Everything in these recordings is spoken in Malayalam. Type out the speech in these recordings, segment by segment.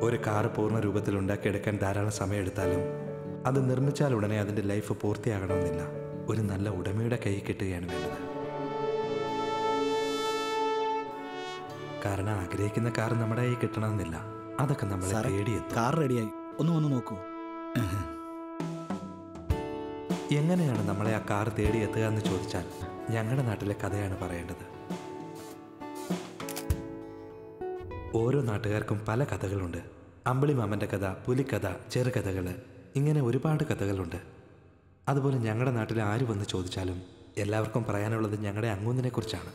ഒരു കാറ് പൂർണ്ണ രൂപത്തിൽ ഉണ്ടാക്കിയെടുക്കാൻ ധാരാളം സമയമെടുത്താലും അത് നിർമ്മിച്ചാൽ ഉടനെ അതിൻ്റെ ലൈഫ് പൂർത്തിയാകണമെന്നില്ല ഒരു നല്ല ഉടമയുടെ കൈ കിട്ടുകയാണ് വേണ്ടത് കാരണം ആഗ്രഹിക്കുന്ന കാർ നമ്മുടെ കൈ കിട്ടണമെന്നില്ല അതൊക്കെ നമ്മളെ സാറേ, തേടിയെത്തും കാർ റെഡിയായി ഒന്ന് വന്ന് നോക്കൂ എങ്ങനെയാണ് നമ്മളെ ആ കാർ തേടിയെത്തുക എന്ന് ചോദിച്ചാൽ ഞങ്ങളുടെ നാട്ടിലെ കഥയാണ് പറയേണ്ടത് ഓരോ നാട്ടുകാർക്കും പല കഥകളുണ്ട് അമ്പിളി മാമൻ്റെ കഥ പുലിക്കഥ ചെറുകഥകൾ ഇങ്ങനെ ഒരുപാട് കഥകളുണ്ട് അതുപോലെ ഞങ്ങളുടെ നാട്ടിൽ ആര് വന്ന് ചോദിച്ചാലും എല്ലാവർക്കും പറയാനുള്ളത് ഞങ്ങളുടെ അങ്ങൂന്നിനെ കുറിച്ചാണ്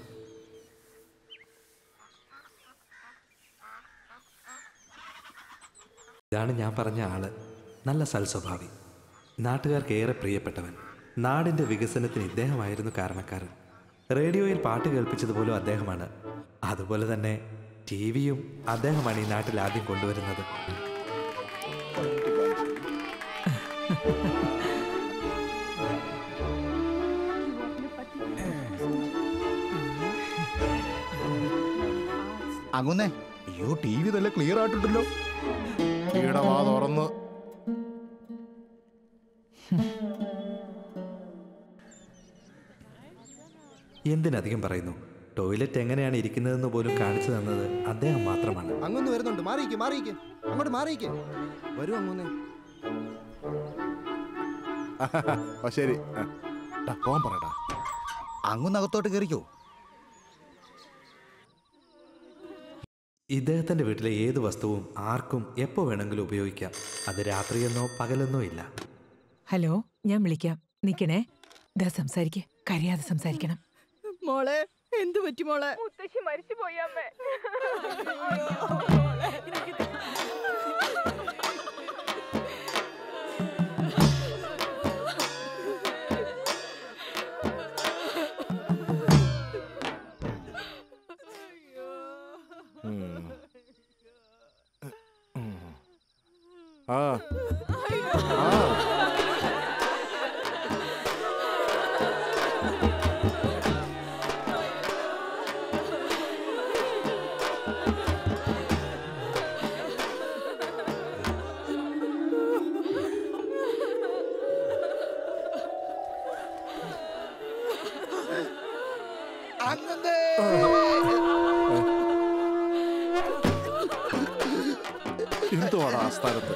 ഇതാണ് ഞാൻ പറഞ്ഞ ആള് നല്ല സൽസ്വഭാവി നാട്ടുകാർക്ക് ഏറെ പ്രിയപ്പെട്ടവൻ നാടിന്റെ വികസനത്തിന് ഇദ്ദേഹമായിരുന്നു കാരണക്കാരൻ റേഡിയോയിൽ പാട്ട് കേൾപ്പിച്ചതുപോലും അദ്ദേഹമാണ് അതുപോലെ തന്നെ ടി വിയും അദ്ദേഹമാണ് ഈ നാട്ടിൽ ആദ്യം കൊണ്ടുവരുന്നത് അങ്ങുന്നേ അയ്യോ ടി വി നല്ല ക്ലിയർ ആയിട്ടുണ്ടല്ലോ ഈടെ വാ തുറന്ന് എന്തിനധികം പറയുന്നു ടോയ്ലറ്റ് എങ്ങനെയാണ് ഇരിക്കുന്നതെന്ന് പോലും കാണിച്ചു തന്നത് അദ്ദേഹം മാത്രമാണ് അങ്ങൊന്ന് വരുന്നുണ്ട് മാറിയിക്ക് മാറിയിക്ക് അങ്ങോട്ട് മാറിയിക്ക് വരൂ അങ്ങൊന്ന് ആ ശരി ആ. ടാ, പോകാൻ പറയടാ അങ്ങുന്നകത്തോട്ട് കയറിക്കോ ഇദ്ദേഹത്തിന്റെ വീട്ടിലെ ഏത് വസ്തുവും ആർക്കും എപ്പോൾ വേണമെങ്കിലും ഉപയോഗിക്കാം അത് രാത്രിയെന്നോ പകലെന്നോ ഇല്ല ഹലോ ഞാൻ വിളിക്കാം നിക്കണേ ദാ സംസാരിക്ക കരയാതെ സംസാരിക്കണം മോളെ എന്തു പറ്റി മോളെ മുത്തശ്ശി മരിച്ചു പോയി അമ്മേ ഉം. ഉം. ആ ആ എന്തുവാടാ ആ സ്ഥലത്ത്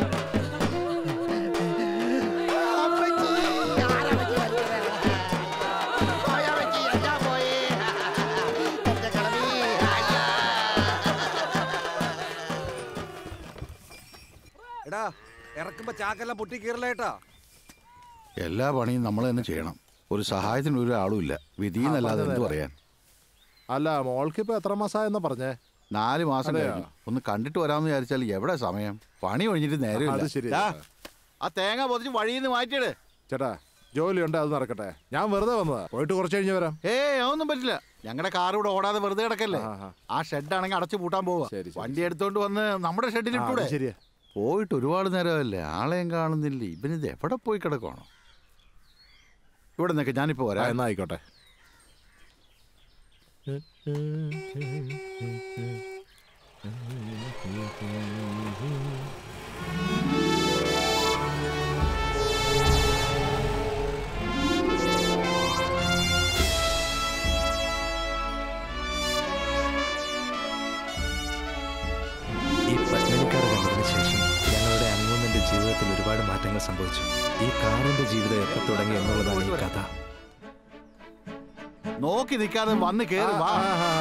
എടാ ഇറക്കുമ്പോ ചാക്കെല്ലാം പൊട്ടി കീറലേട്ടാ എല്ലാ പണിയും നമ്മൾ തന്നെ ചെയ്യണം ഒരു സഹായത്തിന് ഒരു ആളും ഇല്ല വിധിന്നല്ലാതെ പറഞ്ഞത് എന്ത് തരാം. പറയാൻ അല്ല മോൾക്ക് ഇപ്പൊ എത്ര മാസമായെന്നാ പറഞ്ഞേ നാല് മാസം അതെയോ? കഴിഞ്ഞു ഒന്ന് കണ്ടിട്ട് വരാമെന്ന് വിചാരിച്ചാൽ എവിടെ സമയം പണി ഒഴിഞ്ഞിട്ട് അത് നേരെ ശരി ആ തേങ്ങ പൊതിച്ച് വഴിയിൽ നിന്ന് മാറ്റിയിട് ചേട്ടാ ജോലിയുണ്ട് അത് നടക്കട്ടെ ഞാൻ വെറുതെ വന്നതാ പോയിട്ട് കുറച്ച് കഴിഞ്ഞ് വരാം ഏയ് അതൊന്നും പറ്റില്ല ഞങ്ങളുടെ കാർ ഇവിടെ ഓടാതെ വെറുതെ കിടക്കല്ലേ ആ, ആ. ആ ഷെഡ് ആണെങ്കിൽ അടച്ചു പൂട്ടാൻ പോവാ ശരി, ശരി, വണ്ടി എടുത്തോണ്ട് വന്ന് നമ്മുടെ ഷെഡിൽ ആ, അത് ഇട്ടൂടെ ശരിയാ പോയിട്ട് ഒരുപാട് നേരമല്ലേ ആളെയും കാണുന്നില്ല ഇവനിത് എവിടെ പോയി കിടക്കുവാണോ ഇവിടെ നിൽക്ക് ഞാനിപ്പോ ആ, വരാം എന്നാ ആയിക്കോട്ടെ ഈ പത്മിനിക്കാർ കണ്ടതിന് ശേഷം ഞങ്ങളുടെ അങ്ങൂന്നിന്റെ ജീവിതത്തിൽ ഒരുപാട് മാറ്റങ്ങൾ സംഭവിച്ചു ഈ കാറിന്റെ ജീവിതം എപ്പോൾ തുടങ്ങി എന്നുള്ളതാണ് ഈ കഥ നോക്കി നിൽക്കാതെ വന്ന് കേറി വാ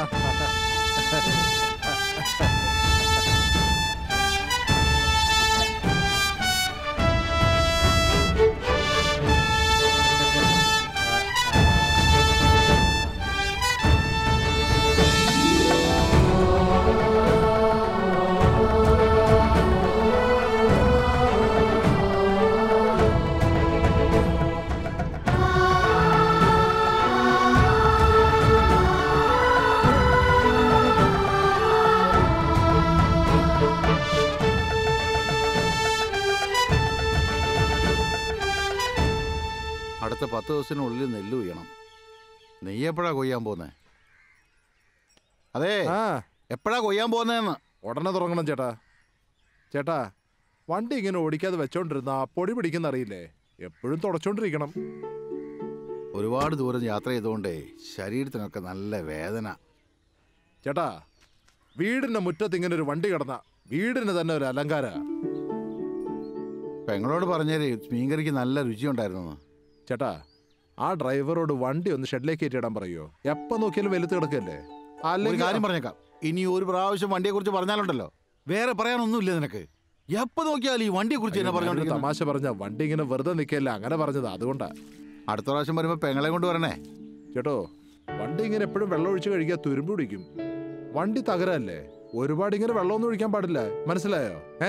അടുത്ത പത്ത് ദിവസത്തിനുള്ളിൽ നെല്ല് കൊയ്യണം നെയ്യ് എപ്പോഴാ കൊയ്യാൻ പോന്നേ അതെ ആ എപ്പോഴാ കൊയ്യാൻ പോന്നേന്ന് ഉടനെ തുടങ്ങണം ചേട്ടാ ചേട്ടാ വണ്ടി ഇങ്ങനെ ഓടിക്കാതെ വെച്ചോണ്ടിരുന്ന പൊടി പിടിക്കുന്ന അറിയില്ലേ എപ്പോഴും തുടച്ചോണ്ടിരിക്കണം ഒരുപാട് ദൂരം യാത്ര ചെയ്തുകൊണ്ടേ ശരീരത്തിനൊക്കെ നല്ല വേദന ചേട്ടാ വീടിന്റെ മുറ്റത്ത് ഇങ്ങനെ ഒരു വണ്ടി കിടന്ന വീടിന് തന്നെ ഒരു അലങ്കാര പെങ്ങളോട് പറഞ്ഞേര് മീൻകറിക്ക് നല്ല രുചിയുണ്ടായിരുന്നു ചേട്ടാ ആ ഡ്രൈവറോട് വണ്ടി ഒന്ന് ഷെഡിലേക്ക് കയറ്റിയിടാൻ പറയുമോ എപ്പോ നോക്കിയാലും വെലുത്ത് കിടക്കല്ലേ ഒരു അല്ലെങ്കിൽ കാര്യം പറഞ്ഞേക്കാം ഇനി ഒരു പ്രാവശ്യം വണ്ടിയെ കുറിച്ച് പറഞ്ഞാലുണ്ടല്ലോ വേറെ പറയാനൊന്നുമില്ല നിനക്ക് എപ്പോ നോക്കിയാലും ഈ വണ്ടിയെ കുറിച്ച് തന്നെ ഞാനൊരു പറഞ്ഞോണ്ടിരിക്കുന്നത് തമാശ പറഞ്ഞ വണ്ടി ഇങ്ങനെ വെറുതെ നിൽക്കല്ല അങ്ങനെ പറഞ്ഞത് അതുകൊണ്ടാ അടുത്ത പ്രാവശ്യം വരുമ്പോ പെങ്ങളെ കൊണ്ട് വരണേ ചേട്ടോ വണ്ടി ഇങ്ങനെ എപ്പോഴും വെള്ളം ഒഴിച്ച് കഴിക്കാൻ തുരുമ്പ് പിടിക്കും വണ്ടി തകരല്ലേ ഒരുപാട് ഇങ്ങനെ വെള്ളമൊന്നും ഒഴിക്കാൻ പാടില്ല മനസ്സിലായോ ഏ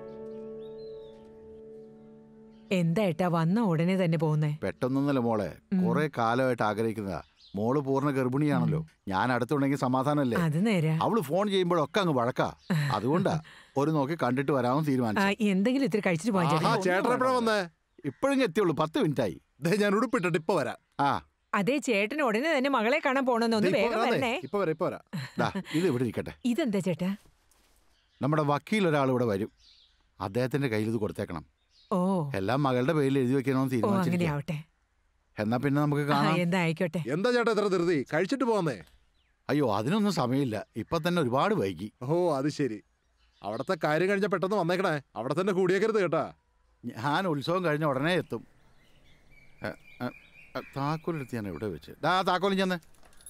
എന്താ ഏട്ടാ വന്ന ഉടനെ തന്നെ പോകുന്നേ പെട്ടെന്നൊന്നല്ല മോളെ കുറെ കാലമായിട്ട് ആഗ്രഹിക്കുന്നതാ മോള് പൂർണ്ണ ഗർഭിണിയാണല്ലോ ഞാൻ അടുത്തുണ്ടെങ്കിൽ സമാധാനമല്ലേ അത് നേരാ അവള് ഫോൺ ചെയ്യുമ്പോഴൊക്കെ അങ്ങ് വഴക്കാ അതുകൊണ്ടാ ഒരു നോക്കി കണ്ടിട്ട് വരാമെന്ന് ആ, തീരുമാനിച്ചു എന്തെങ്കിലും ഇത്തിരി കഴിച്ചിട്ട് പോകാൻ ആ ചേട്ടാ ചേട്ടൻ എപ്പോഴാ വന്നേ ഇപ്പോഴും എത്തിയുള്ളൂ പത്ത് മിനിറ്റ് ആയി ദേ ഞാൻ ഉടുപ്പിട്ടിട്ട് ഇപ്പൊ വരാം ആ അതേ ചേട്ടൻ ഉടനെ തന്നെ മകളെ കാണാൻ പോണെന്ന് ദേ ഒന്ന് ഇപ്പൊ വേഗം വരാന്നേ. വരണേ ഇപ്പൊ വരാം ഇപ്പൊ വരാം ദാ ഇത് ഇവിടെ ഇരിക്കട്ടെ ഇതെന്താ ചേട്ടാ നമ്മുടെ വക്കീൽ ഒരാൾ ഇവിടെ വരും അദ്ദേഹത്തിന്റെ കയ്യിൽ ഇത് കൊടുത്തേക്കണം ഓ എല്ലാം മകളുടെ പേരിൽ എഴുതി വെക്കണമെന്ന് ഓ അങ്ങനെ തീരുമാനിച്ചിരിക്കുക ആവട്ടെ എന്നാ പിന്നെ നമുക്ക് ആ, കാണാം എന്താ ആയിക്കോട്ടെ എന്താ ചേട്ടാ ഇത്ര ധൃതി കഴിച്ചിട്ട് പോന്നേ അയ്യോ അതിനൊന്നും സമയമില്ല ഇപ്പൊ തന്നെ ഒരുപാട് വൈകി ഓ അത് ശരി അവിടത്തെ കാര്യം കഴിഞ്ഞ പെട്ടെന്ന് വന്നേക്കണേ അവിടെ തന്നെ കൂടിയേക്കരുത് കേട്ടാ ഞാൻ ഉത്സവം കഴിഞ്ഞ ഉടനെ എത്തും എ, എ, എ, താക്കോലെടുത്ത് ഞാൻ എവിടെ വെച്ച് ദാ താക്കോലും ചെന്ന്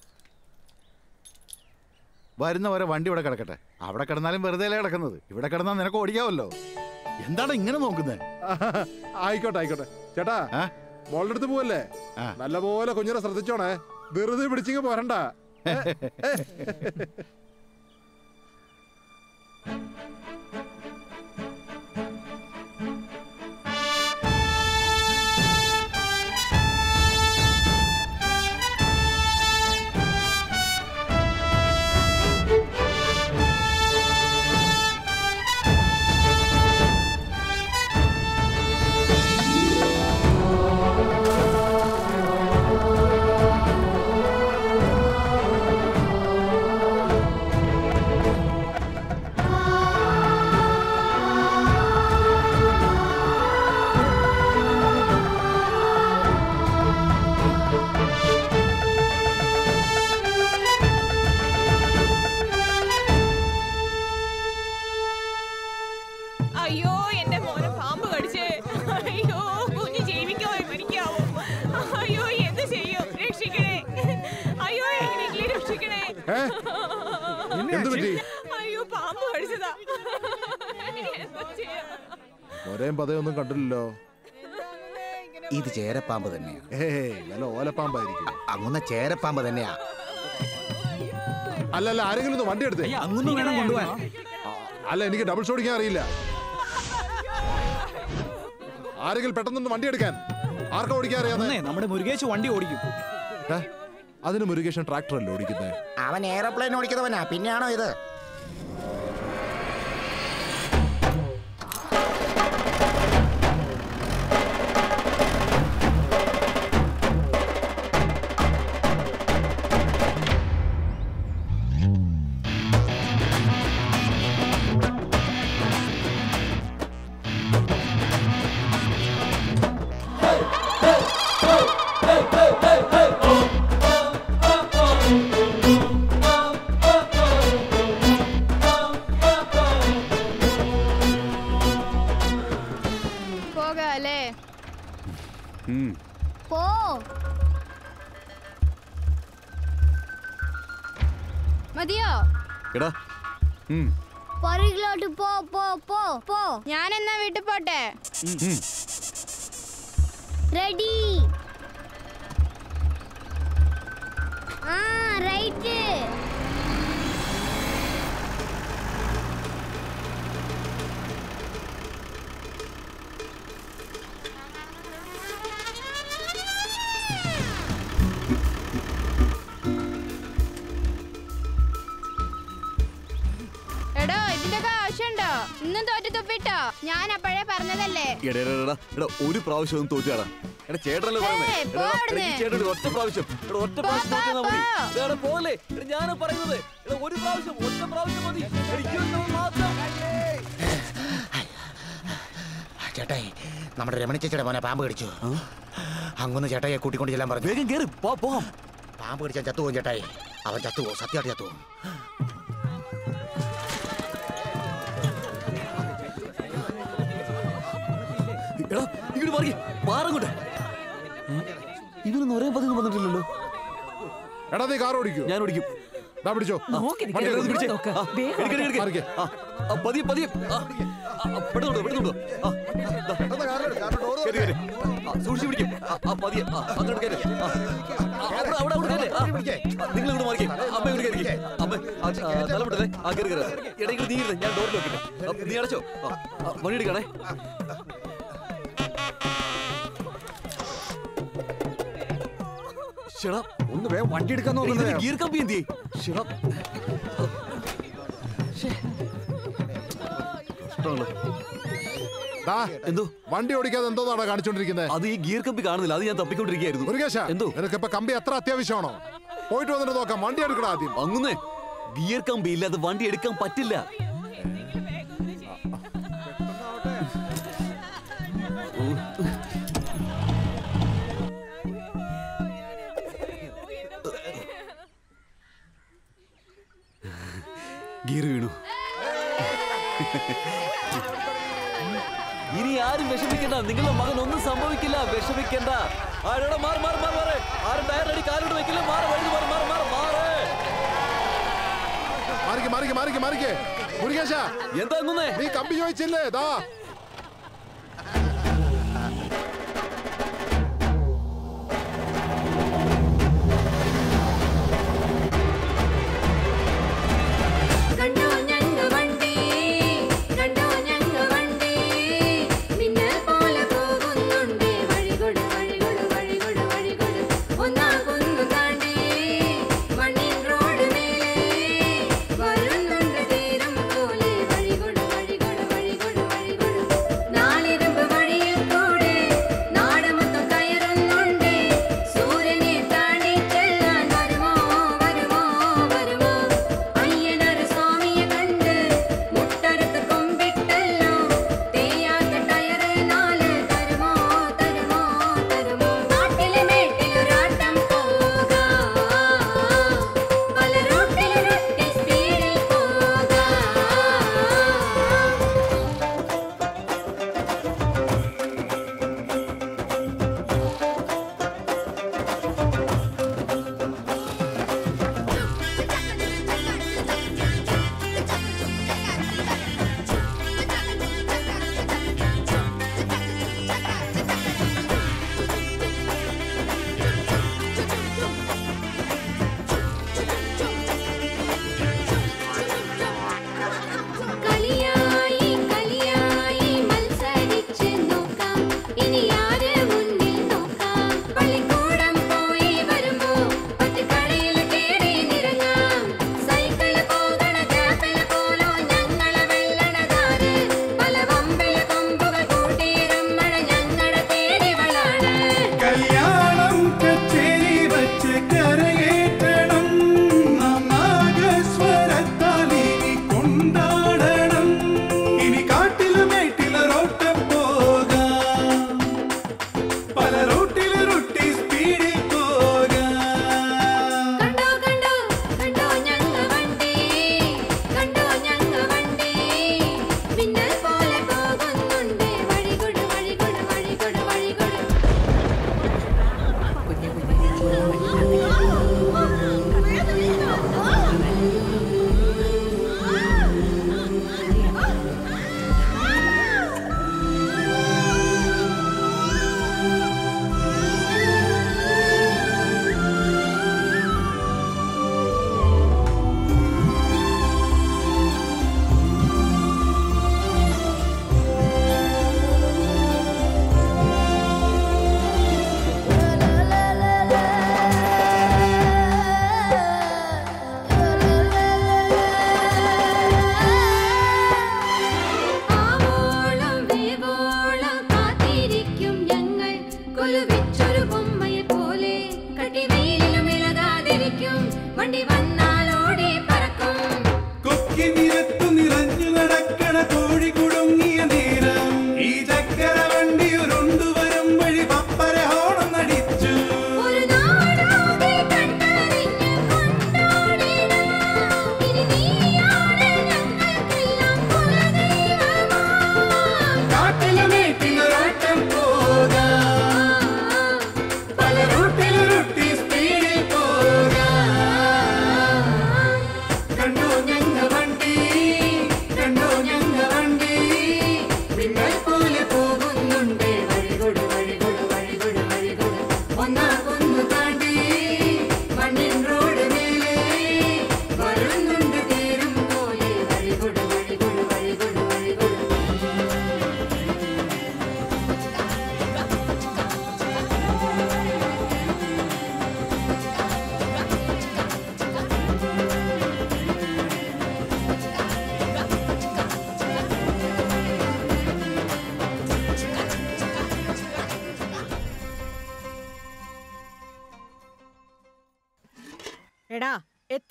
വരുന്നവരെ വണ്ടി ഇവിടെ കിടക്കട്ടെ അവിടെ കിടന്നാലും വെറുതെ അല്ലേ കിടക്കുന്നത് ഇവിടെ കിടന്നാൽ നിനക്ക് ഓടിക്കാമല്ലോ എന്താണ് ഇങ്ങനെ നോക്കുന്നത് ആയിക്കോട്ടെ ആയിക്കോട്ടെ ചേട്ടാ ആ? മോളുടെ അടുത്ത് പോവല്ലേ ആ. നല്ലപോലെ കുഞ്ഞിനെ ശ്രദ്ധിച്ചോണേ ധൃതി പിടിച്ചിങ്ങ് പോരണ്ട അയ്യോ എന്റെ മോനെ പാമ്പ് കടിച്ചേ അയ്യോ കുഞ്ഞ് ജീവിക്കോ മരിക്കാവോ അയ്യോ എന്ത് ചെയ്യും രക്ഷിക്കണേ അയ്യോ എങ്ങനെയെങ്കിലും രക്ഷിക്കണേ ഏ? എന്ത് പറ്റി അയ്യോ പാമ്പ് കടിച്ചതാ എന്താ ചെയ്യാ? ഒരേം പതയൊന്നും കണ്ടില്ലല്ലോ ഇത് ചേരപ്പാമ്പ് തന്നെയാ ഏയ് വല്ല ഓലപ്പാമ്പായിരിക്കും അങ്ങുന്ന ചേരപ്പാമ്പ് തന്നെയാ അല്ല അല്ല ആരെങ്കിലും ഒന്ന് വണ്ടി എടുത്തേ അങ്ങൊന്നും വേണം കൊണ്ടുപോവാൻ ആ, അല്ല എനിക്ക് ഡബിൾസ് ഓടിക്കാൻ അറിയില്ല ആരെങ്കിലും പെട്ടെന്നൊന്ന് വണ്ടി എടുക്കാൻ ആർക്കാ ഓടിക്കാൻ അറിയാതെ നമ്മുടെ മുരുകേശ് വണ്ടി ഓടിക്കും ഏ? അതിന് മുരുകേഷൻ ട്രാക്ടർ അല്ലേ ഓടിക്കുന്നത് അവൻ എയർപ്ലെയിൻ ഓടിക്കുന്നവനാ പിന്നെയാണോ ഇത് പോകാല്ലേ പോ മതിയോ എടാ പുറകിലോട്ട് പോ പോ പോ പോ ഞാൻ എന്നാ വീട്ടിൽ പോട്ടെ റെഡി ആ റൈറ്റ് എടോ ഇതിന്റെ ആവശ്യമുണ്ടോ ഇന്നും തോറ്റു തുപ്പിട്ടോ ഞാൻ അപ്പോഴേ പറഞ്ഞതല്ലേ എടാ എടാ, എടാ, എടാ ഒരു പ്രാവശ്യം ഒന്ന് തോറ്റാടാ എടാ ചേട്ടനല്ലേ പറയുന്നേ ഏയ്, എടാ, പോ എടാ, അവിടുന്ന്. ഈ ചേട്ടൻ ഒറ്റ പ്രാവശ്യം എടാ ഒറ്റ പോ, പ്രാവശ്യം പോ, തോറ്റാ മതി പോ. എടാ, എടാ, പോലെ എടാ ഞാനാ പറയുന്നത് എടാ ഒരു പ്രാവശ്യം ഒറ്റ പ്രാവശ്യം മതി എടാ, ഈ ഒരു തവണ മാത്രം ചേട്ടായി നമ്മുടെ രമണി ചേച്ചിയുടെ മോനെ പാമ്പ് കടിച്ചു അങ്ങൊന്ന് ചേട്ടായിയെ കൂട്ടിക്കൊണ്ട് ചെല്ലാൻ പറഞ്ഞു വേഗം കേറി പോവാം പാമ്പ് കടിച്ചാൽ ചത്തുപോകും ചേട്ടായി അവൻ ചത്തുപോകും സത്യമായിട്ട് ചത്തുപോകും എടാ ഇങ്ങോട്ട് മാറി മാറങ്ങോട്ടെ ഇവനൊന്നും ഒരേ പതിവ് വന്നിട്ടില്ലല്ലോ എടാ നീ കാർ ഓടിക്കൂ ഞാൻ ഓടിക്കും ദാ പിടിച്ചോ നോക്കി നിൽക്ക്. വണ്ടി എടുത്ത് ഇങ്ങോട്ട് പിടിച്ചേ. നോക്ക്. ആ, വേഗം എടുക്ക്, എടുക്ക്, മാറിക്ക്. എടുക്ക്. ആ, ആ, പതിയെ പതിയെ ആ, ആ, പെട്ടെന്ന് പെട്ടെന്ന് ആ, ദാ, കേറി, കേറി. ആ, സൂക്ഷിച്ച് പിടിക്കും ആ, ആ, പതിയെ ആ, അങ്ങോട്ട് കയറി ആ, ആ, അവിടെ അവിടെ അവിടെ കയറി ആ, ആ, നിങ്ങൾ ഇങ്ങോട്ട് മാറിക്കേ അമ്മ ഇങ്ങോട്ട് കയറി അമ്മ ആ, ആ, തല വിട്ടതേ ആ കയറി കയറി ഇടയ്ക്ക് നീ ഇരുന്ന് ഞാൻ ഡോറിൽ വെക്കട്ടെ ആ, നീ അടച്ചോ ആ, ആ, വണ്ടി എടുക്കണേ ഷെടാ ഒന്ന് വേഗം വണ്ടി എടുക്കാൻ നോക്കുന്നത് ഗിയർ കമ്പി എന്തി ഷെടാ ദാ, എന്തോ വണ്ടി ഓടിക്കാതെ എന്തോന്നാണ് കാണിച്ചോണ്ടിരിക്കുന്നത് അത് ഈ ഗിയർ കമ്പി കാണുന്നില്ല അത് ഞാൻ തപ്പിക്കൊണ്ടിരിക്കുകയായിരുന്നു മുരുകേശ എന്തോ നിനക്കിപ്പോ കമ്പി എത്ര അത്യാവശ്യമാണോ പോയിട്ട് വന്നിട്ട് നോക്കാം വണ്ടി എടുക്കണം ആദ്യം അങ്ങുന്നേ ഗിയർ കമ്പി ഇല്ലാതെ വണ്ടി എടുക്കാൻ പറ്റില്ല ഗിയർ വീണു ഇനി ആരും വിഷമിക്കണ്ട നിങ്ങളുടെ മകൻ ഒന്നും സംഭവിക്കില്ല വിഷമിക്കണ്ട ആരോടെ മാറി മാറി മാറി മാറി ആരും ടയറടി കാലോട് വെക്കില്ല മാറി വഴി മാറി മാറി മാറി മാറി മാറിക്ക് മാറിക്ക് മാറിക്ക് മാറിക്ക് മുരുകേശ എന്താ അങ്ങുന്നേ നീ കമ്പി ചോദിച്ചില്ലേ ദാ കണ്ടോ ഞങ്ങ വണ്ടി കണ്ടോ ഞങ്ങ വണ്ടി മിന്നൽ പോലെ പോകുന്നുണ്ട് വഴികൊട് വഴികൊട് വഴികൊട് വഴികൊട് ഒന്നാകുന്നു താണ്ടി മണ്ണിൻ റോഡ് മേലെ വരുന്നുണ്ട് തീരം പോലെ വഴികൊട് വഴികൊട് വഴികൊട് വഴികൊട് നാലിരമ്പ് വഴിയിൽ കൂടെ നാട് മൊത്തം കയറുന്നുണ്ട് സൂര്യനെ താണ്ടി ചെല്ലാൻ വരുമോ വരുമോ വരുമോ അയ്യനൊരു സ്വാമിയെ കണ്ട് മുട്ടറുത്ത് കൊമ്പിട്ടല്ലോ തേയാത്ത ടയറ് നാല് തരുമോ തരുമോ തരുമോ നാട്ടിലെ മേട്ടിലൊരാട്ടം പോകാം പല റൂട്ടിലൊരൊറ്റ സ്പീഡിൽ പോകാം കളിയായി കളിയായി മത്സരിച്ച് നോക്കാം ഇനി ആര് മുന്നിൽ നോക്കാം പള്ളിക്കൂടം പോയി വരുമ്പോ പച്ചക്കടയിൽ കേറി നിറങ്ങാം സൈക്കിള് പോകണ ചാപ്പല പോലോ ഞങ്ങളെ വെല്ലണതാര് പല വമ്പല കൊമ്പുകൾ കൂട്ടിയിരമ്മഴ ഞങ്ങളെ തേടിവളാണ് കല്യാണം കച്ചേരി വച്ച് കരയേറ്റണം നാഗസ്വരത്താൽ ഇനി കൊണ്ടാടണം ഇനി കാട്ടിലും മേട്ടിലൊരോട്ടം പോകാം പല റൂട്ടില് റൂട്ടി സ്പീഡിൽ പോകാം കണ്ടോ കണ്ടോ കണ്ടോ ഞങ്ങ വണ്ടി കണ്ടോ ഞങ്ങ വണ്ടി മിന്നൽ പോലെ പോകുന്നുണ്ട് വഴികൊട് വഴികൊട് വഴികൊട് വഴികൊട് ആവോളം വേവോളം കാത്തിരിക്കും ഞങ്ങൾ കൊലുവെച്ചൊരു ബൊമ്മയെ പോലെ കട്ടിവെയിലും ഇളകാതിരിക്കും വണ്ടി വന്നാലോടെ പറക്കും കൊക്കി നിരത്തു നിറഞ്ഞു നടക്കണ കോഴി കുടുങ്ങിയ നേരം ഈ ചക്കര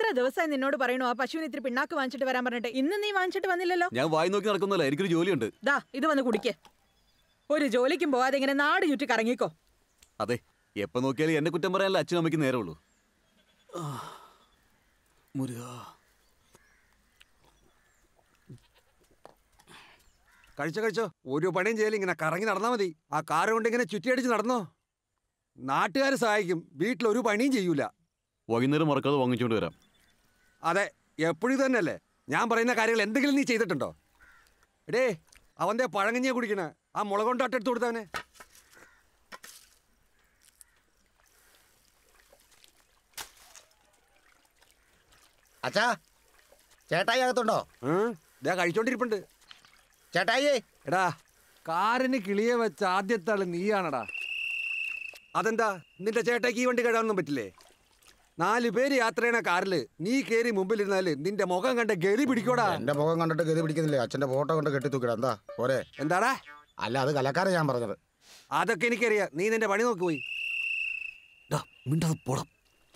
ദിവസമായി നിന്നോട് പറയണു ആ പശുവിന് ഇത്തിരി പിണ്ണാക്ക് വാങ്ങിച്ചിട്ട് വരാൻ പറഞ്ഞിട്ട് ഇന്ന് നീ വാങ്ങിച്ചിട്ട് വന്നില്ലല്ലോ ഞാൻ വായി നോക്കി നടക്കുന്നല്ല എനിക്കൊരു ജോലിയുണ്ട് ദാ ഇത് വന്ന് കുടിക്ക് ഒരു ജോലിക്കും പോവാതെ ഇങ്ങനെ നാട് ചുറ്റി കറങ്ങിക്കോ അതെ എപ്പോ നോക്കിയാലും എന്നെ കുറ്റം പറയാനല്ല അച്ഛനും അമ്മയ്ക്ക് നേരമുള്ളൂ ആ, മുരുകാ കഴിച്ചോ കഴിച്ചോ ഒരു പണിയും ചെയ്യലും ഇങ്ങനെ കറങ്ങി നടന്നാ മതി ആ കാറ് കൊണ്ട് ഇങ്ങനെ ചുറ്റിയടിച്ച് നടന്നോ നാട്ടുകാർ സഹായിക്കും വീട്ടിൽ ഒരു പണിയും ചെയ്യൂല വൈകുന്നേരം മറക്കാതെ വാങ്ങിച്ചുകൊണ്ട് വരാം അതെ എപ്പോഴും തന്നെയല്ലേ ഞാൻ പറയുന്ന കാര്യങ്ങൾ എന്തെങ്കിലും നീ ചെയ്തിട്ടുണ്ടോ എടേ അവന്റെ പഴങ്ങഞ്ഞിയെ കുടിക്കണ ആ മുളക് കൊണ്ട് അട്ടെടുത്ത് കൊടുത്തവനെ അച്ഛാ ചേട്ടായി അകത്തുണ്ടോ ഇതാ കഴിച്ചോണ്ടിരിപ്പുണ്ട് ചേട്ടായി എടാ കാറിന് കിളിയെ വെച്ച ആദ്യത്തെ ആള് നീയാണടാ അതെന്താ നിന്റെ ചേട്ടയ്ക്ക് ഈ വണ്ടി കഴുകാനൊന്നും പറ്റില്ലേ നാല് പേര് യാത്ര ചെയ്യണ കാറില് നീ കേറി മുമ്പിലിരുന്നാല് നിന്റെ മുഖം കണ്ട ഗതി പിടിക്കോടാ എന്റെ മുഖം കണ്ടിട്ട് ഗതി പിടിക്കുന്നില്ലേ അച്ഛന്റെ ഫോട്ടോ കൊണ്ട് കെട്ടി തൂക്കിടാ എന്താ പോരെ എന്താടാ അല്ല അത് കലക്കാരൻ ഞാൻ പറഞ്ഞത് അതൊക്കെ എനിക്കറിയാം നീ നിന്റെ പണി നോക്കി പോയി മിണ്ടത് പോടാം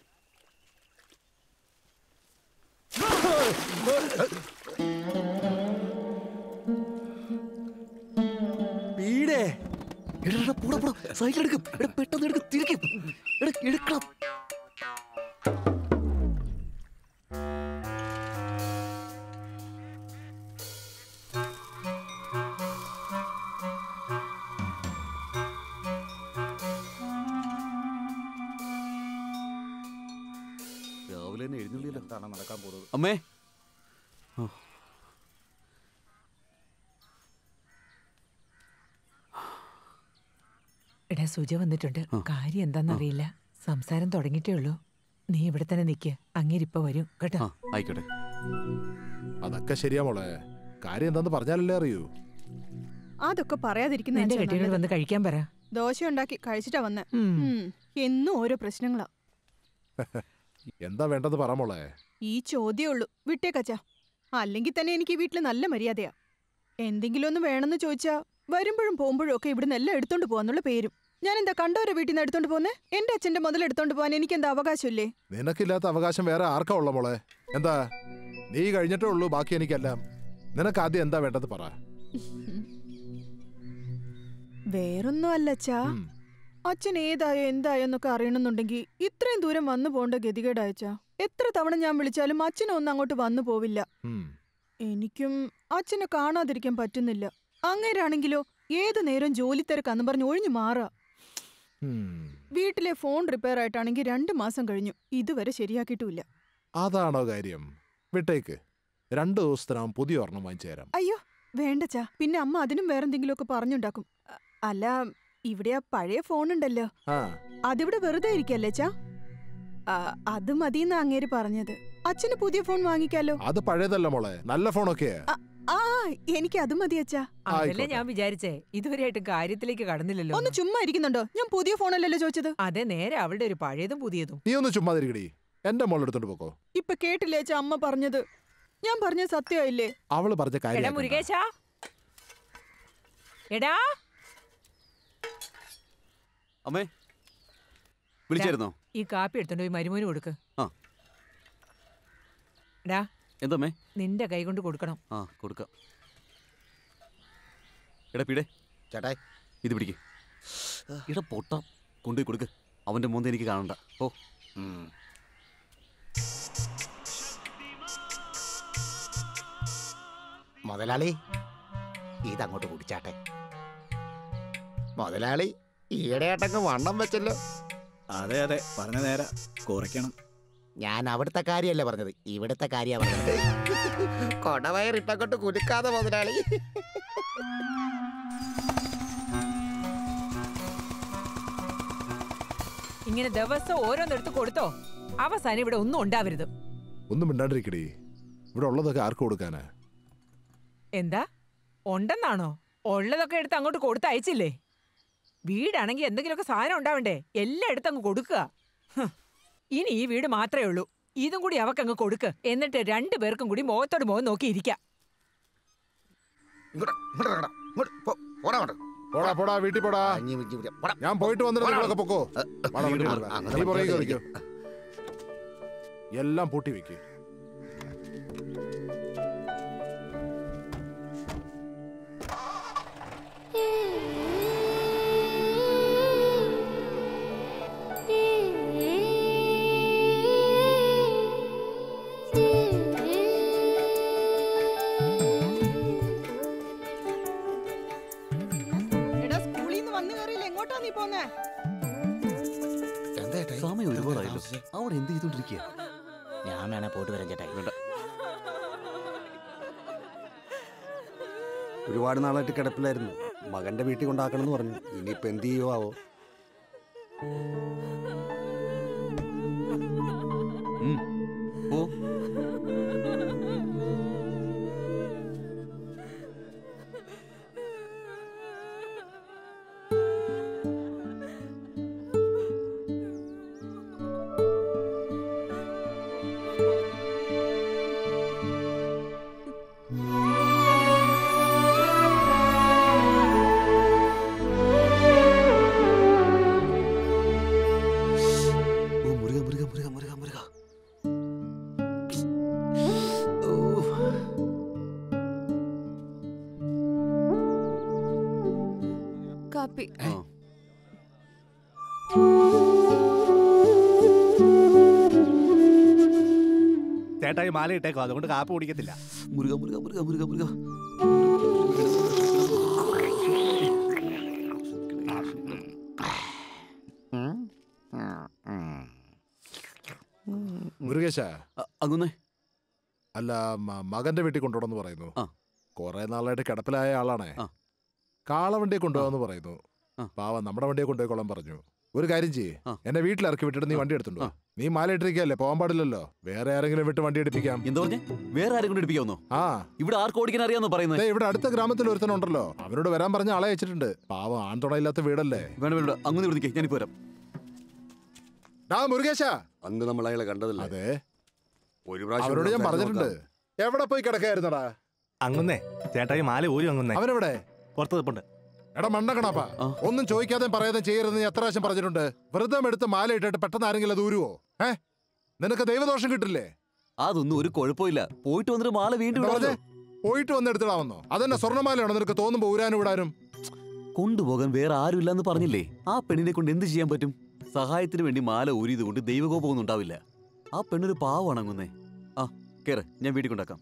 പീടേ എടാ പോടാ പോടാ സൈക്കിൾ എടുക്കും എടാ പെട്ടെന്ന് എടുക്കും തിരിക്കും എടാ എടുക്കണം രാവിലെ തന്നെ എഴുന്നള്ളിയല്ലോ എന്താണ് നടക്കാൻ പോകുന്നത് അമ്മേ എടാ സുജ വന്നിട്ടുണ്ട് കാര്യം എന്താന്നറിയില്ല സംസാരം തുടങ്ങിയിട്ടേ ഉള്ളൂ നീ ഇവിടെ തന്നെ നിക്ക് അങ്ങേരിപ്പ വരും കേട്ടോ ആയിക്കോട്ടെ അതൊക്കെ ശരിയാ മോളെ കാര്യം എന്താന്ന് പറഞ്ഞാലല്ലേ അറിയൂ അതൊക്കെ പറയാതിരിക്കുന്ന നിന്റെ കെട്ടിയോട് വന്ന് കഴിക്കാൻ പറ ദോശ ഉണ്ടാക്കി കഴിച്ചിട്ടാ വന്നെ ഉം. ഉം. എന്നും ഓരോ പ്രശ്നങ്ങളാ എന്താ വേണ്ടത് പറ മോളെ ഈ ചോദ്യമേ ഉള്ളൂ വിട്ടേക്കച്ചാ അല്ലെങ്കിൽ തന്നെ എനിക്ക് ഈ വീട്ടിൽ നല്ല മര്യാദയാ എന്തെങ്കിലും ഒന്ന് വേണമെന്ന് ചോദിച്ചാ വരുമ്പോഴും പോകുമ്പോഴും ഒക്കെ ഇവിടുന്ന് എല്ലാം എടുത്തോണ്ട് പോവാന്നുള്ള പേരും ഞാൻ എന്താ കണ്ടവരെ വീട്ടിൽ നിന്ന് എടുത്തോണ്ട് പോന്നെ എന്റെ അച്ഛന്റെ മുതൽ എടുത്തോണ്ട് പോവാൻ എനിക്ക് എന്താ അവകാശമില്ലേ നിനക്കില്ലാത്ത അവകാശം വേറെ ആർക്കാ ഉള്ള മോളെ എന്താ നീ കഴിഞ്ഞിട്ടേ ഉള്ളൂ ബാക്കി എനിക്കെല്ലാം നിനക്ക് ആദ്യം എന്താ വേണ്ടത് പറ വേറൊന്നും അല്ലച്ചാ അച്ഛൻ ഏതായോ എന്തായോ എന്നൊക്കെ അറിയണമെന്നുണ്ടെങ്കിൽ ഇത്രയും ദൂരം വന്നു പോണ്ട ഗതികേടായച്ചാ എത്ര തവണ ഞാൻ വിളിച്ചാലും അച്ഛനും ഒന്നും അങ്ങോട്ട് വന്നു പോവില്ല ഉം. എനിക്കും അച്ഛനെ കാണാതിരിക്കാൻ പറ്റുന്നില്ല അങ്ങേരാണെങ്കിലോ ഏതു നേരം ജോലി തിരക്കാന്ന് പറഞ്ഞ് ഒഴിഞ്ഞു മാറാ ഉം. വീട്ടിലെ ഫോൺ റിപ്പയർ ആയിട്ടാണെങ്കിൽ രണ്ടു മാസം കഴിഞ്ഞു ഇതുവരെ ശരിയാക്കിയിട്ടുമില്ല അതാണോ കാര്യം വിട്ടേക്ക് രണ്ടു ദിവസത്തിനകം പുതിയ ഒരെണ്ണം വാങ്ങിച്ചു തരാം അയ്യോ വേണ്ടച്ചാ പിന്നെ അമ്മ അതിനും വേറെന്തെങ്കിലുമൊക്കെ പറഞ്ഞുണ്ടാക്കും അ- അല്ല ഇവിടെ ആ പഴയ ഫോൺ ഉണ്ടല്ലോ ആ അതിവിടെ വെറുതെ ഇരിക്കല്ലേ ചാ ആ, അത് മതിയെന്ന് അങ്ങേര് പറഞ്ഞത് അച്ഛന് പുതിയ ഫോൺ വാങ്ങിക്കാലോ അത് പഴയതല്ല മോളെ നല്ല ഫോണൊക്കെയാ ആ എനിക്ക് അത് മതി അച്ഛാ അതല്ലേ ഞാൻ വിചാരിച്ചേ ഇതുവരെയായിട്ടും കാര്യത്തിലേക്ക് കടന്നില്ലല്ലോ ഒന്ന് ചുമ്മാ ഇരിക്കുന്നുണ്ടോ ഞാൻ പുതിയ ഫോണല്ലല്ലോ ചോദിച്ചത് അതെ നേരെ അവളുടെ ഒരു പഴയതും പുതിയതും നീ ഒന്ന് ചുമ്മാതിരിക്കടി എന്റെ മോൾ എടുത്തോണ്ട് പോക്കോ ഇപ്പൊ കേട്ടില്ലേ അച്ഛാ അമ്മ പറഞ്ഞത് ഞാൻ പറഞ്ഞ സത്യമായില്ലേ അവള് പറഞ്ഞ എടാ കാര്യം മുരുകേശ എടാ അമ്മേ വിളിച്ചായിരുന്നോ ഈ കാപ്പി എടുത്തോണ്ട് പോയി മരുമോന് കൊടുക്ക് ആ എടാ എന്തമ്മേ നിന്റെ കൈ കൊണ്ട് കൊടുക്കണം ആ കൊടുക്കാം എടാ പീടെ ചേട്ടായി ഇത് പിടിക്ക് എടാ പൊട്ട കൊണ്ടുപോയി കൊടുക്ക് അവന്റെ മോന്ത എനിക്ക് കാണണ്ട ഓ മുതലാളി ഇതങ്ങോട്ട് കുടിച്ചാട്ടെ മുതലാളി ഈയിടെയായിട്ടങ്ങ് വണ്ണം വെച്ചല്ലോ അതെ അതെ പറഞ്ഞ നേര കുറയ്ക്കണം ഞാൻ അവിടുത്തെ കാര്യമല്ല പറഞ്ഞത് ഇവിടുത്തെ കാര്യ പറഞ്ഞത് കൊടവയറിട്ടങ്ങോട്ട് കുലുക്കാതെ മുതലാളി ഇങ്ങനെ ദിവസം ഓരോന്നെടുത്ത് കൊടുത്തോ അവസാനം ഇവിടെ ഒന്നും ഉണ്ടാവരുത് ഒന്നും മിണ്ടാണ്ടിരിക്കടി ഇവിടെ ഉള്ളതൊക്കെ ആർക്ക് കൊടുക്കാനാ എന്താ ഉണ്ടെന്നാണോ ഉള്ളതൊക്കെ എടുത്ത് അങ്ങോട്ട് കൊടുത്തയച്ചില്ലേ വീടാണെങ്കിൽ എന്തെങ്കിലുമൊക്കെ സാധനം ഉണ്ടാവണ്ടേ എല്ലാം എടുത്ത് അങ്ങ് കൊടുക്കുക ഹ്. ഇനി ഈ വീട് മാത്രമേ ഉള്ളൂ ഇതും കൂടി അവക്കങ്ങ് കൊടുക്ക് എന്നിട്ട് രണ്ടു പേർക്കും കൂടി മുഖത്തോട് മുഖം നോക്കി ഇരിക്കാം പോടാ പോടാ വീട്ടിൽ പോടാ ഞാൻ പോയിട്ട് വന്നിട്ട് നിങ്ങളൊക്കെ പൊക്കോ വാടാ, വണ്ടി ആ, എടുക്കാം. അങ്ങനെ നീ പുറകെ പറ്റാതെ കയറിക്കോ എല്ലാം പൂട്ടി വെക്ക് എടാ സ്കൂളിൽ നിന്ന് വന്നു കയറിയില്ല എങ്ങോട്ടാ നീ പോന്നേ സമയം ഒരുപാടായല്ലോ അവിടെ എന്ത് ചെയ്തോണ്ടിരിക്കുക ഞാൻ വേണേ പോയിട്ട് വരാം ചേട്ടാ വേണ്ട ഒരുപാട് നാളായിട്ട് കിടപ്പിലായിരുന്നു മകന്റെ വീട്ടിൽ കൊണ്ടാക്കണം എന്ന് പറഞ്ഞു ഇനിയിപ്പോ എന്ത് ചെയ്യുവോ ആവോ ഉം. പോ ഓ മുരുക മുരുക മുരുക മുരുക മുരുക ഓ കാപ്പി ആ ചേട്ടായി മാല ഇട്ടേക്കോ അതുകൊണ്ട് കാപ്പ് കുടിക്കത്തില്ല മുരുക മുരുക മുരുക മുരുക മുരുക മുരുകേശ അങ്ങുന്നേ അല്ല മ- മകന്റെ വീട്ടിൽ കൊണ്ടുപോകണമെന്ന് പറയുന്നു ആ. കുറെ നാളായിട്ട് കിടപ്പിലായ ആളാണേ ആ. കാളവണ്ടിയെ കൊണ്ടുപോകാന്ന് പറയുന്നു ആ. പാവം നമ്മുടെ വണ്ടിയെ കൊണ്ടുപോയിക്കോളാൻ പറഞ്ഞു ഒരു കാര്യം ചെയ്യേ ആ. എന്നെ വീട്ടിൽ ഇറക്കി വിട്ടിട്ട് നീ വണ്ടി എടുത്തുണ്ടോ നീ മാല ഇട്ടിരിക്കല്ലേ പോകാൻ പാടില്ലല്ലോ വേറെ ആരെങ്കിലും വിട്ട് വണ്ടി എടുപ്പിക്കാം എന്താ പറഞ്ഞേ വേറെ ആരും കൊണ്ട് എടുപ്പിക്കാവുന്നോ ആ ഇവിടെ ആർക്ക് ഓടിക്കാൻ അറിയാന്നോ പറയുന്നത് ദേ, ഇവിടെ അടുത്ത ഗ്രാമത്തിൽ ഒരുത്തനുണ്ടല്ലോ അവനോട് വരാൻ പറഞ്ഞ ആളെ അയച്ചിട്ടുണ്ട് പാവം ആൺതുണയില്ലാത്ത വീടല്ലേ വേണ്ട വേണ്ട അങ്ങനെ വിളിക്കേ ഞാനിപ്പോ വരാം ഡാ മുരുകേശ അന്ന് നമ്മൾ അയാളെ കണ്ടതല്ലേ അതെ ഒരു പ്രാവശ്യം അവരോട് ഞാൻ സംസാരിച്ച് പറഞ്ഞിട്ടുണ്ട് നോക്കാം. എവിടെ പോയി കിടക്കായിരുന്നടാ അങ്ങുന്നേ ചേട്ടായി മാല ഊരി അങ്ങുന്നേ അവനെവിടെ പുറത്ത് നിൽപ്പുണ്ട് എടാ മണ്ണക്കണാപ്പാ ഒന്നും ചോദിക്കാതെ പറയാതെ ചെയ്യരുതെന്ന് എത്ര പ്രാവശ്യം പറഞ്ഞിട്ടുണ്ട് വ്രതം എടുത്ത് മാല ഇട്ടിട്ട് പെട്ടെന്ന് ആരെങ്കിലും അത് ഊരുവോ ഏ നിനക്ക് ദൈവദോഷം കിട്ടില്ലേ അതൊന്നും ഒരു കുഴപ്പമില്ല പോയിട്ട് വന്നിട്ട് മാല വീണ്ടും എന്താ ഇടാമല്ലോ. പറഞ്ഞേ? പോയിട്ട് വന്ന് എടുത്തിടാവുന്നോ അതെന്നെ സ്വർണ്ണമാലയാണോ നിനക്ക് തോന്നുമ്പോ ഊരാനും വിടാനും കൊണ്ടുപോകാൻ വേറെ ആരും ഇല്ലെന്ന് പറഞ്ഞില്ലേ ആ പെണ്ണിനെ കൊണ്ട് എന്ത് ചെയ്യാൻ പറ്റും സഹായത്തിന് വേണ്ടി മാല ഊരിയത് കൊണ്ട് ദൈവകോപമൊന്നും ഉണ്ടാവില്ല ആ പെണ്ണൊരു പാവമാണ് അങ്ങുന്നേ ആ കേറ് ഞാൻ വീട്ടിൽ കൊണ്ടാക്കാം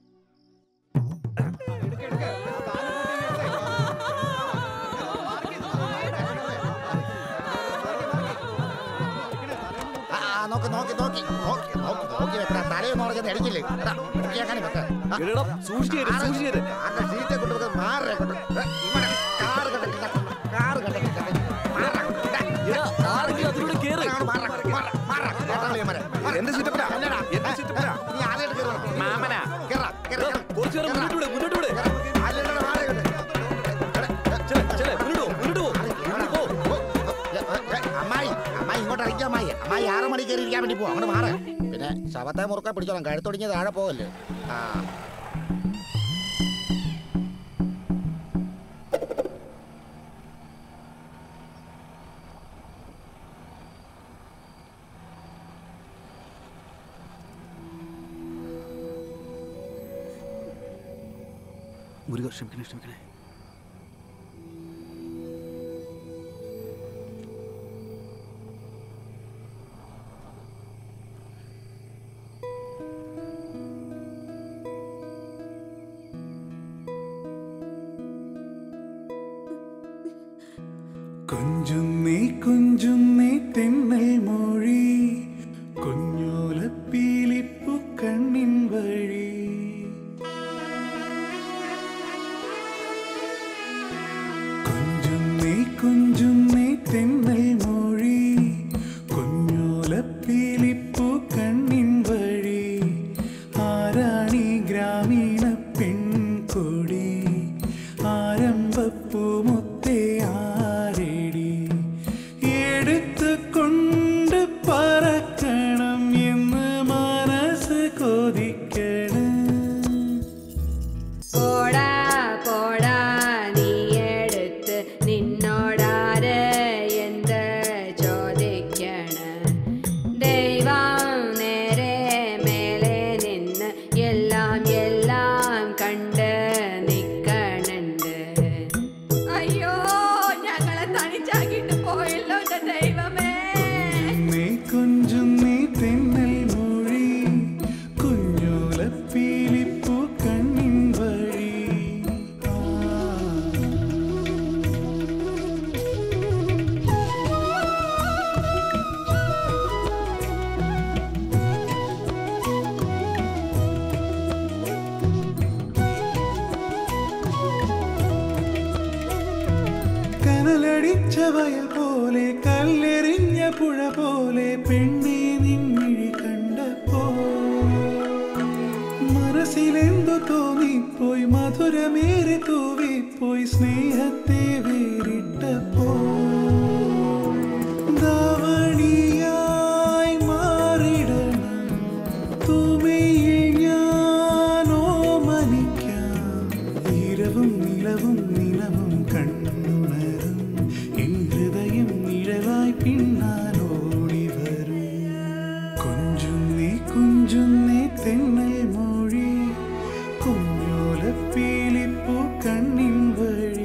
ആ, ആ, നോക്ക് നോക്കി നോക്കി നോക്കി നോക്കി നോക്കി വെക്കടാ തലയൊന്നും ഉറങ്ങുന്ന അടിക്കില്ലേ എടാ, നോക്കിയേക്കാനും വെക്ക. ആ, എടാ, സൂക്ഷിച്ച് കയറ്, ആരുടെ- സൂക്ഷിച്ച് കയറ്. ആരുടെ സീറ്റേ കൊണ്ട് വെക്ക്, മാറ് കൊണ്ട്. ഏ, ഇവിടെ കാറ് കണ്ടിട്ടില്ല, കാറ് കണ്ടിട്ടില്ല. മാറ്. എടാ, ആരെങ്കിലും അതിലൂടെ കേറ്. അങ്ങോട്ട് മാറ്, മാറ്, മാറ്. കേട്ടാ ഇവന്മാരെ. എന്റെ സീറ്റപ്പനാ അല്ലടാ. എന്റെ സീറ്റപ്പനാ നീ ആദ്യമായിട്ട് കയറുവാ. മാമനാ. കേറാ, കേറ്, കേറ്. കുറച്ചു നേരം മുന്നോട്ട് വിട് മുന്നോട്ട് വിട് അല്ലടാ, മാറ് ഇങ്ങോട്ട്. ചെലെ, ചെലെ, മുന്നോട്ട് പോ, മുന്നോട്ട് പോ. മുന്നോട്ട് പോ. ഏ, ഏ, ഏ, അമ്മായി അമ്മായി ഇങ്ങോട്ട് ഇറങ്ങിയ അമ്മായി അമ്മായി ആറ് മണി കയറി ഇരിക്കാൻ വേണ്ടി പോവാ അങ്ങോട്ട് മാറ് പിന്നെ ശവത്തെ മുറുക്കാൻ പിടിച്ചോളാം കഴുത്തൊടിഞ്ഞ് താഴെ പോകല്ലേ ആ മുരുക ക്ഷമിക്കണേ ക്ഷമിക്കണേ കുഞ്ചുന്നേ കുഞ്ചുന്നേ തെന്നൽ മൊഴി കുഞ്ഞോലപ്പീലിപ്പു കണ്ണിൻ വഴി കുഞ്ചുന്നേ കുഞ്ചുന്നേ തെന്നൽ മൊഴി കുഞ്ഞോലപ്പീലിപ്പു കണ്ണിൻ വഴി ആരാണി ഗ്രാമീണ പെൺകൊടി ആരംഭപ്പൂമുത്തേ ആരേടി എടുത്തു കൊണ്ട് പറക്കണം എന്ന് മനസ്സ് കൊതിക്കണം പോടാ പോടാ നീ എടുത്ത് നിന്നോടാര് എന്ത് ചോദിക്കണ ദൈവം നേരെ കടിച്ച വയൽ പോലെ കല്ലെറിഞ്ഞ പുഴ പോലെ പെണ്ണെ നിൻമിഴി കണ്ടപ്പോ മനസ്സിലെന്തു തോന്നിപ്പോയി മധുരമേറെ തൂവിപ്പോയി സ്നേഹത്തെ വേറിട്ടപ്പോ ധാവണിയായി മാറിടണം തൂമയിൽ ഞാനോ മനിക്കാം ഇരവും നിലവും നിലവും കണ്ണുണരും എൻ ഹൃദയം നിഴലായി പിന്നാലോടി വരും കുഞ്ചുന്നേ കുഞ്ചുന്നേ തെന്നൽ മൊഴി കുഞ്ഞോലപ്പീലിപ്പൂ കണ്ണിൻ വഴി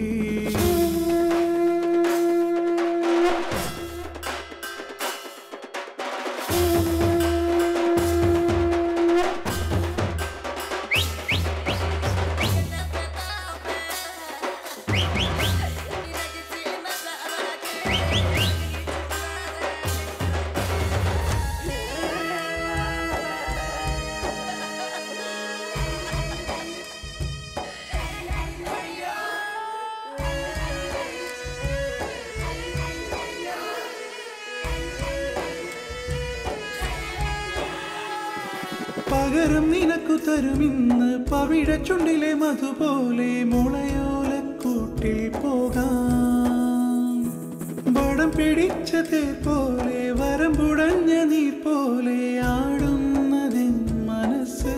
പകരം നിനക്കു തരുമിന്ന് പവിഴ ചുണ്ടിലെ മധുപോലെ മുളയോലക്കൂട്ടിൽ പോകാം വടം പിടിച്ച തേർ പോലെ വരമ്പുടഞ്ഞ നീർ പോലെ ആടുന്നതിൻ മനസ്സ്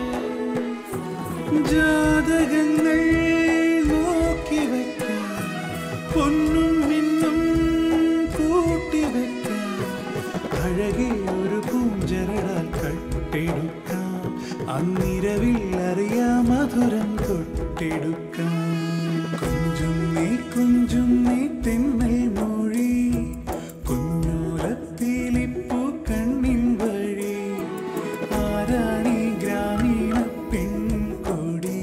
ജാതകങ്ങൾ നോക്കി വയ്ക്കാം പൊന്നും മിന്നും കൂട്ടി വെക്കാം അഴകെ ഒരു പൂഞ്ചരടാൽ കട്ടെടുക്കാം അന്നിരവിൽ അറിയാം മധുരം തൊട്ടെടുക്കാം കുഞ്ചും നീ കുഞ്ചും നീ തെന്നൽ മൊഴി കുഞ്ഞോലപ്പീലിപ്പൂ കണ്ണിൻ വഴി ആരാണി ഗ്രാമീണ പെൺകൊടി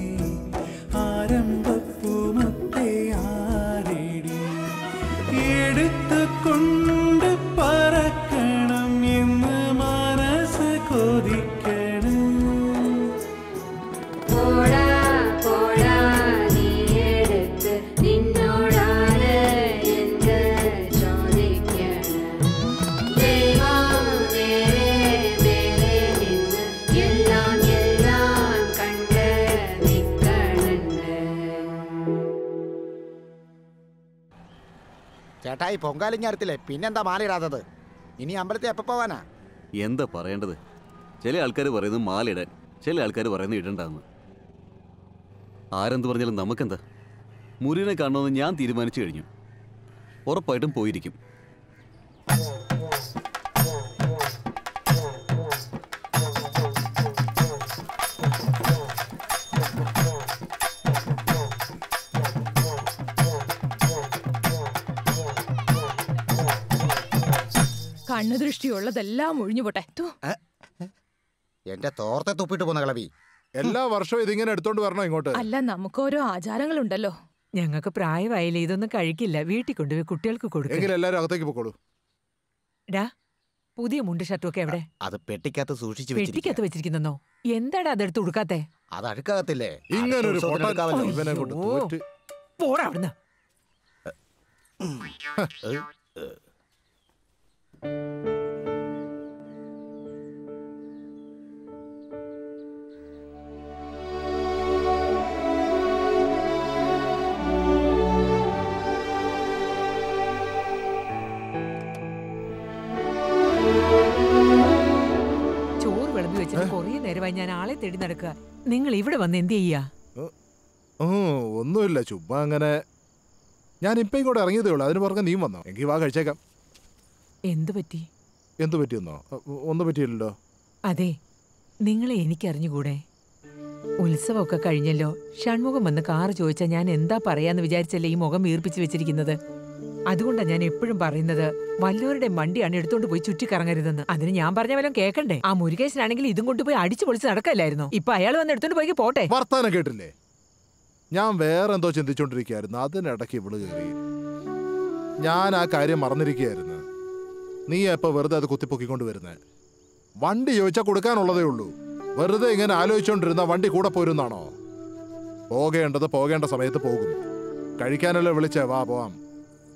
ആരംഭപ്പൂമത്തെ ആരേടി എടുത്തു കൊണ്ട് പറക്കണം എന്ന് മനസ്സ് കൊതിക്കണം പോടാ പോടാ നീ എടുത്ത് നിന്നോടാണ് എന്ത് ചോദിക്കണം ദൈവം നേരെ നേരെ നിന്ന് എല്ലാം എല്ലാം കണ്ട് നിൽക്കണുണ്ട് ചേട്ടായി പൊങ്കാലും ഞാരത്തില്ലേ പിന്നെന്താ മാലയിടാത്തത് ഇനി അമ്പലത്തിൽ എപ്പോ പോവാനാ എന്താ പറയേണ്ടത് ചില ആൾക്കാർ പറയുന്നത് മാലിടാൻ ചില ആൾക്കാർ പറയുന്നത് ഇടണ്ടെന്ന് ആരെന്ത് പറഞ്ഞാലും നമുക്കെന്താ മുരുകനെ കാണണമെന്ന് ഞാൻ തീരുമാനിച്ചു കഴിഞ്ഞു ഉറപ്പായിട്ടും പോയിരിക്കും കണ്ണുദൃഷ്ടിയുള്ളതെല്ലാം ഒഴിഞ്ഞു പോട്ടെ തു. എന്റെ തോർത്തെ തുപ്പിട്ട് പോന്ന കളവി എല്ലാ വർഷവും ഇതിങ്ങനെ എടുത്തോണ്ട് വരണോ ഇങ്ങോട്ട് അല്ല നമുക്ക് ഓരോ ആചാരങ്ങളുണ്ടല്ലോ ഞങ്ങൾക്ക് പ്രായമായില്ല ഇതൊന്നും കഴിക്കില്ല വീട്ടിൽ കൊണ്ടുപോയി കുട്ടികൾക്ക് എങ്കിൽ കൊടുക്കും എല്ലാരും അകത്തേക്ക് പൊക്കോളൂ ഡാ പുതിയ മുണ്ട് ഷർട്ടും ഒക്കെ എവിടെ അത് പെട്ടിക്കകത്ത് സൂക്ഷിച്ചു വെച്ചിരിക്കുക പെട്ടിക്കകത്ത് വെച്ചിരിക്കുന്നോ എന്താടാ അതെടുത്ത് കൊടുക്കാത്തെ അത് അഴുക്കകത്തില്ലേ ഇങ്ങനൊരു അടുത്ത പൊട്ടൻ ഉത്സവത്തിന് ഇവനെ കൊണ്ട് ഓ. തോറ്റ് പോടാ അവിടുന്ന് ചോറ് വിളമ്പി വെച്ചിട്ട് കുറേ നേരമായി ഞാൻ ആളെ തേടി നടക്കുക നിങ്ങൾ ഇവിടെ വന്ന് എന്ത് ചെയ്യാ ഓ ഒന്നുമില്ല ചുമ്മാ അങ്ങനെ ഞാൻ ഇപ്പൊ ഇങ്ങോട്ട് ഇറങ്ങിയതേ ഉള്ളൂ അതിന് പുറകെ നീ വന്നോ എങ്കിൽ വാ കഴിച്ചേക്കാം എന്തു പറ്റി എന്തു പറ്റിയെന്നോ ഒ- ഒന്നും പറ്റിയില്ലല്ലോ അതെ നിങ്ങളെ എനിക്കറിഞ്ഞുകൂടെ ഉത്സവമൊക്കെ കഴിഞ്ഞല്ലോ ഷൺമുഖം വന്ന് കാറ് ചോദിച്ചാൽ ഞാൻ എന്താ പറയാന്ന് വിചാരിച്ചല്ലേ ഈ മുഖം വീർപ്പിച്ച് വെച്ചിരിക്കുന്നത് അതുകൊണ്ടാണ് ഞാൻ എപ്പോഴും പറയുന്നത് വല്ലവരുടെ വണ്ടിയാണ് എടുത്തോണ്ട് പോയി ചുറ്റിക്കറങ്ങരുതെന്ന് അതിന് ഞാൻ പറഞ്ഞ വല്ലതും കേൾക്കണ്ടേ ആ മുരുകേശനാണെങ്കിൽ ഇതും കൊണ്ടുപോയി അടിച്ചു പൊളിച്ച് നടക്കല്ലായിരുന്നു ഇപ്പൊ അയാൾ വന്ന് എടുത്തോണ്ട് പോയി പോട്ടെ വർത്താനം കേട്ടില്ലേ ഞാൻ വേറെ എന്തോ ചിന്തിച്ചോണ്ടിരിക്കുകയായിരുന്നു അതിനിടയ്ക്ക് ഇവള് കയറി ഞാൻ ആ കാര്യം മറന്നിരിക്കുകയായിരുന്നു നീ എപ്പോ വെറുതെ അത് കുത്തിപ്പൊക്കിക്കൊണ്ട് വരുന്നേ വണ്ടി ചോദിച്ചാൽ കൊടുക്കാനുള്ളതേ ഉള്ളൂ വെറുതെ ഇങ്ങനെ ആലോചിച്ചോണ്ടിരുന്ന വണ്ടി കൂടെ പോരുന്നാണോ പോകേണ്ടത് പോകേണ്ട സമയത്ത് പോകും കഴിക്കാനല്ലേ വിളിച്ചേ വാ പോവാം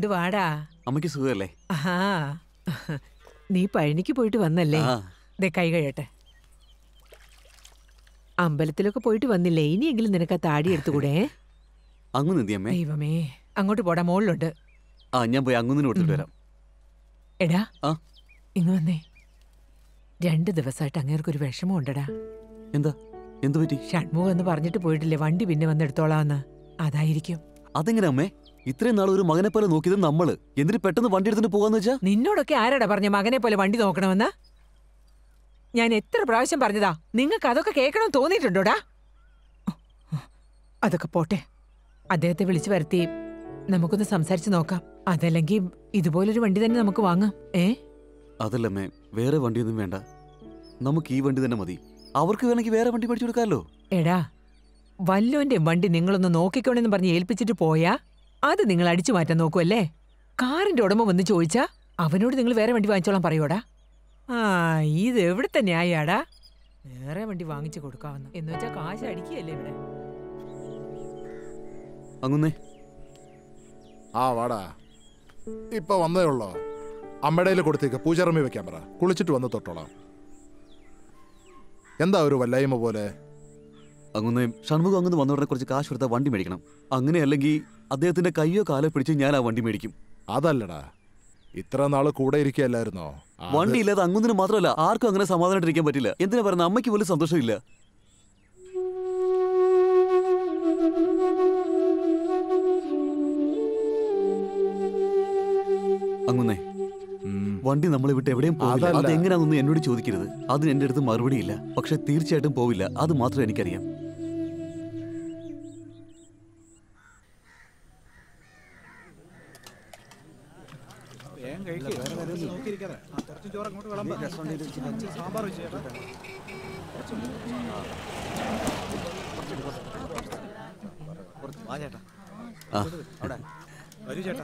ഇങ്ങോട്ട് വാടാ അമ്മയ്ക്ക് സുഖമല്ലേ ആഹാ നീ പഴനിക്ക് പോയിട്ട് വന്നല്ലേ ആ. ദേ കൈ കഴിയട്ടെ അമ്പലത്തിലൊക്കെ പോയിട്ട് വന്നില്ലേ ഇനിയെങ്കിലും നിനക്ക് ആ താടി എടുത്തുകൂടെ അങ്ങ് നിന്തി അമ്മേ ദൈവമേ അങ്ങോട്ട് പോടാ മോളിലുണ്ട് ആ ഞാൻ പോയി അങ്ങുന്നിന് കൊടുത്തിട്ട് വരാം എടാ ആ ഇങ്ങ് വന്നേ രണ്ട് ദിവസമായിട്ട് അങ്ങേർക്കൊരു വിഷമം ഉണ്ടടാ എന്താ എന്തു പറ്റി ഷൺമുഖം എന്ന് പറഞ്ഞിട്ട് പോയിട്ടില്ലേ വണ്ടി പിന്നെ വന്ന് എടുത്തോളാന്ന് അതായിരിക്കും അതെങ്ങനെ അമ്മേ ഇത്രയും നാൾ ഒരു മകനെ പോലെ നോക്കിയത് നമ്മള് എന്തിന് പെട്ടെന്ന് വണ്ടി എടുത്തിട്ട് പോകാന്ന് വെച്ചാ നിന്നോടൊക്കെ ആരാടാ പറഞ്ഞ മകനെ പോലെ വണ്ടി നോക്കണമെന്ന് ഞാൻ എത്ര പ്രാവശ്യം പറഞ്ഞതാ നിങ്ങൾക്ക് അതൊക്കെ കേൾക്കണം തോന്നിയിട്ടുണ്ടോടാ അതൊക്കെ പോട്ടെ അദ്ദേഹത്തെ വിളിച്ചു വരുത്തി നമുക്കൊന്ന് സംസാരിച്ച് നോക്കാം അതല്ലെങ്കിൽ ഇതുപോലൊരു വണ്ടി തന്നെ നമുക്ക് വാങ്ങാം ഏ അതല്ലമ്മേ വേറെ വണ്ടിയൊന്നും വേണ്ട നമുക്ക് ഈ വണ്ടി തന്നെ മതി അവർക്ക് വേണമെങ്കിൽ വേറെ വണ്ടി പഠിച്ചു കൊടുക്കാമല്ലോ എടാ വല്ലോന്റെ വണ്ടി നിങ്ങളൊന്ന് നോക്കിക്കോണെന്ന് പറഞ്ഞ് ഏൽപ്പിച്ചിട്ട് പോയാ അത് നിങ്ങൾ അടിച്ചു മാറ്റാൻ നോക്കുമല്ലേ കാറിന്റെ ഉടമ വന്ന് ചോദിച്ചാ അവനോട് നിങ്ങൾ വേറെ വണ്ടി വാങ്ങിച്ചോളാൻ പറയോടാ ആ ഇത് എവിടുത്തെ ന്യായാടാ വേറെ വണ്ടി വാങ്ങിച്ചു കൊടുക്കാവുന്ന എന്ന് വെച്ചാ കാശ് അടിക്കുകയല്ലേ ഇവിടെ അങ്ങുന്നേ ആ വാടാ ഇപ്പൊ വന്നേ ഉള്ളോ അമ്മയുടെ കൊടുത്തേക്ക് പൂജറമ്മി വെക്കാൻ പറ കുളിച്ചിട്ട് വന്ന് തൊട്ടോളാം എന്താ ഒരു വല്ലായ്മ പോലെ അങ്ങുന്നേ ഷൺമുഖം അങ്ങ് വന്ന ഉടനെ കുറച്ച് കാശ് കൊടുത്താൽ വണ്ടി മേടിക്കണം അങ്ങനെ അല്ലെങ്കിൽ അദ്ദേഹത്തിന്റെ കയ്യോ കാലോ പിടിച്ച് ഞാൻ ആ വണ്ടി മേടിക്കും അതല്ലടാ ഇത്ര നാള് കൂടെ ഇരിക്കുകയല്ലായിരുന്നോ അത് വണ്ടി ഇല്ലാതെ അങ്ങുന്നിന് മാത്രമല്ല ആർക്കും അങ്ങനെ സമാധാനമായിട്ടിരിക്കാൻ പറ്റില്ല എന്തിനാ പറയുന്നത് അമ്മയ്ക്ക് പോലും സന്തോഷമില്ല അങ്ങുന്നേ വണ്ടി നമ്മളെ വിട്ട് എവിടെയും പോവില്ല അതല്ല. അത് എങ്ങനെയാണെന്നൊന്നും എന്നോട് ചോദിക്കരുത് അതിന് എന്റെ അടുത്ത് മറുപടിയില്ല പക്ഷെ തീർച്ചയായിട്ടും പോവില്ല അത് മാത്രം എനിക്കറിയാം ആ. വരൂ ചേട്ടാ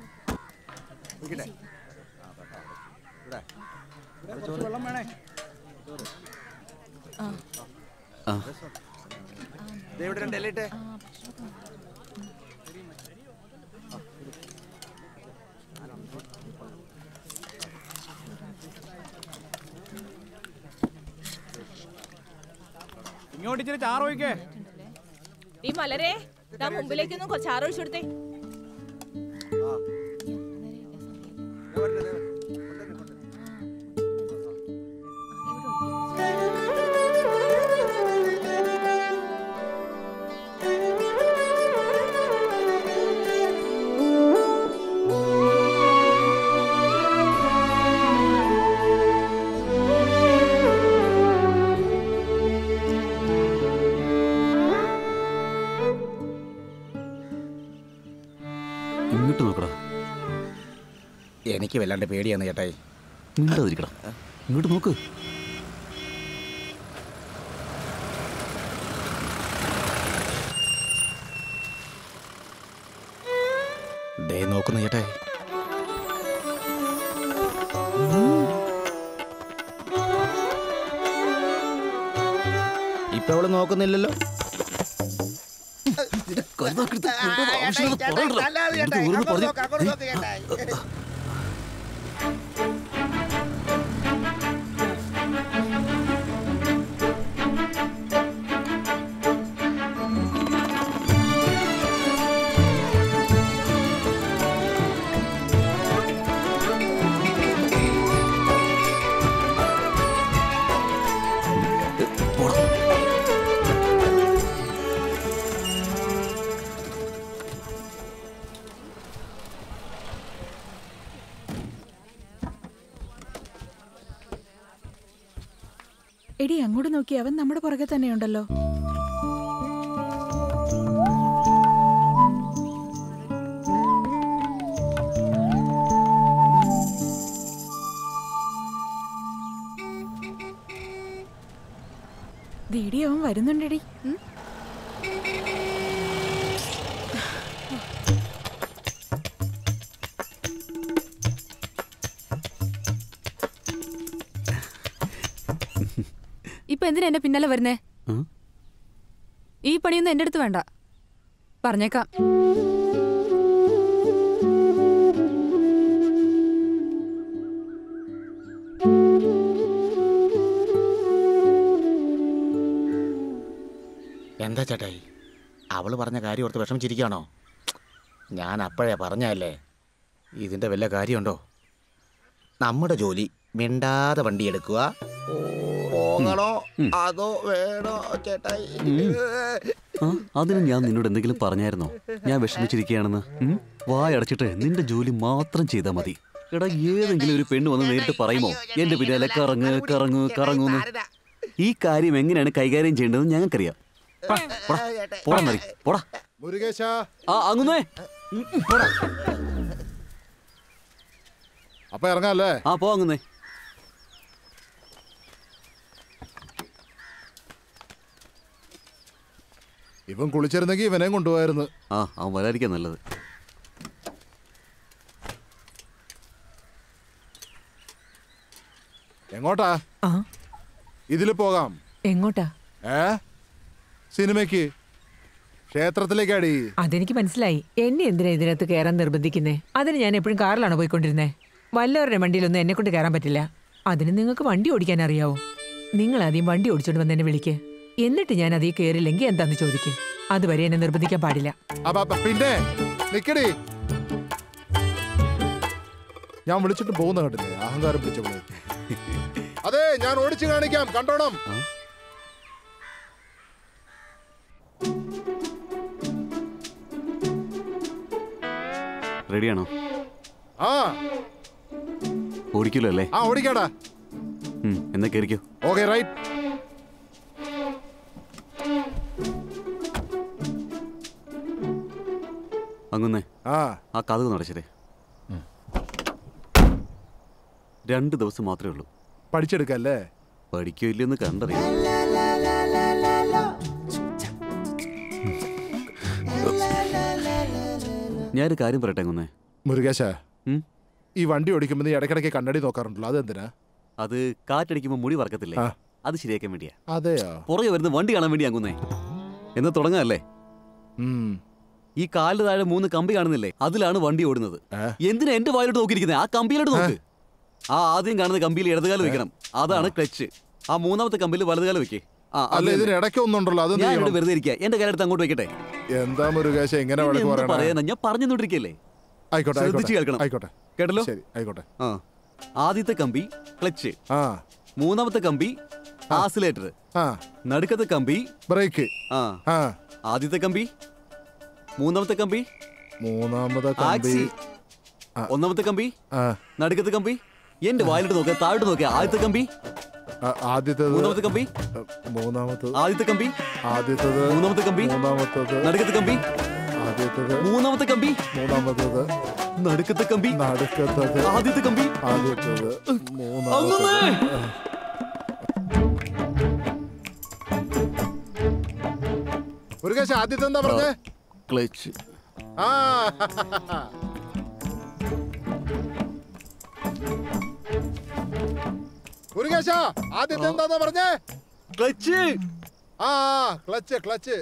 വെള്ളം വേണേ ആ. ഇവിടെ രണ്ട് ഇലയിട്ടെ ഇങ്ങോട്ട് ഇച്ചിരി ചാറൊഴിക്കേ ഈ മലരെ ദാ മുമ്പിലേക്കൊന്നും കുറച്ച് ആറൊഴിച്ചു കൊടുത്തേ ഇങ്ങോട്ട് നോക്കടാ എനിക്ക് വല്ലാണ്ട് പേടിയാണ് ചേട്ടായി മിണ്ടാതിരിക്കടാ ഇങ്ങോട്ട് നോക്ക് ദേ നോക്കുന്നു ചേട്ടായി ഇപ്പൊ അവള് നോക്കുന്നില്ലല്ലോ എടി അങ്ങോട്ട് നോക്കി അവൻ നമ്മുടെ പുറകെ തന്നെയുണ്ടല്ലോ ദേടി അവൻ വരുന്നുണ്ടെടി ഉം. ഇപ്പൊ എന്തിനാ എന്റെ പിന്നാലെ വരുന്നേ ഉം? ഈ പണിയൊന്നും എന്റെ അടുത്ത് വേണ്ട പറഞ്ഞേക്കാം എന്താ ചേട്ടായി അവള് പറഞ്ഞ കാര്യം ഓർത്ത് വിഷമിച്ചിരിക്കുകയാണോ ഞാൻ അപ്പോഴേ പറഞ്ഞല്ലേ ഇതിന്റെ വല്ല കാര്യമുണ്ടോ നമ്മുടെ ജോലി മിണ്ടാതെ വണ്ടി എടുക്കുക പോകണോ അതോ വേണോ ചേട്ടായി ആ അതിന് ഞാൻ നിന്നോട് എന്തെങ്കിലും പറഞ്ഞായിരുന്നോ ഞാൻ വിഷമിച്ചിരിക്കുകയാണെന്ന് ഉം? വായടച്ചിട്ട് നിന്റെ ജോലി മാത്രം ചെയ്താൽ മതി എടാ ഏതെങ്കിലും ഒരു പെണ്ണ് വന്ന് നേരിട്ട് പറയുമോ എന്റെ പിന്നാലെ കറങ്ങ് കറങ്ങ് കറങ്ങൂന്ന് ഈ കാര്യം എങ്ങനെയാണ് കൈകാര്യം ചെയ്യേണ്ടതെന്ന് ഞങ്ങൾക്കറിയാം പോടാ, പോടാ, പോടാ മതി പോടാ മുരുകേശ ആ അങ്ങുന്നേ പോടാ അപ്പൊ ഇറങ്ങാല്ലേ ആ പോ അങ്ങുന്നേ ഇവൻ കുളിച്ചിരുന്നെങ്കിൽ ഇവനെയും കൊണ്ടുപോയായിരുന്നു ആ അവൻ വരാതിരിക്കാൻ നല്ലത് എങ്ങോട്ടാ ആ ഇതിൽ പോകാം എങ്ങോട്ടാ ഏ സിനിമയ്ക്ക് ക്ഷേത്രത്തിലേക്കാടി അതെനിക്ക് മനസ്സിലായി എന്നെ എന്തിനാ ഇതിനകത്ത് കയറാൻ നിർബന്ധിക്കുന്നേ അതിന് ഞാൻ എപ്പോഴും കാറിലാണ് പോയിക്കൊണ്ടിരുന്നേ വല്ലവരുടെ വണ്ടിയിലൊന്നും എന്നെ കൊണ്ട് കയറാൻ പറ്റില്ല അതിന് നിങ്ങൾക്ക് വണ്ടി ഓടിക്കാൻ അറിയാവോ നിങ്ങൾ ആദ്യം വണ്ടി ഓടിച്ചോണ്ട് വന്ന് എന്നെ വിളിക്ക് എന്നിട്ട് ഞാൻ അതിൽ കയറില്ലെങ്കിൽ എന്താന്ന് ചോദിക്കും അതുവരെ എന്നെ നിർബന്ധിക്കാൻ പാടില്ല അപ്പ അപ്പ പിന്നെ നിക്കടി ഞാൻ വിളിച്ചിട്ട് പോകുന്ന കണ്ടില്ലേ അഹങ്കാരം പിടിച്ചവള് അതെ ഞാൻ ഓടിച്ചു കാണിക്കാം കണ്ടോണം റെഡിയാണോ ആ ഓടിക്കില്ലോ അല്ലേ ആ ഓടിക്കാടാ ഉം, എന്നാ കയറിക്കോ ഓക്കെ റൈറ്റ് അങ്ങുന്നേ ആ ആ കഥക് നടച്ചതേ രണ്ട് ദിവസം മാത്രമേ ഉള്ളൂ പഠിച്ചെടുക്കല്ലേ പഠിക്കോ ഇല്ലെന്ന് കണ്ടറിയാം ഞാനൊരു കാര്യം പറയട്ടെ അങ്ങുന്നേ മുരുകേശ ഉം? ഈ വണ്ടി ഓടിക്കുമ്പോ നീ ഇടയ്ക്കിടയ്ക്ക് കണ്ണടി നോക്കാറുണ്ടല്ലോ അതെന്തിനാ അത് കാറ്റടിക്കുമ്പോൾ മുടി പറക്കത്തില്ലേ ആ. അത് ശരിയാക്കാൻ വേണ്ടിയാ അതെയോ പുറകെ വരുന്ന വണ്ടി കാണാൻ വേണ്ടി അങ്ങുന്നേ എന്ന് തുടങ്ങാല്ലേ ഉം. ഈ കാലിന് താഴെ മൂന്ന് കമ്പി കാണുന്നില്ലേ അതിലാണ് വണ്ടി ഓടുന്നത് എന്തിനാ എന്റെ വായിലോട്ട് നോക്കിയിരിക്കുന്നത് ആ കമ്പിയിലോട്ട് നോക്ക് ആ ആദ്യം കാണുന്ന കമ്പിയിൽ ഇടതുകാലം വെക്കണം അതാണ് ക്ലച്ച് ആ മൂന്നാമത്തെ കമ്പിയിൽ വലതുകാലം വെക്കേ ആ അത് അല്ല തന്നെ. ഇതിന് ഇടയ്ക്ക് ഒന്നുണ്ടല്ലോ അത് ഞാൻ ഇവിടെ വെറുതെ ഇരിക്കുക എന്റെ കാലെടുത്ത് അങ്ങോട്ട് വെക്കട്ടെ എന്താ മുരുകേശ ഇങ്ങനെ ഇനി വഴക്ക് എന്ത് പറയണേ പറയാനാ ഞാൻ പറഞ്ഞുകൊണ്ടിരിക്കല്ലേ ആയിക്കോട്ടെ ശ്രദ്ധിച്ച് ആയിക്കോട്ടെ കേൾക്കണം ആയിക്കോട്ടെ കേട്ടല്ലോ ശരി ആയിക്കോട്ടെ ആ ആദ്യത്തെ കമ്പി ക്ലച്ച് ആ മൂന്നാമത്തെ കമ്പി ആസിലേറ്റർ ആ നടുക്കത്തെ കമ്പി ബ്രേക്ക് ആ ആ ആദ്യത്തെ കമ്പി മൂന്നാമത്തെ കമ്പി മൂന്നാമത്തെ കമ്പി ആക്സി ഒന്നാമത്തെ കമ്പി ആ നടുക്കത്തെ കമ്പി എന്റെ വായിലോട്ട് നോക്കുക താഴോട്ട് നോക്കുക ആദ്യത്തെ കമ്പി ആ, ആദ്യത്തേത് മൂന്നാമത്തെ കമ്പി മൂന്നാമത്തത് ആദ്യത്തെ കമ്പി ആദ്യത്തേത് മൂന്നാമത്തെ കമ്പി മൂന്നാമത്തത് നടുക്കത്തെ കമ്പി ആദ്യത്തേത് മൂന്നാമത്തെ കമ്പി മൂന്നാമത്തത് നടുക്കത്തെ കമ്പി നടുക്കത്തത് ആദ്യത്തെ കമ്പി ആദ്യത്തേത് മൂന്നാമത്തത് അങ്ങുന്നേ. മുരുകേശ ആദ്യത്തെ എന്താ പറഞ്ഞേ ക്ലച്ച് ആ മുരുകേശ ആദ്യത്തെ എന്താ പറഞ്ഞേ ക്ലച്ച് ആ ക്ലച്ച് ക്ലച്ച്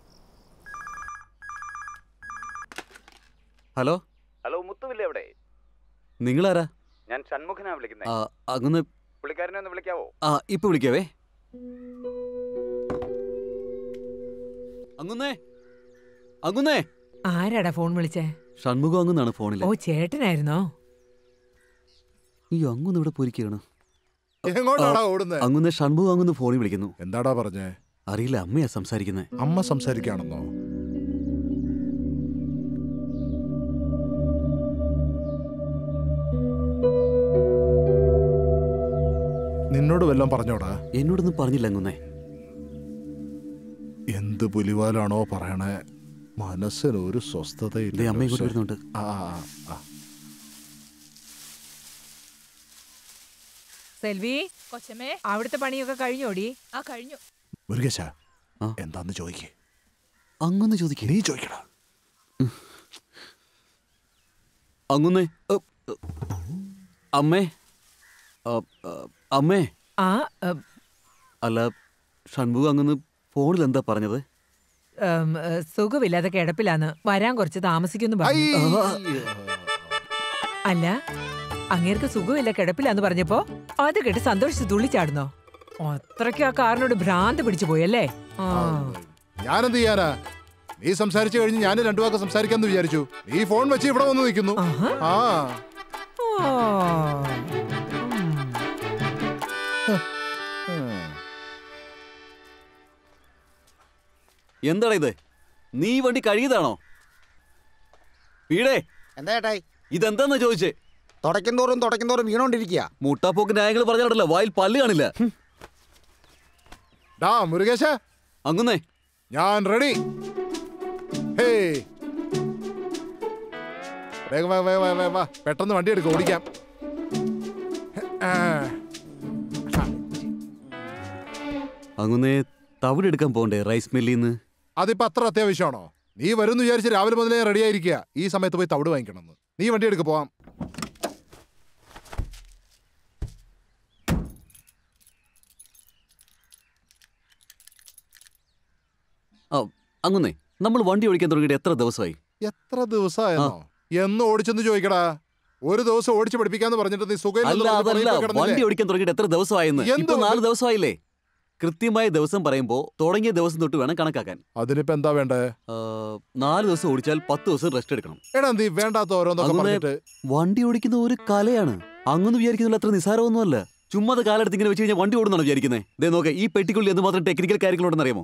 ഹലോ ഹലോ മുത്തുവില്ലേ എവിടെ നിങ്ങളാരാ ഞാൻ ഷൺമുഖനാ വിളിക്കുന്നത് ആ അങ്ങന്ന് പുള്ളിക്കാരനെ ഒന്ന് വിളിക്കാവോ ആ ഇപ്പൊ വിളിക്കാവേ അങ്ങുന്നേ അങ്ങുന്നേ ആരാടാ ഫോൺ വിളിച്ചേ ഷൺമുഖം അങ്ങുന്നാണ് ഫോണിൽ ഓ ചേട്ടനായിരുന്നോ ഈ അങ്ങുന്ന് ഇവിടെ പോയിരിക്കുകയാണ് എങ്ങോട്ടാടാ ഓടുന്നേ അങ്ങുന്ന് ഷൺമുഖം അങ്ങുന്ന് ഫോണിൽ വിളിക്കുന്നു എന്താടാ പറഞ്ഞേ അറിയില്ല അമ്മയാ സംസാരിക്കുന്നത് അമ്മ സംസാരിക്കാണെന്നോ നിന്നോട് വല്ലതും പറഞ്ഞോടാ എന്നോടൊന്നും പറഞ്ഞില്ല അങ്ങുന്നേ എന്ത് പുലിവാലാണോ പറയണേ മനസ്സിന് ഒരു സ്വസ്ഥതയില്ല ദേ, അമ്മ ഇങ്ങോട്ട് ജോസേ. വരുന്നുണ്ട്. ആ ആ, ആ. സെൽവി കൊച്ചമ്മേ അവിടുത്തെ പണിയൊക്കെ കഴിഞ്ഞോടി ആ കഴിഞ്ഞു മുരുകേശ എന്താന്ന് ചോദിക്കേ അങ്ങൊന്ന് ചോദിക്കേ നീ ചോദിക്കടാ അങ്ങുന്നേ അ, അ, അമ്മേ അ, അ, അമ്മേ ആ ഉം, അല്ല ഷൺമുഖം അങ്ങുന്ന് ഫോണിൽ എന്താ പറഞ്ഞത് ഉം, ഏ, സുഖമില്ലാതെ കിടപ്പിലാന്ന് വരാൻ കുറച്ച് താമസിക്കുന്നു പറഞ്ഞു അല്ല അങ്ങേർക്ക് സുഖമില്ല കിടപ്പില്ലാന്ന് പറഞ്ഞപ്പോ അത് കേട്ട് സന്തോഷിച്ച് തുള്ളിച്ചാടുന്നോ അത്രയ്ക്ക് ആ കാറിനോട് ഭ്രാന്ത് പിടിച്ചു പോയല്ലേ ആ ഞാനെന്ത് ചെയ്യാനാ നീ സംസാരിച്ചു കഴിഞ്ഞ് ഞാൻ രണ്ടു വാക്ക് സംസാരിക്കാന്ന് വിചാരിച്ചു നീ ഫോൺ വെച്ച് ഇവിടെ വന്ന് നിൽക്കുന്നു ആ എന്താടാ ഇത് നീ ഈ വണ്ടി കഴുകിയതാണോ വീടേ എന്താ ചേട്ടായി ഇതെന്താന്ന് ചോദിച്ചേ തുടയ്ക്കും തോറും തുടയ്ക്കും തോറും വീണോണ്ടിരിക്കുക മുട്ടാപ്പോക്ക് ന്യായങ്ങൾ പറഞ്ഞാലോ വായിൽ പല്ല് കാണില്ല ഡാ മുരുകേശ അങ്ങുന്നേ ഞാൻ റെഡി ഹേ വേഗം വാ വേഗം വാ, വേഗം വാ പെട്ടെന്ന് വണ്ടി എടുക്കും ഓടിക്കാം ആ, അങ്ങുന്നേ തവിട് എടുക്കാൻ പോണ്ടേ റൈസ് മില്ലിൽ നിന്ന് അതിപ്പോ അത്ര അത്യാവശ്യമാണോ നീ വരുമെന്ന് വിചാരിച്ച് രാവിലെ മുതലേ റെഡി ആയിരിക്കുക ഈ സമയത്ത് പോയി തവിട് വാങ്ങിക്കണം നീ വണ്ടി എടുക്ക് പോവാം ആ അങ്ങുന്നേ നമ്മൾ വണ്ടി ഓടിക്കാൻ തുടങ്ങിയിട്ട് എത്ര ദിവസമായി എത്ര ദിവസമായിരുന്നോ എന്ന് ഓടിച്ചെന്ന് ചോദിക്കടാ ഒരു ദിവസം ഓടിച്ച് പഠിപ്പിക്കാന്ന് പറഞ്ഞിട്ട് നീ അല്ല അതല്ല വണ്ടി ഓടിക്കാൻ തുടങ്ങിയിട്ട് എത്ര ദിവസമായെന്ന് എന്തോ ഇപ്പൊ നാല് ദിവസമായില്ലേ കൃത്യമായ ദിവസം പറയുമ്പോ തുടങ്ങിയ ദിവസം തൊട്ട് വേണം കണക്കാക്കാൻ അതിനിപ്പോ എന്താ വേണ്ടേ ആ, നാല് ദിവസം ഓടിച്ചാൽ പത്ത് ദിവസം റെസ്റ്റ് എടുക്കണം എടാ നീ വേണ്ടാത്ത ഓരോന്നൊക്കെ അങ്ങനെ പറഞ്ഞിട്ട് വണ്ടി ഓടിക്കുന്ന ഒരു കലയാണ് അങ്ങനെ വിചാരിക്കുന്നില്ല അത്ര നിസ്സാരമൊന്നുമല്ല ചുമ്മാ കാലെടുത്ത് ഇങ്ങനെ വെച്ച് കഴിഞ്ഞാൽ വണ്ടി ഓടുന്നാണ് വിചാരിക്കുന്നത് ദേ നോക്കെ ഈ പെട്ടിക്കുള്ളിൽ എന്തുമാത്രം ടെക്നിക്കൽ കാര്യങ്ങളുണ്ടെന്ന് അറിയാമോ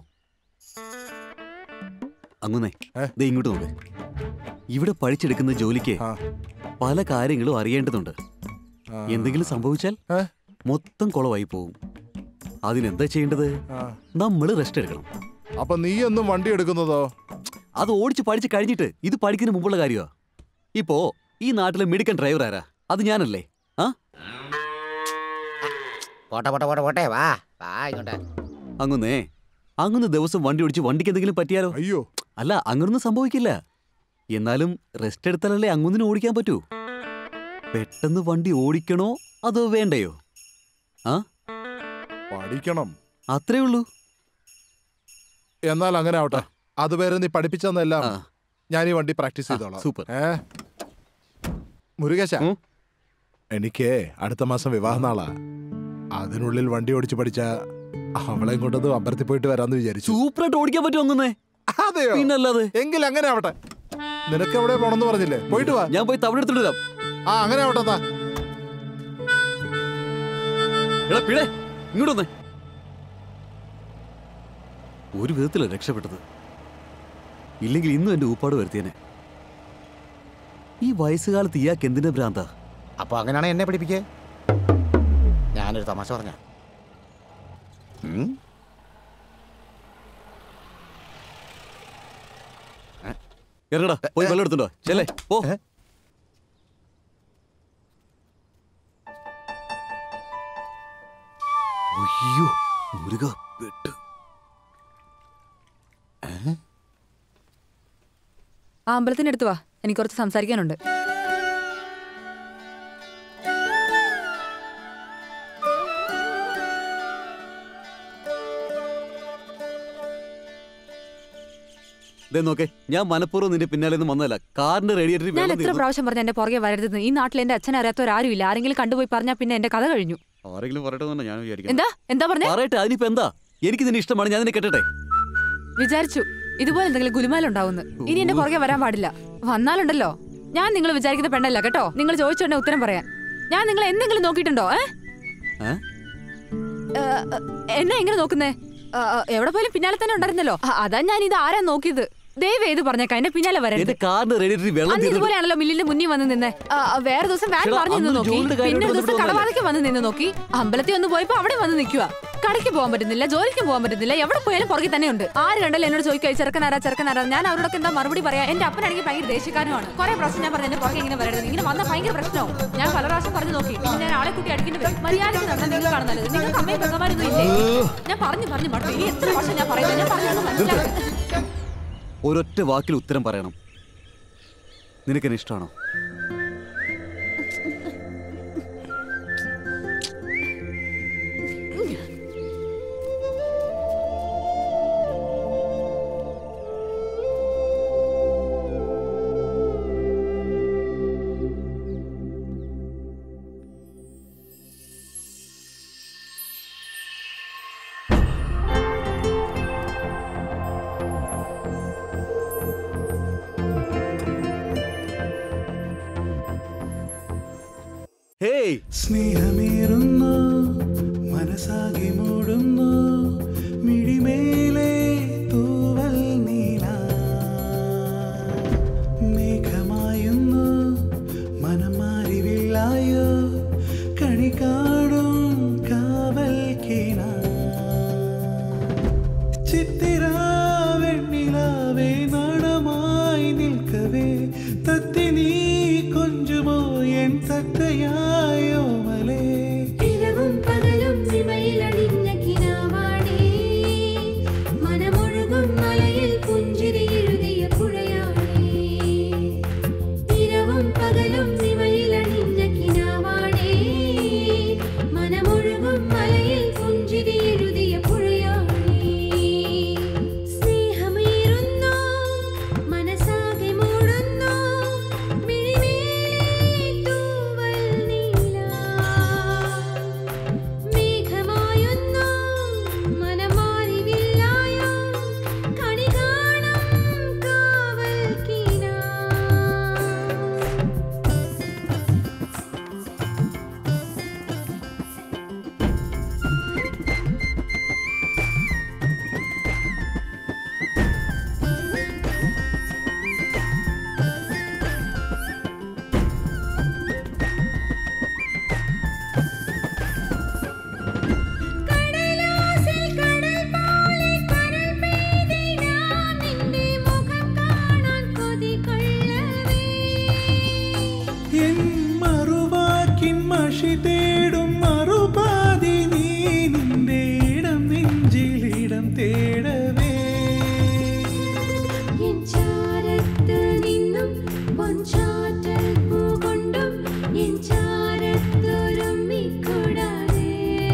അങ്ങുന്നേ ദേ ഇങ്ങോട്ട് നോക്ക് ഇവിടെ പഠിച്ചെടുക്കുന്ന ജോലിക്ക് പല കാര്യങ്ങളും അറിയേണ്ടതുണ്ട് എന്തെങ്കിലും സംഭവിച്ചാൽ മൊത്തം കുളമായി പോവും അതിനെന്താ ചെയ്യേണ്ടത് നമ്മൾ റെസ്റ്റ് എടുക്കണം അപ്പൊ നീ എന്നും വണ്ടി എടുക്കുന്നതോ അത് ഓടിച്ച് പഠിച്ച് കഴിഞ്ഞിട്ട് ഇത് പഠിക്കുന്നതിന് മുമ്പുള്ള കാര്യമാ ഇപ്പോ ഈ നാട്ടിലെ മിടുക്കൻ ഡ്രൈവർ ആരാ അത് ഞാനല്ലേ ആ പോട്ടെ പോട്ടെ പോട്ടെ പോട്ടെ വാ വാ ഇങ്ങോട്ട് അങ്ങുന്നേ അങ്ങൊന്ന് ദിവസം വണ്ടി ഓടിച്ച് വണ്ടിക്ക് എന്തെങ്കിലും പറ്റിയാലോ അയ്യോ അല്ല അങ്ങനൊന്നും സംഭവിക്കില്ല എന്നാലും റെസ്റ്റ് എടുത്താലല്ലേ അങ്ങൊന്നിന് ഓടിക്കാൻ പറ്റൂ പെട്ടെന്ന് വണ്ടി ഓടിക്കണോ അതോ വേണ്ടയോ ആ പഠിക്കണം അത്രേ ഉള്ളൂ എന്നാൽ അങ്ങനെ ആവട്ടെ അതുവരെ നീ പഠിപ്പിച്ചെന്നെല്ലാം ഞാൻ ഈ വണ്ടി പ്രാക്ടീസ് ചെയ്തോളാം സൂപ്പർ ഏ മുരുകേശ എനിക്ക് അടുത്ത മാസം വിവാഹ നാളാ അതിനുള്ളിൽ വണ്ടി ഓടിച്ച് പഠിച്ച അവളെ കൊണ്ടത് അമ്പലത്തിൽ പോയിട്ട് വരാന്ന് വിചാരിച്ചു സൂപ്പറായിട്ട് ഓടിക്കാൻ പറ്റും ഒന്നേ അതെയോ പിന്നല്ലാതെ എങ്കിൽ അങ്ങനെ ആവട്ടെ നിനക്ക് എവിടെ പോണെന്ന് പറഞ്ഞില്ലേ പോയിട്ട് വാ ഞാൻ പോയി തവിട് എടുത്തിട്ട് വരാം ആ അങ്ങനെ ആവട്ടെ എന്നാ. എടാ പിഴേ ഇങ്ങോട്ട് വന്നേ ഒരു വിധത്തിലാണ് രക്ഷപ്പെട്ടത് ഇല്ലെങ്കിൽ ഇന്നും എന്റെ ഊപ്പാട് വരുത്തിയനെ ഈ വയസ്സുകാലത്ത് ഇയാൾക്ക് എന്തിന്റെ ഭ്രാന്ത അപ്പൊ അങ്ങനെയാണ് എന്നെ പഠിപ്പിക്കേ ഞാനൊരു തമാശ പറഞ്ഞ ഇറങ്ങടാ പോയി വെള്ളം എടുത്തുണ്ടോ ചെല്ലേ പോ അയ്യോ മുരുക പെട്ട് ആ അമ്പലത്തിനടുത്ത് വാ എനിക്ക് കുറച്ച് സംസാരിക്കാനുണ്ട് ദേ നോക്കേ ഞാൻ മനഃപൂർവ്വം നിന്റെ പിന്നാലെ ഒന്നും വന്നതല്ല കാറിന്റെ റേഡിയേറ്ററിൽ ഞാൻ വെള്ളം എത്ര തീർന്നു. പ്രാവശ്യം പറഞ്ഞ എന്റെ പുറകെ വരരുതെന്ന് ഈ നാട്ടിൽ എന്റെ അച്ഛൻ അറിയാത്തവരാരും ഇല്ല ആരെങ്കിലും കണ്ടുപോയി പറഞ്ഞാൽ പിന്നെ എന്റെ കഥ കഴിഞ്ഞു ആരെങ്കിലും പറയട്ടെ എന്നാ ഞാൻ വിചാരിക്കുന്നത് എന്താ എന്താ പറഞ്ഞേ പറയട്ടെ അതിനിപ്പോ എന്താ എനിക്ക് നിന്നെ ഇഷ്ടമാണ് ഞാൻ നിന്നെ കെട്ടട്ടെ വിചാരിച്ചു ഇതുപോലെ എന്തെങ്കിലും ഗുലുമാലുണ്ടാവുന്നു ഇനി എന്റെ പുറകെ വരാൻ പാടില്ല വന്നാലുണ്ടല്ലോ ഞാൻ നിങ്ങൾ വിചാരിക്കുന്ന പെണ്ണല്ല കേട്ടോ നിങ്ങൾ ചോദിച്ചോണ്ടെ ഉത്തരം പറയാൻ ഞാൻ നിങ്ങൾ എന്തെങ്കിലും നോക്കിയിട്ടുണ്ടോ ഏ ഏ? ഏ, ഏ, എന്നെ എങ്ങനെ നോക്കുന്നേ ആ, ആ, എവിടെ പോയാലും പിന്നാലെ തന്നെ ഉണ്ടായിരുന്നല്ലോ ആ, അതാ ഞാൻ ഇത് ആരാ നോക്കിയത് ദയവ് ഏത് പറഞ്ഞേക്കാം എന്റെ പിന്നാലെ വരരുത് എന്റെ കാറിന്റെ റേഡിയേറ്ററിൽ വെള്ളം അന്ന് തീർന്നു ഇതുപോലെയാണല്ലോ മില്ലിന്റെ മുന്നിൽ വന്ന് നിന്നെ ആ, ആ, വേറെ ദിവസം വാൻ ചേട്ടാ, പറഞ്ഞു നിന്ന് അന്ന് നോക്കി ജോലിയുടെ കാര്യം പിന്നെ ഒരു ദിവസം ബന്ധപ്പെട്ട് കടവാതയ്ക്ക് വന്ന് നിന്ന് നോക്കി അമ്പലത്തിൽ ഒന്ന് പോയപ്പോ അവിടെ വന്ന് നിൽക്കുക കടയ്ക്ക് പോകാൻ പറ്റുന്നില്ല ജോലിക്ക് പോകാൻ പറ്റുന്നില്ല എവിടെ പോയാലും പുറകെ തന്നെ ഉണ്ട് ആര് കണ്ടാലും എന്നോട് ചോദിക്കുക ചെറുക്കനാരാ ചെറുക്കനാരാ ഞാൻ അവരോടൊക്കെ എന്താ മറുപടി പറയാ എന്റെ അപ്പനാണെങ്കിൽ ഭയങ്കര ദേഷ്യക്കാരനുമാണ് കുറെ പ്രാവശ്യം ഞാൻ പറഞ്ഞു എന്റെ പുറകെ ഇങ്ങനെ വരരുത് ഇങ്ങനെ വന്ന ഭയങ്കര പ്രശ്നവും ഞാൻ പല പ്രാവശ്യം പറഞ്ഞു നോക്കി പിന്നെ ഞാൻ ആളെ കൂട്ടി അടിക്കേണ്ടി വരും മര്യാദയ്ക്ക് നടന്നാൽ നിങ്ങൾക്കാണ് നല്ലത് നിങ്ങൾക്ക് അമ്മയും പെങ്ങന്മാരൊന്നും ഇല്ലേ ഞാൻ പറഞ്ഞു പറഞ്ഞു മടുത്തു ഇനി എത്ര വർഷം ഞാൻ പറയുന്നത് ഞാൻ പറഞ്ഞു മനസ്സിലാക്കി ഒരൊറ്റ വാക്കിൽ ഉത്തരം പറയണം നിനക്കെന്നെ ഇഷ്ടമാണോ സ്നേഹമേറുന്നു മനസ്സാകെ മൂടുന്നു മിഴിമേലെ തൂവൽ നീല മേഘമായുന്നു മനം മാറിവില്ലായോ കണി കാണും കാവൽ കീണ ചിത്തിരാവെണ്ണിലാവേ നാണമായി നിൽക്കവേ തത്തി നീ കൊഞ്ചുമോ എൻ തത്തയായോ മലേ ഇരവും പകലും നിമയിലണിഞ്ഞ കിനാവാണേ മനമൊഴുകും മലയിൽ പുഞ്ചിരി എഴുതിയ പുഴയാണേ ഇരവും പകലും നിമയിലണിഞ്ഞ കിനാവാണേ മനമൊഴുകും മലയിൽ പുഞ്ചിരി എഴുതിയ പുഴയാണേ സ്നേഹമേറുന്നു മനസ്സാകെ മൂടുന്നു മിഴിമേലേ തൂവൽ നീല മേഘമായുന്നു മനമാരിവില്ലായോ കണി കാണും കാവൽ കീനാ കടലാസിൽ കടൽ പോലെ കരൾ പെയ്തി ഞാൻ നിന്റെ മുഖം കാണാൻ കൊതി കൊള്ളവേ എൻ മറുവാക്കിൻ മഷി തേടും മറുപാതി നീ നിന്റെ ഇടം നെഞ്ചിലിടം തേടവേ എൻ ചാരത്ത് നിന്നും പൊൻചാറ്റൽ പൂകൊണ്ടും എൻ ചാരത്തൊരുമ്മിക്കൂടാതെ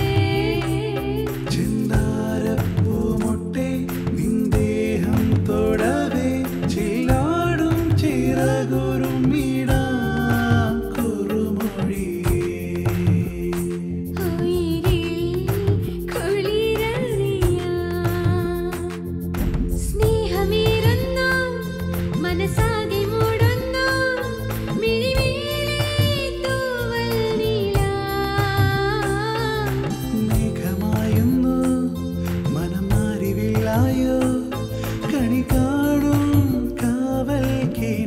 ചിന്താരപ്പൂമൊട്ടെ നിന്ദേഹം തൊടവേ ചില്ലാടും ചിറകുറുമിടാം കുറുമൊഴിയേ സ്നേഹമേറുന്നു മനസ്സാകെ മൂടുന്നു മിഴിമേലേ തൂവൽ നീല മേഘമായുന്നു മനം മാറിവില്ലായോ കണി കാണും കാവൽ കീണ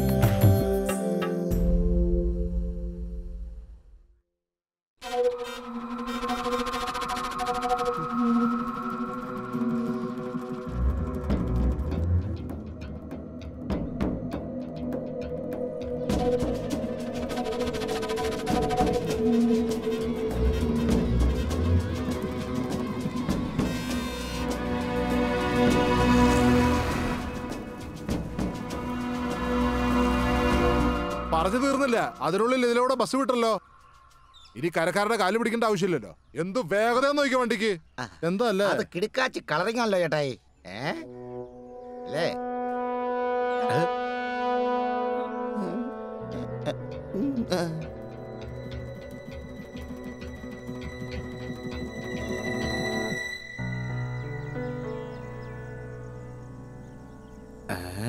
പറഞ്ഞു തീർന്നില്ല അതിനുള്ളിൽ ഇതിലൂടെ ബസ് വിട്ടല്ലോ ഇനി കരക്കാരുടെ കാല് പിടിക്കേണ്ട ആവശ്യമില്ലല്ലോ എന്ത് വേഗത നോക്കിയ വണ്ടിക്ക് എന്താ അല്ലേ അത് കിടുക്കാച്ചി കളറിംഗ് ആണല്ലോ ചേട്ടായി ഏ അല്ലേ ഏ? ഏ?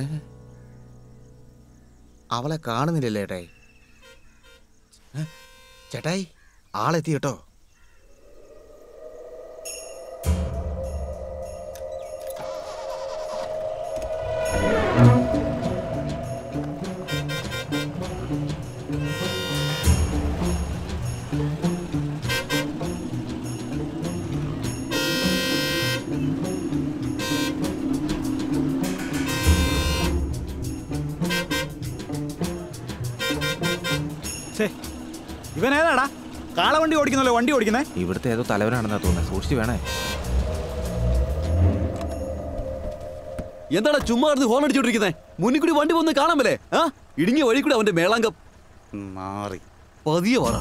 അവളെ കാണുന്നില്ലല്ലേ ചേട്ടായി ഏ? ചേട്ടായി ആളെത്തി കേട്ടോ ഇവൻ ഏതാടാ കാളവണ്ടി ഓടിക്കുന്നല്ലോ വണ്ടി ഓടിക്കുന്നേ ഇവിടുത്തെ ഏതോ തലവനാണെന്നാ തോന്നുന്നത് സൂക്ഷിച്ച് വേണേ എന്താടാ ചുമ്മാ കിടന്ന് ഹോൺ അടിച്ചോണ്ടിരിക്കുന്നേ മുന്നിൽ കൂടി വണ്ടി വന്ന് കാണാൻ മേലേ ആ ഇടുങ്ങിയ വഴി കൂടി അവന്റെ മേളാങ്കം മാറി പതിയെ പറ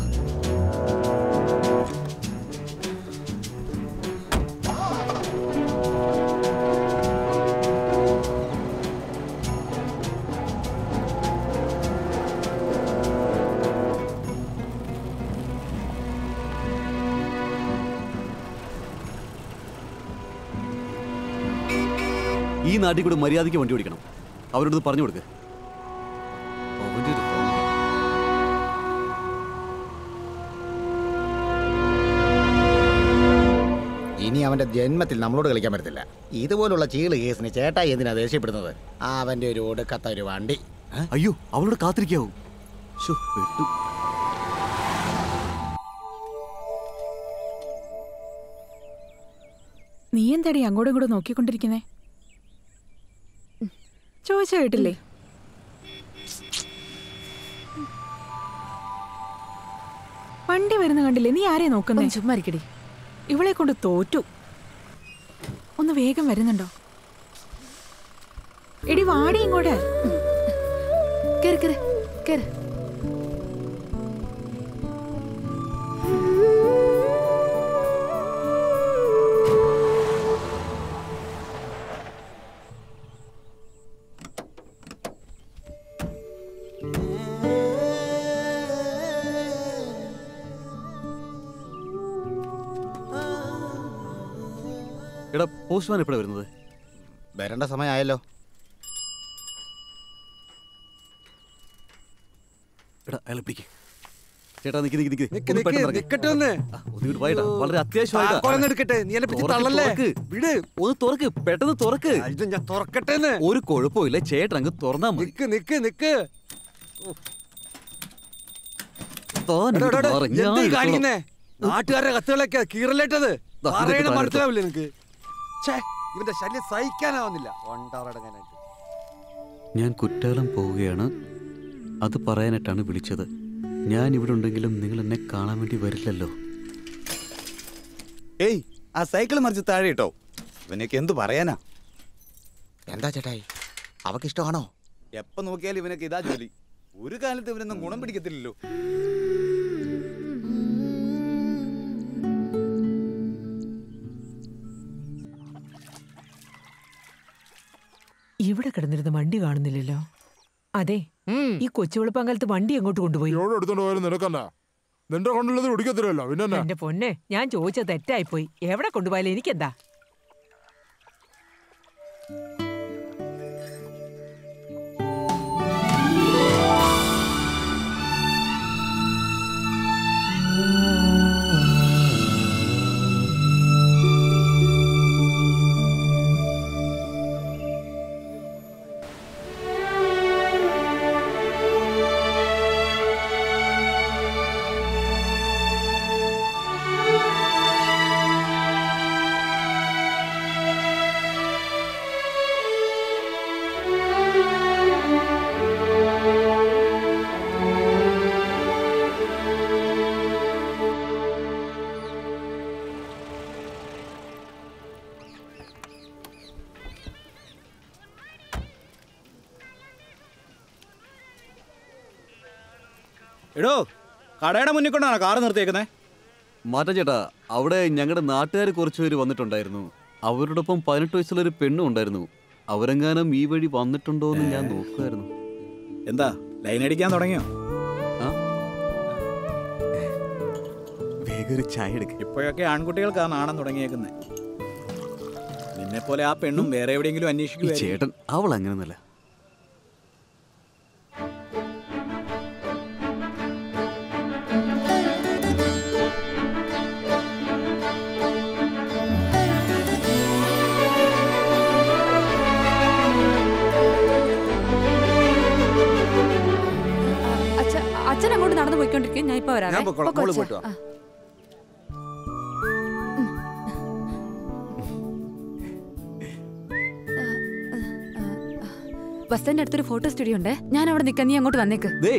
ഈ നാട്ടിൽ കൂടെ മര്യാദയ്ക്ക് വണ്ടി ഓടിക്കണം അവരോട് ഇത് പറഞ്ഞു കൊടുക്ക് ഇനി അവന്റെ ജന്മത്തിൽ നമ്മളോട് കളിക്കാൻ പറ്റത്തില്ല ഇതുപോലുള്ള ചീള് കേസിന് ചേട്ടായി എന്തിനാ ദേഷ്യപ്പെടുന്നത് അവന്റെ ഒരു ഒടുക്കത്ത ഒരു വണ്ടി അയ്യോ അവളോട് കാത്തിരിക്കാവൂ ശോ, പെട്ടു നീ എന്താടി അങ്ങോട്ടും ഇങ്ങോട്ടും നോക്കിക്കൊണ്ടിരിക്കുന്നേ ചോദിച്ച കേട്ടില്ലേ വണ്ടി വരുന്ന കണ്ടില്ലേ നീ ആരെയാ നോക്കുന്നേ ചുമ്മാ ഇരിക്കടി ഇവളെ കൊണ്ട് തോറ്റു ഒന്ന് വേഗം വരുന്നുണ്ടോ എടി വാടി ഇങ്ങോട്ട് കേറ് കേറ് കേറ് എടാ പോസ്റ്റ്മാൻ എപ്പോഴാണ് വരുന്നത് വരേണ്ട സമയമായല്ലോ എടാ അയാളെ പിടിക്ക് ചേട്ടാ നിക്ക് നിക്ക് നിക്ക് നിക്ക്, ഒന്ന് നിക്ക്, പെട്ടെന്ന് ഇറങ്ങ്. നിക്കട്ടെ ഒന്ന്. ആ, ഒന്ന് ഇങ്ങോട്ട് വായെടാ. വളരെ അത്യാവശ്യമായിട്ടാ. താക്കോലൊന്ന് എടുക്കട്ടെ. നീ എന്നെ പിടിച്ച് തുറക്ക്, തള്ളല്ലേ? തുറക്ക്. വിട്. ഒന്ന് തുറക്ക് പെട്ടെന്ന് തുറക്ക് ഇത് ഞാൻ തുറക്കട്ടെ ഒരു കുഴപ്പമില്ല ചേട്ടൻ അങ്ങ് തുറന്നാ മതി നിക്ക് നിക്ക് നിക്ക് താൻ എടാ, എടാ, ഇങ്ങോട്ട് എടാ, മാറ്. ഞാൻ എന്താ ഈ എടുത്തോളാം. കാണിക്കുന്നേ നാട്ടുകാരുടെ കത്തുകളൊക്കെ കീറലേറ്റത് ദാ, ഇതൊക്കെ പറയണ താഴെ മനസ്സിലാവില്ല നിനക്ക് ഛേ ഇവന്റെ ശല്യം സഹിക്കാനാവുന്നില്ല ഒണ്ടാറടങ്ങാനായിട്ട് ഞാൻ കുറ്റാലം പോവുകയാണ് അത് പറയാനായിട്ടാണ് വിളിച്ചത് ഞാൻ ഇവിടെ ഉണ്ടെങ്കിലും നിങ്ങൾ എന്നെ കാണാൻ വേണ്ടി വരില്ലല്ലോ ഏയ് ആ സൈക്കിൾ മറിച്ച് താഴെ ഇട്ടോ ഇവനൊക്കെ എന്ത് പറയാനാ എന്താ ചേട്ടായി അവക്ക് ഇഷ്ടമാണോ എപ്പോ നോക്കിയാലും ഇവനൊക്കെ ഇതാ ജോലി ഒരു കാലത്ത് ഇവനൊന്നും ഗുണം പിടിക്കത്തില്ലല്ലോ ഇവിടെ കിടന്നിരുന്ന വണ്ടി കാണുന്നില്ലല്ലോ അതെ ഈ കൊച്ചുവെളുപ്പങ്കലത്ത് വണ്ടി എങ്ങോട്ട് കൊണ്ടുപോയി എവിടെ എടുത്തോണ്ട് പോയാലും നിനക്കെന്നാ നിന്റെ കൊണ്ടുള്ളത് പിടിക്കത്തില്ലല്ലോ പിന്നെ എന്റെ പൊന്നെ ഞാൻ ചോദിച്ചത് തെറ്റായിപ്പോയി എവിടെ കൊണ്ടുപോയാലും എനിക്കെന്താ എടോ കടയുടെ മുന്നിൽ കൊണ്ടാണ് കാറ് നിർത്തിയേക്കുന്നേ മാറ്റം ചേട്ടാ അവിടെ ഞങ്ങളുടെ നാട്ടുകാർ കുറച്ച് പേര് വന്നിട്ടുണ്ടായിരുന്നു അവരോടൊപ്പം പതിനെട്ട് വയസ്സുള്ള ഒരു പെണ്ണും ഉണ്ടായിരുന്നു അവരെങ്ങാനും ഈ വഴി വന്നിട്ടുണ്ടോ എന്ന് ഞാൻ നോക്കുമായിരുന്നു എന്താ ലൈൻ അടിക്കാൻ തുടങ്ങിയോ വേഗം ഒരു ചായ എടുക്ക ഇപ്പോഴൊക്കെ ആൺകുട്ടികൾക്കാ നാണം തുടങ്ങിയേക്കുന്നത് നിന്നെ പോലെ ആ പെണ്ണും വേറെ എവിടെയെങ്കിലും ഈ അന്വേഷിക്കുക ചേട്ടൻ അവൾ അങ്ങനെയൊന്നല്ല അച്ഛൻ അച്ഛൻ അങ്ങോട്ട് നടന്നു പോയിക്കൊണ്ടിരിക്കും ഞാൻ ഇപ്പൊ വരാം ഞാൻ പൊക്കോളാം. മോള് പോയിട്ട് വാ. ബസ് സ്റ്റാൻഡിന്റെ അടുത്തൊരു ഫോട്ടോ സ്റ്റുഡിയോ ഉണ്ട് ഞാൻ അവിടെ നിൽക്കാം നീ അങ്ങോട്ട് വന്നേക്ക് ദേ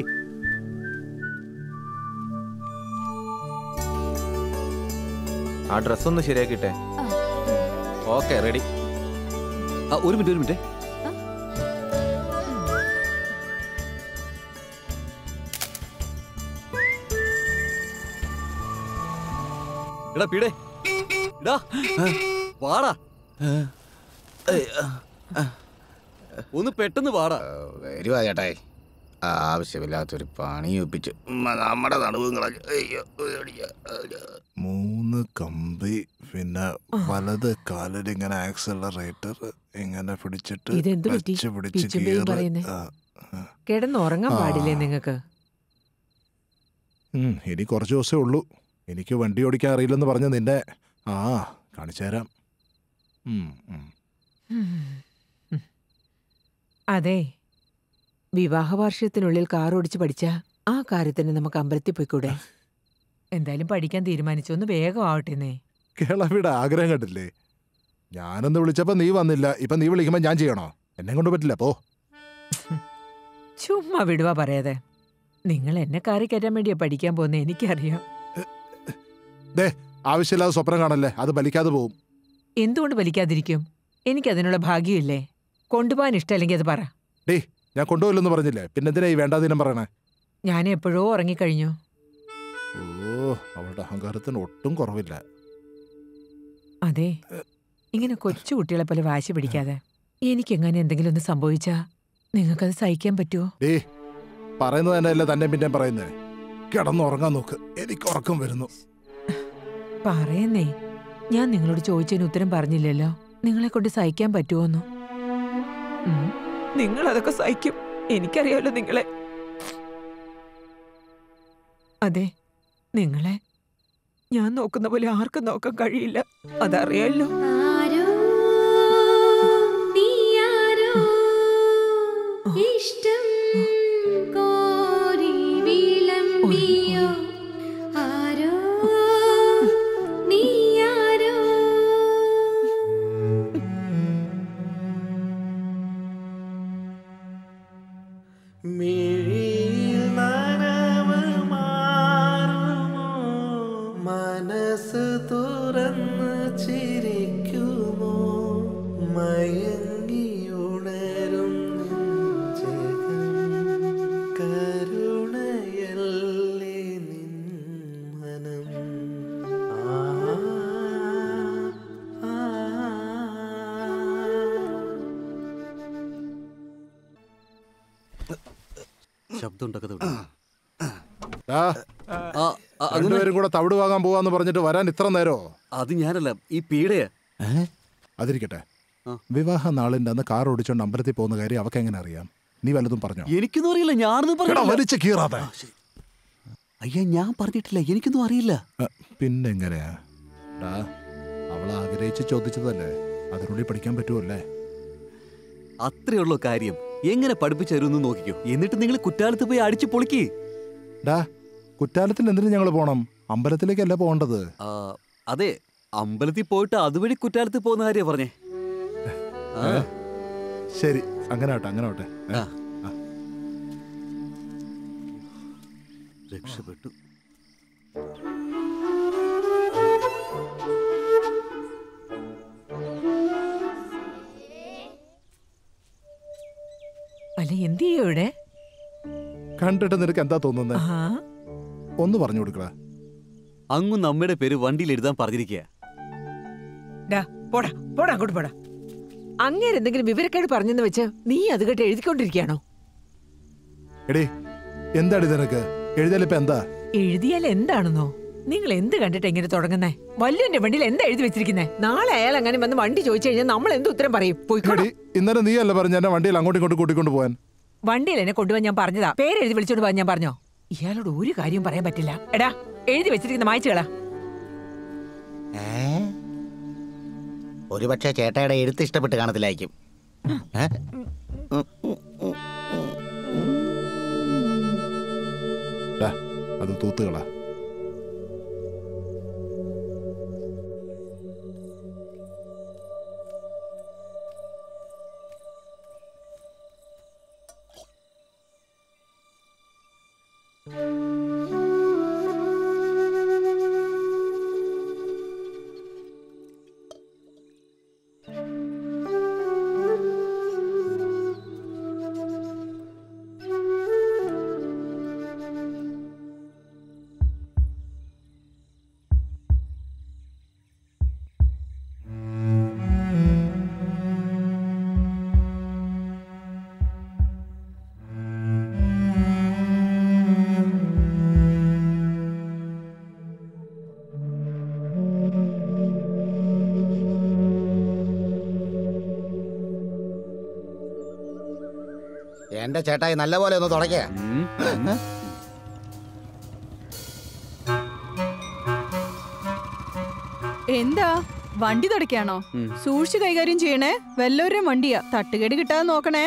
ആ ഡ്രസ് ഒന്ന് ശരിയാക്കിട്ടെ ഓക്കെ റെഡി ആ ഒരു മിനിറ്റ് ഒരു മിനിറ്റ് എടാ പീടേ എടാ വാടാ ഒന്ന് പെട്ടെന്ന് വാടാ വരുവാ ചേട്ടായി ആവശ്യമില്ലാത്തൊരു പണി ഒപ്പിച്ചു ഉമ്മ നമ്മുടെ നടുവും കളഞ്ഞു അയ്യോ അയ്യോ, അയ്യോ. മൂന്ന് കമ്പി പിന്നെ വലത് കാലിൽ ഇങ്ങനെ ആക്സലറേറ്റർ ഇങ്ങനെ പിടിച്ചിട്ട് ഇതെന്ത് പറ്റി? ക്ലച്ച് പിടിച്ച് പിച്ചുമ്പേയും gear, പറയുന്നേ? ആ, കിടന്നുറങ്ങാൻ ആ. പാടില്ലേ നിങ്ങക്ക് ഉം, ഇനി കുറച്ച് ദിവസമേ ഉള്ളൂ എനിക്ക് വണ്ടി ഓടിക്കാൻ അറിയില്ലെന്ന് പറഞ്ഞ നിന്നെ ആ കാണിച്ചു തരാം ഉം, ഉം. അതെ വിവാഹ വാർഷികത്തിനുള്ളിൽ കാർ ഓടിച്ച് പഠിച്ച ആ കാര്യത്തിന് നമുക്ക് അമ്പലത്തിൽ പോയിക്കൂടെ എന്തായാലും പഠിക്കാൻ തീരുമാനിച്ചു ഒന്ന് വേഗം ആവട്ടെന്നേ കിളവിയുടെ ആഗ്രഹം കണ്ടില്ലേ ഞാനൊന്ന് വിളിച്ചപ്പോ നീ വന്നില്ല ഇപ്പൊ നീ വിളിക്കുമ്പോ ഞാൻ ചെയ്യണോ എന്നെ കൊണ്ട് പറ്റില്ല പോ ചുമ്മാ വിടുവാ പറയാതെ നിങ്ങൾ എന്നെ കാറി കയറ്റാൻ വേണ്ടിയാ പഠിക്കാൻ പോകുന്നത് എനിക്കറിയാം ദേ ആവശ്യമില്ലാതെ സ്വപ്നം കാണല്ലേ അത് ബലിക്കാതെ പോവും എന്തുകൊണ്ട് വലിക്കാതിരിക്കും എനിക്കതിനുള്ള ഭാഗ്യമില്ലേ കൊണ്ടുപോകാൻ ഇഷ്ടമല്ലെങ്കിൽ അത് പറ ഡേ ഞാൻ കൊണ്ടുപോയില്ലെന്ന് പറഞ്ഞില്ലേ പിന്നെ എന്തിനാ ഈ വേണ്ടാതീനം പറയണേ ഞാൻ എപ്പോഴോ ഉറങ്ങിക്കഴിഞ്ഞു ഓ അവളുടെ അഹങ്കാരത്തിന് ഒട്ടും കുറവില്ല അതെ ഇങ്ങനെ കൊച്ചു കുട്ടികളെ പോലെ വാശി പിടിക്കാതെ എനിക്കെങ്ങനെ എന്തെങ്കിലും ഒന്ന് സംഭവിച്ചാ നിങ്ങൾക്കത് സഹിക്കാൻ പറ്റുമോ ഡേ പറയുന്നത് തന്നെയല്ലേ തന്നെ പിന്നെ പറയുന്നേ കിടന്നുറങ്ങാൻ നോക്ക് എനിക്ക് ഉറക്കം വരുന്നു പറയുന്നേ ഞാൻ നിങ്ങളോട് ചോദിച്ചതിന് ഉത്തരം പറഞ്ഞില്ലല്ലോ നിങ്ങളെ കൊണ്ട് സഹിക്കാൻ പറ്റുമോന്നു നിങ്ങൾ അതൊക്കെ സഹിക്കും എനിക്കറിയാമല്ലോ നിങ്ങളെ അതെ നിങ്ങളെ ഞാൻ നോക്കുന്ന പോലെ ആർക്കും നോക്കാൻ കഴിയില്ല അതറിയാലോ ഇഷ്ടം കോരി വിളമ്പിയോ ആരോ നീയാരോ മിഴിയിൽ നനവ് മാറുമോ മനസ്സ് തുറന്ന് ചിരിക്കുമോ മയങ്ങി ഉണരും നെഞ്ചകം കരുണയല്ലേ നിൻ മനം ആ ആ ശബ്ദം ഉണ്ടാക്കാതെ ആ, രണ്ടുപേരും കൂടെ തവിട് വാങ്ങാൻ പോവാന്ന് പറഞ്ഞിട്ട് വരാൻ ഇത്ര നേരോ അത് ഞാനല്ല ഈ പീഡയാ അതിരിക്കട്ടെ വിവാഹ നാളിന്റെ അന്ന് കാർ ഓടിച്ചോണ്ട് അമ്പലത്തിൽ പോകുന്ന കാര്യം അവക്ക് എങ്ങനെ അറിയാം നീ വല്ലതും പറഞ്ഞോ എനിക്കൊന്നും അറിയില്ല ഞാനൊന്നും എടാ, പറഞ്ഞില്ല. വലിച്ച് കീറാതെ അയ്യ ഞാൻ പറഞ്ഞിട്ടില്ല എനിക്കൊന്നും അറിയില്ല പിന്നെ എങ്ങനെയാ ഡാ അവൾ ആഗ്രഹിച്ച് ചോദിച്ചതല്ലേ അതിനുള്ളിൽ പഠിക്കാൻ പറ്റുമല്ലേ അത്രേ ഉള്ളൂ കാര്യം എങ്ങനെ പഠിപ്പിച്ചു തരുമെന്ന് നോക്കിക്കോ എന്നിട്ട് നിങ്ങൾ കുറ്റാലത്ത് പോയി അടിച്ചു പൊളിക്ക് ഡാ കുറ്റാലത്തിൽ എന്തിനു ഞങ്ങൾ പോണം അമ്പലത്തിലേക്കല്ല പോകേണ്ടത് ആ, അതെ അമ്പലത്തിൽ പോയിട്ട് അതുവഴി കുറ്റാലത്ത് പോകുന്ന കാര്യം പറഞ്ഞേ ആ. ഏ? ശരി അങ്ങനെ ആട്ടെ അങ്ങനെ ആട്ടെ ഏ? ആ. രക്ഷപ്പെട്ടു അല്ല എന്ത് ചെയ്യോ ഇവിടെ കണ്ടിട്ട് നിനക്ക് എന്താ തോന്നുന്നത് ആ ഒന്ന് പറഞ്ഞു കൊടുക്കടാ അങ്ങ് നമ്മുടെ പേര് വണ്ടിയിൽ എഴുതാൻ പറഞ്ഞിരിക്കുക ഡാ പോടാ പോടാ അങ്ങോട്ട് പോടാ അങ്ങേര് എന്തെങ്കിലും വിവരക്കേട് പറഞ്ഞെന്ന് വെച്ച് നീ അത് കേട്ട് എഴുതിക്കൊണ്ടിരിക്കുകയാണോ എടേ എന്താണ് നിനക്ക് എഴുതിയാലിപ്പോ എന്താ എഴുതിയാൽ എന്താണെന്നോ നിങ്ങൾ എന്ത് കണ്ടിട്ട് എങ്ങനെ തുടങ്ങുന്നേ വല്ലുവിന്റെ വണ്ടിയിൽ എന്താ എഴുതി വെച്ചിരിക്കുന്നേ നാളെ അയാൾ അങ്ങനെ വന്ന് വണ്ടി ചോദിച്ചു കഴിഞ്ഞാൽ നമ്മൾ എന്ത് ഉത്തരം പറയും പോയിക്കോട്ടെ എടി ഇന്നലെ നീ അല്ല പറഞ്ഞ എന്നെ വണ്ടിയിൽ അങ്ങോട്ടും ഇങ്ങോട്ടും കൂട്ടിക്കൊണ്ട് പോവാൻ വണ്ടിയിൽ എന്നെ കൊണ്ടുപോകാൻ ഞാൻ പറഞ്ഞതാ പേരെഴുതി വിളിച്ചോണ്ട് പോകാൻ ഞാൻ പറഞ്ഞോ ഇയാളോട് ഒരു കാര്യവും പറയാൻ പറ്റില്ല എടാ എഴുതി വെച്ചിരിക്കുന്ന മായ്ച്ചുകളാ ഒരു പക്ഷേ ചേട്ടായുടെ എഴുത്ത് ഇഷ്ടപ്പെട്ട് കാണത്തില്ലായിരിക്കും ഏ? ഡാ, അത് തൂത്തുകളാ എന്റെ ചേട്ടായി നല്ലപോലെ ഒന്ന് തുടങ്ങിയ എന്താ വണ്ടി തുടക്കാണോ ഉം. സൂക്ഷിച്ച് കൈകാര്യം ചെയ്യണേ വല്ലവരുടെയും വണ്ടിയാ തട്ടുകേട് കിട്ടാതെ നോക്കണേ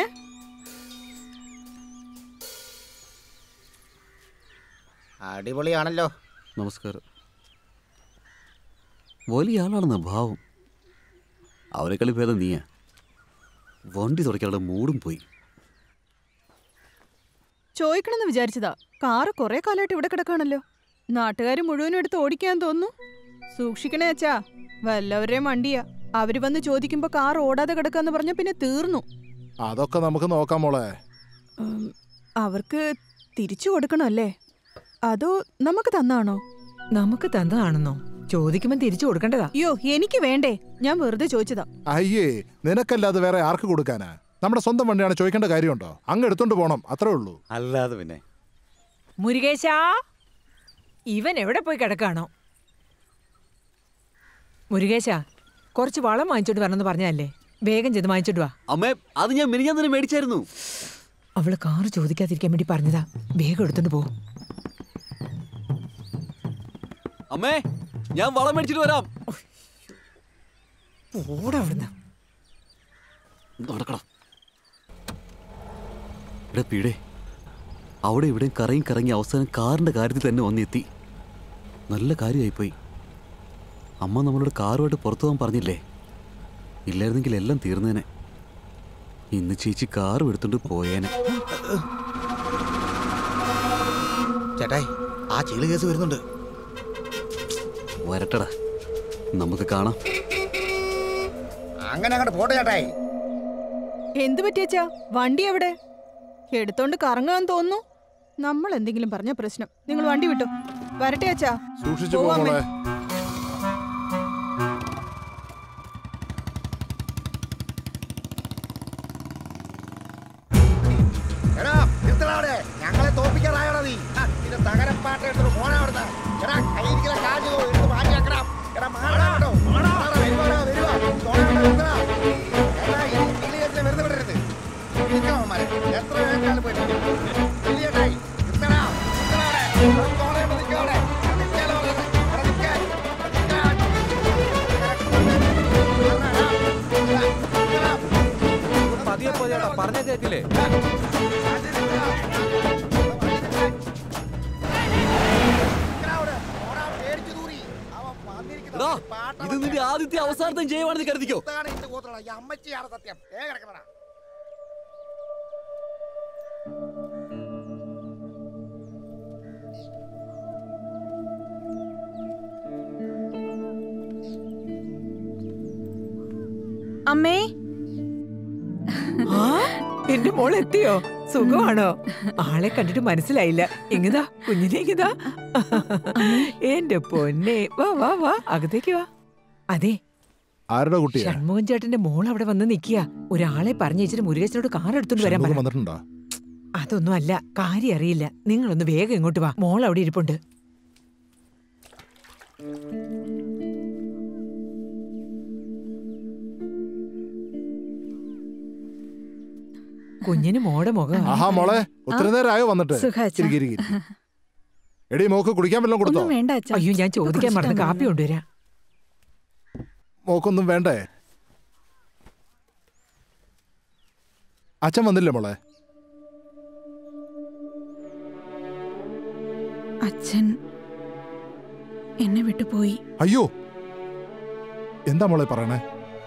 അടിപൊളിയാണല്ലോ നമസ്കാരം വലിയ ആളാണെന്ന ഭാവം അവരെക്കളി ഭേദം നീയാ വണ്ടി തുടക്കാനുള്ള മൂടും പോയി ചോദിക്കണമെന്ന് വിചാരിച്ചതാ കാറ് കുറെ കാലമായിട്ട് ഇവിടെ കിടക്കാണല്ലോ നാട്ടുകാർ മുഴുവനും എടുത്ത് ഓടിക്കാൻ തോന്നുന്നു സൂക്ഷിക്കണേ അച്ഛാ വല്ലവരുടെയും വണ്ടിയാ അവര് വന്ന് ചോദിക്കുമ്പോ കാർ ഓടാതെ കിടക്കാന്ന് പറഞ്ഞ പിന്നെ തീർന്നു അതൊക്കെ നമുക്ക് നോക്കാം മോളെ ഉം, അവർക്ക് തിരിച്ചു കൊടുക്കണമല്ലേ അതോ നമുക്ക് തന്നാണോ നമുക്ക് തന്നതാണെന്നോ ചോദിക്കുമ്പോ തിരിച്ചു കൊടുക്കേണ്ടതാ അയ്യോ എനിക്ക് വേണ്ടേ ഞാൻ വെറുതെ ചോദിച്ചതാ അയ്യേ നിനക്കല്ലാതെ വേറെ ആർക്ക് കൊടുക്കാനാ നമ്മുടെ സ്വന്തം വണ്ടിയാണ് ചോദിക്കേണ്ട കാര്യമുണ്ടോ അങ്ങ് എടുത്തോണ്ട് പോണം അത്രേ ഉള്ളൂ അല്ലാതെ പിന്നെ മുരുകേശാ ഇവൻ എവിടെ പോയി കിടക്കാണോ മുരുകേശ കുറച്ച് വളം വാങ്ങിച്ചോണ്ട് വരണമെന്ന് പറഞ്ഞല്ലേ വേഗം ചെയ്ത് വാങ്ങിച്ചോണ്ട് വാ അമ്മേ അത് ഞാൻ മിനിഞ്ഞാൻ തന്നെ മേടിച്ചായിരുന്നു അവള് കാറ് ചോദിക്കാതിരിക്കാൻ വേണ്ടി പറഞ്ഞതാ വേഗം എടുത്തോണ്ട് പോ അമ്മേ ഞാൻ വളം മേടിച്ചിട്ട് വരാം ഓടാ അവിടുന്ന് നടക്കണം ഇവിടെ പീടേ അവിടെ ഇവിടെയും കറങ്ങി കറങ്ങി അവസാനം കാറിന്റെ കാര്യത്തിൽ തന്നെ വന്നെത്തി നല്ല കാര്യമായിപ്പോയി അമ്മ നമ്മളോട് കാറുമായിട്ട് പുറത്തു പോകാൻ പറഞ്ഞില്ലേ ഇല്ലായിരുന്നെങ്കിൽ എല്ലാം തീർന്നേനെ ഇന്ന് ചേച്ചി കാറും എടുത്തോണ്ട് പോയേനെ ചേട്ടായി ആ ചെളി കേസ് വരുന്നുണ്ട് വരട്ടടാ നമുക്ക് കാണാം അങ്ങനെ അങ്ങോട്ട് പോട്ടെ ചേട്ടായി എന്ത് പറ്റിയച്ചാ വണ്ടി എവിടെ എടുത്തോണ്ട് കറങ്ങാൻ തോന്നുന്നു നമ്മൾ എന്തെങ്കിലും പറഞ്ഞ പ്രശ്നം നിങ്ങൾ വണ്ടി വിട്ടോ വരട്ടെ അച്ഛാ സൂക്ഷിച്ചു പോ പോവാം, മോളെ എടാ നിർത്തടാ അവിടെ ഞങ്ങളെ തോപ്പിക്കാറായടാ നീ ആ, നിന്റെ തകരപ്പാട്ട എടുത്തിട്ട് പോണാ അവിടുന്ന് എടാ കയ്യിരിക്കുന്ന കാശ് എടുത്ത് മാറ്റി വെക്കണം എടാ മാറാ കേട്ടോ മാറാ വരുവാടാ വരുവാ തോണാ നിർത്തടാ എടാ ഈ കിളി കേസിനെ വെറുതെ വിടരുത് ഇരിക്കണം അവന്മാരെ എത്ര വേഗം പോയിട്ട് കിളിയേട്ടായി നിർത്തടാ നിർത്തടാ അവിടെ എടാ, തോണേ നിൽക്കാം അവിടെ എടാ, നിൽക്കാലോ അവിടെ. എടാ, നിൽക്കാൻ. എടാ, നിൽക്കാൻ. പതിയെ പോയേട്ടാ പറഞ്ഞ കേക്കില്ലേ എടാ, ഇത് നിന്റെ ആദ്യത്തെ അവസാനത്തെ ജയമാണെന്ന് കരുതിക്കോ ഇതാണ് ഇന്റെ കൂത്തുള്ള ഈ അമ്മച്ചിയാണ് സത്യം ഏ കിടക്കണടാ അമ്മേ ആ എന്റെ മോൾ എത്തിയോ സുഖമാണോ ആളെ കണ്ടിട്ട് മനസ്സിലായില്ല ഇങ്ങതാ കുഞ്ഞിനെ ഇങ്ങതാ എന്റെ പൊന്നെ വാ വാ വാ അകത്തേക്ക് വാ അതെ ആരുടെ കുട്ടിയാ ഷൺമോഹൻ ചേട്ടന്റെ മോൾ അവിടെ വന്ന് നിക്കുക ഒരാളെ പറഞ്ഞയച്ചിട്ട് മുരുകേശനോട് കാർ എടുത്തോണ്ട് വരാൻ ഷൺമുഖം പറ വന്നിട്ടുണ്ടോ അതൊന്നും അല്ല കാര്യം അറിയില്ല നിങ്ങളൊന്ന് വേഗം ഇങ്ങോട്ട് വാ മോൾ അവിടെ ഇരിപ്പുണ്ട് കുഞ്ഞിന് മോടെ മുഖം ആഹാ മോളെ ഒത്തിരി നേരം ആയോ വന്നിട്ട് സുഖാ അച്ഛാ. ഇരിക്ക്, ഇരിക്ക്, ഇരിക്ക്. എടീ മോക്ക് കുടിക്കാൻ വല്ലതും കൊടുത്തോ ഒന്നും വേണ്ട അച്ഛാ അയ്യോ ഞാൻ ഇപ്പൊ ചോദിക്കാൻ മറന്ന് കുടിച്ചിട്ടാ കാപ്പി കൊണ്ടുവരാം മോക്കൊന്നും വേണ്ടേ അച്ഛൻ വന്നില്ലേ മോളെ അച്ഛൻ എന്നെ വിട്ടു പോയി അയ്യോ എന്താ മോളെ പറയണേ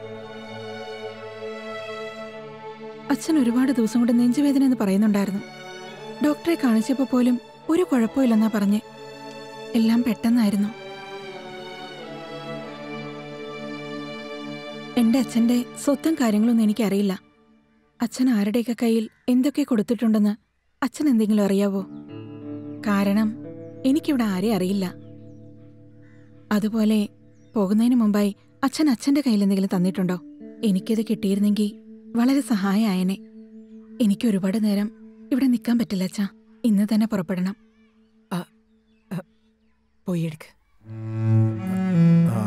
അച്ഛൻ ഒരുപാട് ദിവസം കൊണ്ട് നെഞ്ചുവേദന എന്ന് പറയുന്നുണ്ടായിരുന്നു ഡോക്ടറെ കാണിച്ചപ്പോൾ പോലും ഒരു കുഴപ്പമില്ലെന്നാ പറഞ്ഞ് എല്ലാം പെട്ടെന്നായിരുന്നു എന്റെ അച്ഛന്റെ സ്വത്തും കാര്യങ്ങളൊന്നും എനിക്കറിയില്ല അച്ഛൻ ആരുടെയൊക്കെ കയ്യിൽ എന്തൊക്കെ കൊടുത്തിട്ടുണ്ടെന്ന് അച്ഛൻ എന്തെങ്കിലും അറിയാവോ കാരണം എനിക്കിവിടെ ആരെയും അറിയില്ല അതുപോലെ പോകുന്നതിന് മുമ്പായി അച്ഛൻ അച്ഛന്റെ കയ്യിൽ എന്തെങ്കിലും തന്നിട്ടുണ്ടോ എനിക്കത് കിട്ടിയിരുന്നെങ്കിൽ വളരെ സഹായമായനെ എനിക്ക് ഒരുപാട് നേരം ഇവിടെ നിൽക്കാൻ പറ്റില്ല അച്ഛാ ഇന്ന് തന്നെ പുറപ്പെടണം പോയി എടുക്ക് ആ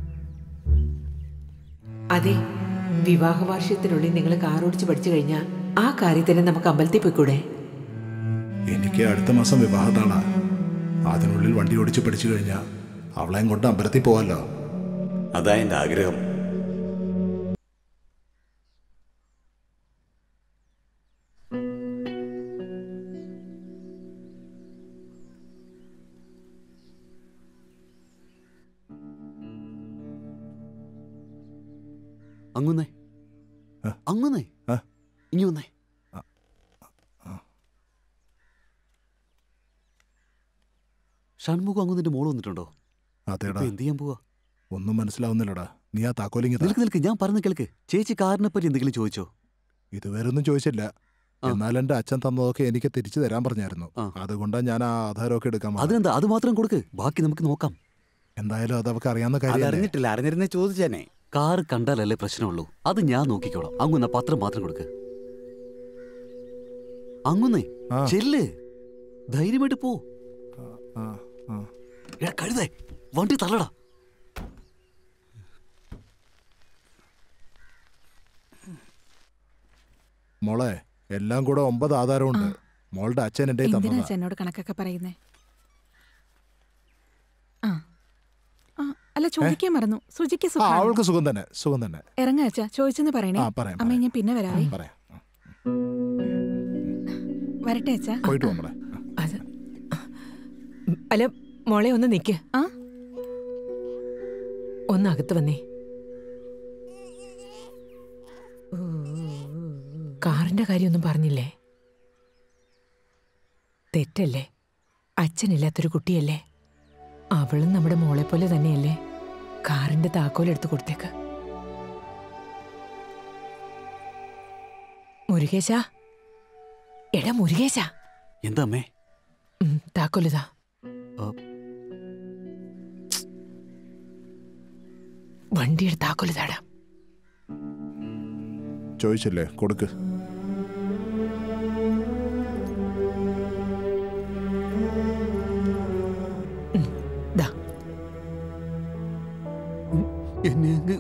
അതെ വിവാഹ വാർഷികത്തിനുള്ളിൽ നിങ്ങൾ കാർ ഓടിച്ച് പഠിച്ചു കഴിഞ്ഞാൽ ആ കാര്യത്തിന് നമുക്ക് അമ്പലത്തിൽ പോയിക്കൂടെ എനിക്ക് അടുത്ത മാസം വിവാഹത്താണ് അതിനുള്ളിൽ വണ്ടി ഓടിച്ച് പഠിച്ചു കഴിഞ്ഞാൽ അവളെയും കൊണ്ട് അമ്പലത്തിൽ പോവാലോ അതാ എൻ്റെ ആഗ്രഹം അങ്ങുന്നേ അങ്ങുന്നേ ഇനി വന്നേ ഷൺമുഖം അങ്ങുന്നിന്റെ മോള് വന്നിട്ടുണ്ടോ അതേടാ ഇപ്പൊ എന്ത് ചെയ്യാൻ പോവാ ഒന്നും മനസ്സിലാവുന്നില്ലടാ നീ ആ താക്കോലിങ്ങ നിൽക്ക് നിൽക്ക് ഞാൻ പറഞ്ഞു കേൾക്ക് ചേച്ചി കാറിനെ പറ്റി എന്തെങ്കിലും ചോദിച്ചോ ഇതുവരെ ഒന്നും ചോദിച്ചില്ല എന്നാൽ എന്റെ അച്ഛൻ തന്നതൊക്കെ എനിക്ക് തിരിച്ചു തരാൻ പറഞ്ഞായിരുന്നു അതുകൊണ്ടാണ് ഞാൻ ആ ആധാരമൊക്കെ എടുക്കാൻ വന്നത്. അതിനെന്താ അത് മാത്രം കൊടുക്ക് ബാക്കി നമുക്ക് നോക്കാം എന്തായാലും അത് അവർക്ക് അറിയാവുന്ന അത് കാര്യം അറിഞ്ഞിട്ടില്ല അറിഞ്ഞിരുന്നേ ചോദിച്ചേനെ കാർ കണ്ടാലല്ലേ പ്രശ്നമുള്ളൂ അത് ഞാൻ നോക്കിക്കോളാം അങ്ങുന്ന പത്രം മാത്രം കൊടുക്ക് അങ്ങുന്നേ ചെല്ല് ധൈര്യമായിട്ട് പോ എടാ കഴുതേ വണ്ടി തള്ളടാ മോളെ എല്ലാം കൂടെ ഒമ്പത് ആധാരമുണ്ട് മോളുടെ അച്ഛൻ എന്റെ കയ്യിൽ എന്തിനാ തന്നതാ അച്ഛൻ എന്നോട് കണക്കൊക്കെ പറയുന്നേ ആ ആ, അല്ല ചോദിക്കാൻ മറന്നു സുജിക്ക് ആ സുഖാണോ? അവൾക്ക് സുഖം തന്നെ സുഖം തന്നെ ഇറങ്ങ അച്ഛാ ചോദിച്ചെന്ന് പറയണേ ആ, പറയാം, അമ്മ ഞാൻ പിന്നെ വരാവേ പറയാം വരട്ടെ അച്ഛാ പോയിട്ട് പോ മോളെ അല്ല മോളെ ഒന്ന് നിക്ക് ആ ഒന്ന് അകത്ത് വന്നേ കാറിന്റെ കാര്യമൊന്നും പറഞ്ഞില്ലേ തെറ്റല്ലേ അച്ഛനില്ലാത്തൊരു കുട്ടിയല്ലേ അവളും നമ്മുടെ മോളെ പോലെ തന്നെയല്ലേ കാറിന്റെ താക്കോലെടുത്ത് കൊടുത്തേക്ക് മുരുകേശ എടാ മുരുകേശ എന്താ അമ്മേ ഉം, താക്കോലിതാ വണ്ടിയുടെ താക്കോലിതാടാ ചോദിച്ചില്ലേ കൊടുക്ക് ദാ എന്നെ അങ്ങ്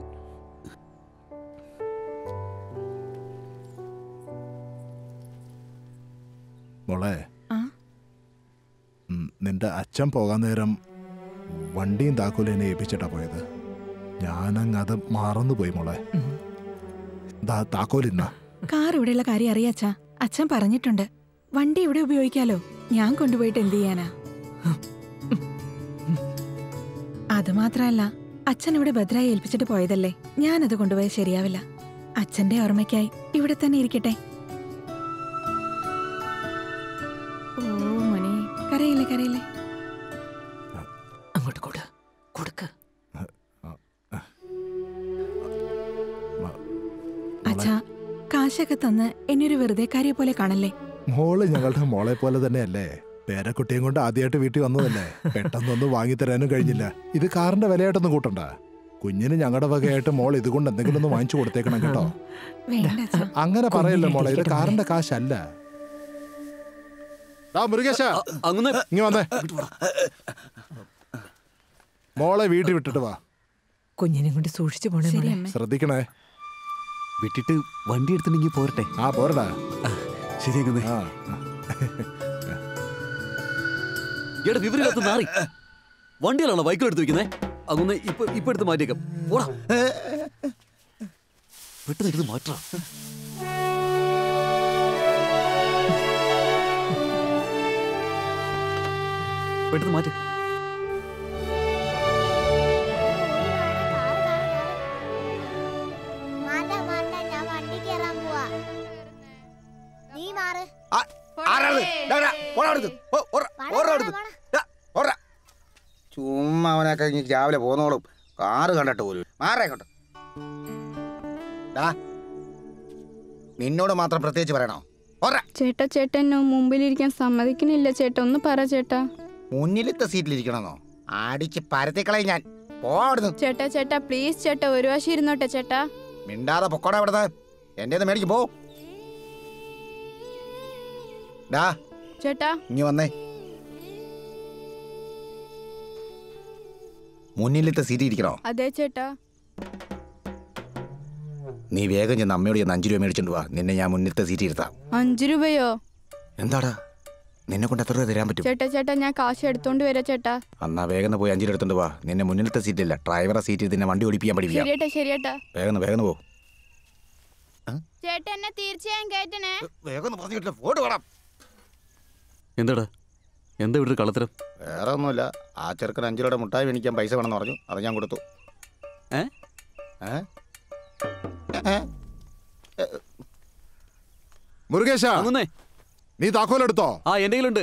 മോളെ ആ? ഉം, നിന്റെ അച്ഛൻ പോകാൻ നേരം വണ്ടിയും താക്കോലും എന്നെ ഏൽപ്പിച്ചിട്ടാ പോയത് ഞാനങ്ങ് അത് മറന്നുപോയി മോളെ ദാ താക്കോലിന്നാ കാർ ഇവിടെയുള്ള കാര്യം അറിയാച്ചാ അച്ഛൻ പറഞ്ഞിട്ടുണ്ട് വണ്ടി ഇവിടെ ഉപയോഗിക്കാലോ ഞാൻ കൊണ്ടുപോയിട്ട് എന്ത് ചെയ്യാനാ അത് മാത്രല്ല അച്ഛൻ ഇവിടെ ഭദ്രായി ഏൽപ്പിച്ചിട്ട് പോയതല്ലേ ഞാനത് കൊണ്ടുപോയാൽ ശരിയാവില്ല അച്ഛന്റെ ഓർമ്മയ്ക്കായി ഇവിടെ തന്നെ ഇരിക്കട്ടെ ഓ മോനെ കരയില്ലേ കരയില്ലേ അങ്ങോട്ട് കൊടു കൊടുക്ക് അച്ഛാ കാശൊക്കെ തന്ന് എന്നെ ഒരു വെറുതെക്കാരിയെ പോലെ കാണല്ലേ മോള് ഞങ്ങളുടെ മോളെ പോലെ തന്നെയല്ലേ പേരക്കുട്ടിയും കൊണ്ട് ആദ്യമായിട്ട് വീട്ടിൽ വന്നതല്ലേ പെട്ടെന്നൊന്നും വാങ്ങിത്തരാനും കഴിഞ്ഞില്ല ഇത് കാറിന്റെ വിലയായിട്ടൊന്നും കൂട്ടണ്ട കുഞ്ഞിന് ഞങ്ങളുടെ വകയായിട്ട് മോൾ ഇതുകൊണ്ട് എന്തെങ്കിലും ഒന്ന് വാങ്ങിച്ചു കൊടുത്തേക്കണം കേട്ടോ വേണ്ട അച്ഛാ അങ്ങനെ പറയല്ലേ മോളെ ഇത് കുഞ്ഞിനെ കാറിന്റെ കാശല്ല ദാ മുരുകേശ ഇങ്ങ് വന്നേ മോളെ വീട്ടിൽ വിട്ടിട്ട് വാ കുഞ്ഞിനെ കൊണ്ട് സൂക്ഷിച്ചു പോണേ മോളെ ശ്രദ്ധിക്കണേ വിട്ടിട്ട് വണ്ടി എടുത്തിട്ടുണ്ടെങ്കിൽ പോരട്ടെ ആ പോരടാ ശരിയാക്കുന്നേ എടാ വിവരമില്ലാത്ത നാറി വണ്ടിയിലാണോ ബൈക്കിലെടുത്ത് വെക്കുന്നേ അങ്ങനെ ഇപ്പൊ ഇപ്പൊ എടുത്ത് മാറ്റിയേക്കാം പോടാ പെട്ടെന്ന് എടുത്ത് മാറ്റാ പെട്ടെന്ന് മാറ്റ് മാണ്ട മാണ്ട ഞാൻ വണ്ടി കയറാൻ പോവാ നീ മാറ് ആരാണ് ഡാ, ഡാ, പോടാ അവിടുന്ന്. പോ, ഓടാ, ഓടാ അവിടുന്ന്. ഡാ, ഓടാ. ചുമ്മാ അവനെ കഴിഞ്ഞ് രാവിലെ പോന്നോളും കാറ് കണ്ടിട്ട് പോലും മാറേക്കോട്ടെ ഡാ നിന്നോട് മാത്രം പ്രത്യേകിച്ച് പറയണോ ഓടാ ചേട്ടാ ചേട്ടാ എന്നെ മുമ്പിലിരിക്കാൻ സമ്മതിക്കണില്ല ചേട്ടാ ഒന്ന് പറ ചേട്ടാ മുന്നിലത്തെ സീറ്റിലിരിക്കണമെന്നോ അടിച്ച് പരത്തിക്കളയും ഞാൻ പോ അവിടുന്ന് ചേട്ടാ ചേട്ടാ പ്ലീസ് ചേട്ടാ ഒരു വശം ഇരുന്നോട്ടെ ചേട്ടാ മിണ്ടാതെ പൊക്കോടാ ഇവിടുന്ന് എൻ്റെ മേടിക്കും പോ ഡാ ചേട്ടാ ഇനി വന്നേ മുന്നിലത്തെ സീറ്റ് ഇരിക്കണോ അതെ ചേട്ടാ നീ വേഗം ചെന്ന് അമ്മയോട് ചെന്ന് അഞ്ച് രൂപ മേടിച്ചോണ്ട് വാ നിന്നെ ഞാൻ മുന്നിലത്തെ സീറ്റ് ഇരുത്താം അഞ്ചു രൂപയോ എന്താടാ നിന്നെ കൊണ്ട് എത്ര രൂപ തരാൻ പറ്റും ചേട്ടാ ചേട്ടാ ഞാൻ കാശ് എടുത്തോണ്ട് വരാ ചേട്ടാ എന്നാ വേഗം ഒന്ന് പോയി അഞ്ച് രൂപ എടുത്തോണ്ട് വാ നിന്നെ മുന്നിലത്തെ സീറ്റില്ല ഡ്രൈവറെ സീറ്റിൽ നിന്നെ വണ്ടി ഓടിപ്പിക്കാൻ പഠിപ്പിക്കാം ശരിയേട്ടാ ശരിയേട്ടാ വേഗം ഒന്ന്, വേഗം ഒന്ന് പോ ചേട്ടാ എന്നെ തീർച്ചയായും കേട്ടണേ വേഗം പറഞ്ഞിട്ട് ഫോട്ടോ വേണം എന്താടാ എന്താ ഇവിടെ ഒരു കള്ളത്തരം വേറെ ഒന്നുമില്ല ആ ചെറുക്കൻ അഞ്ചു രൂപയുടെ മുട്ടായി മേടിക്കാൻ പൈസ വേണമെന്ന് പറഞ്ഞു അത് ഞാൻ കൊടുത്തു ഏ ഏ? ഏ? മുരുകേശ നീ താക്കോലെടുത്തോ ആ എന്റെ കയ്യിലുണ്ട്